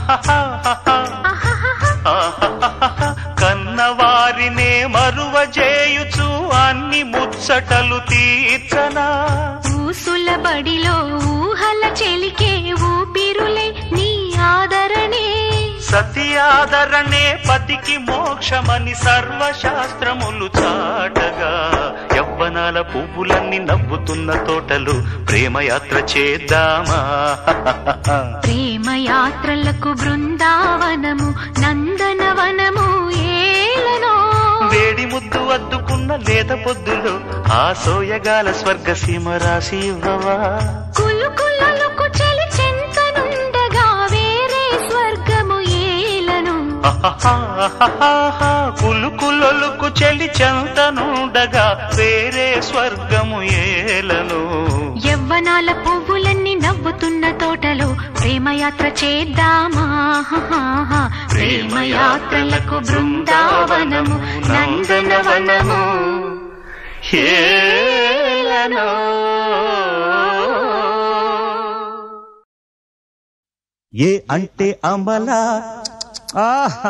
S1: కన్నవారినే మరువ చేయుచు అన్ని ముచ్చటలు తీర్చనా
S2: ఊసుల బడిలో ఊహల చెలికే ఊపిరులే నీ ఆదరణే
S1: సత్యాదరణే పతికి మోక్షమని సర్వశాస్త్రములు చాటగా యవ్వనాల పువ్వులన్నీ నవ్వుతున్న తోటలు ప్రేమయాత్ర చేద్దామా
S2: ప్రేమ యాత్రలకు బృందావనము నందనవనము ఏలనో
S1: వేడి ముద్దు అద్దుకున్న లేత పొద్దులో ఆ సోయగాల స్వర్గ సీమ రాసి ఇవ్వవా
S2: కులు కులలకు చెలి చెంతనుండగా వేరే స్వర్గము ఏలను
S1: అహహహహహ, కులుకులొలుకు చెలి చెంతనుండగా వేరే స్వర్గము ఏలను
S2: యవ్వనాల పువ్వులన్నీ నవ్వుతున్న తోటలో ప్రేమయాత్ర చేద్దామా ప్రేమయాత్రలకు బృందావనము నందనవనము
S1: ఏలను
S10: ఏ అంటే అమలా ఆహా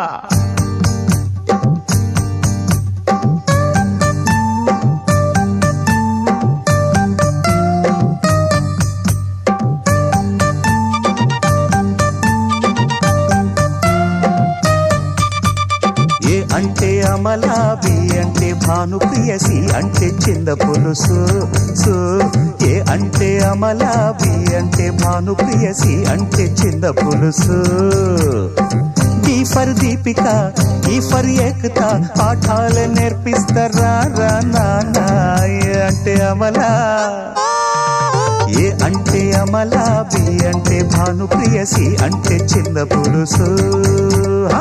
S10: ఏ అంటే అమలా బి అంటే భానుప్రియసి అంటే చింద పులుసు సు ఏ అంటే అమలా బి అంటే భానుప్రియసి అంటే చింద పులుసు డి ఫర్ దీపిక ఈ ఫర్ ఏకత పాఠాలు నేర్పిస్తారా రా నాన్న ఏ అంటే అమలా ఏ అంటే అమలా బి అంటే భానుప్రియసి అంటే చింద పులుసు హా?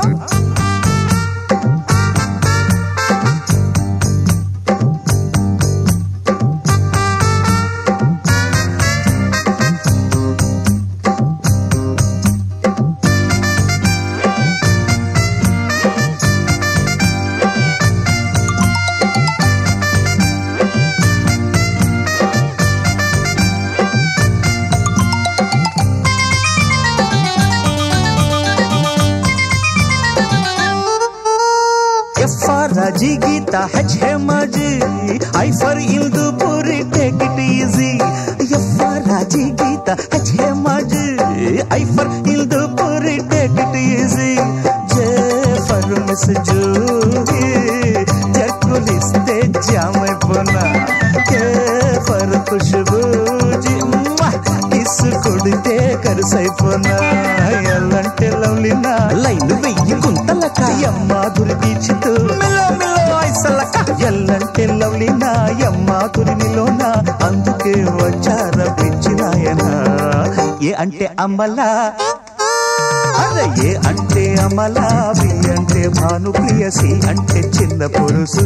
S10: F for Raji Gita H Hemaji I for Ildu Puri take it easy F for Raji Gita H Hemaji I for Ildu Puri take it easy J for Miss Juhi జక్కులిస్తే జామై పోనా కే ఫర్ Khushbu ji kiss కొడితే కరుసైపోనా ఎల్లంటే Lovlina line వెయ్యి గుంతలక ఎమ్మాధురి దీక్షితు మిలో మిలో ఐసలక ఎల్లంటే లవ్లీనా ఎమ్మాధురి నిలోన అందుకే వచ్చార పిచ్చినాయన ఏ అంటే అమ్మలా అరే ఏ అంటే అమలా బి అంటే భానుప్రియసి అంటే చిన్న పురుసు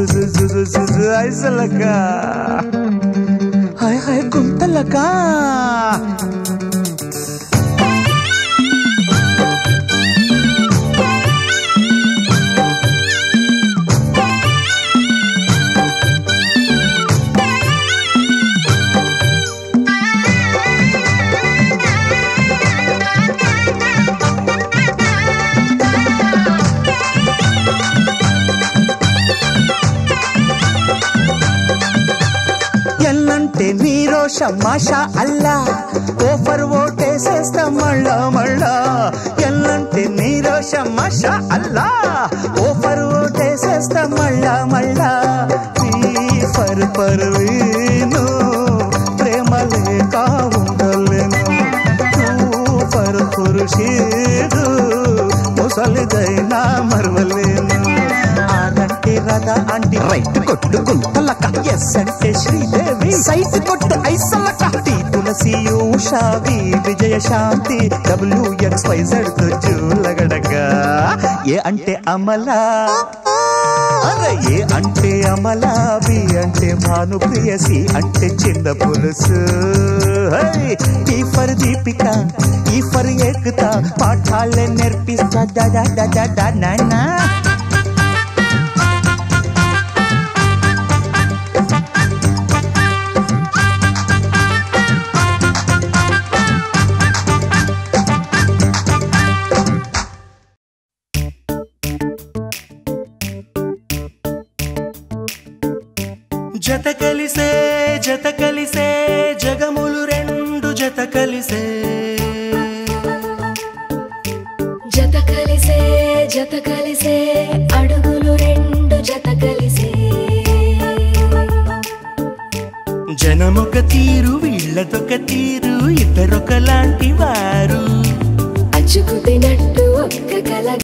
S10: ఐసలక హాయ్ హాయ్ గుంతలక ఎల్లంటే నీ రోషం మాషా అల్లా ఓఫర్ ఓటేసేస్తా మళ్ళా మళ్ళా ఎల్లంటే నీ రోషం మాషా అల్లా ఓఫర్ ఓటేసేస్తా మళ్ళా మళ్ళా ఫర్ పర్వీను ప్రేమ లేక ఉండలేను ఫర్ పురుషీదు ముసలిదైనా మరవలేను ఆరంటే రథ అంటే రైట్ కొట్టు గుంతలక ఎస్ అంటే శ్రీదేవి సైట్ కొట్టు ఐసలక టీ తులసి ఉషావి Vijaya Shanti W X Y Z జూలగడగా ఏ అంటే అమలా అరే ఏ అంటే అమలా బి అంటే భానుప్రియసి అంటే చిన్న పులుసు హై! ఈ ఫర్ దీపిక ఈ ఫర్ ఏకత పాఠాలే నేర్పిస్తా డా డా డా డా డా నాన్నా
S15: జత కలిసే జత కలిసే జగములు రెండు జత కలిసే
S2: జత కలిసే జత కలిసే అడుగులు రెండు జత కలిసే
S15: జనమొక తీరు వీళ్ళదొక తీరు ఇద్దరొకలాంటి వారు
S2: అచ్చుకు తినట్టు ఒక్క కల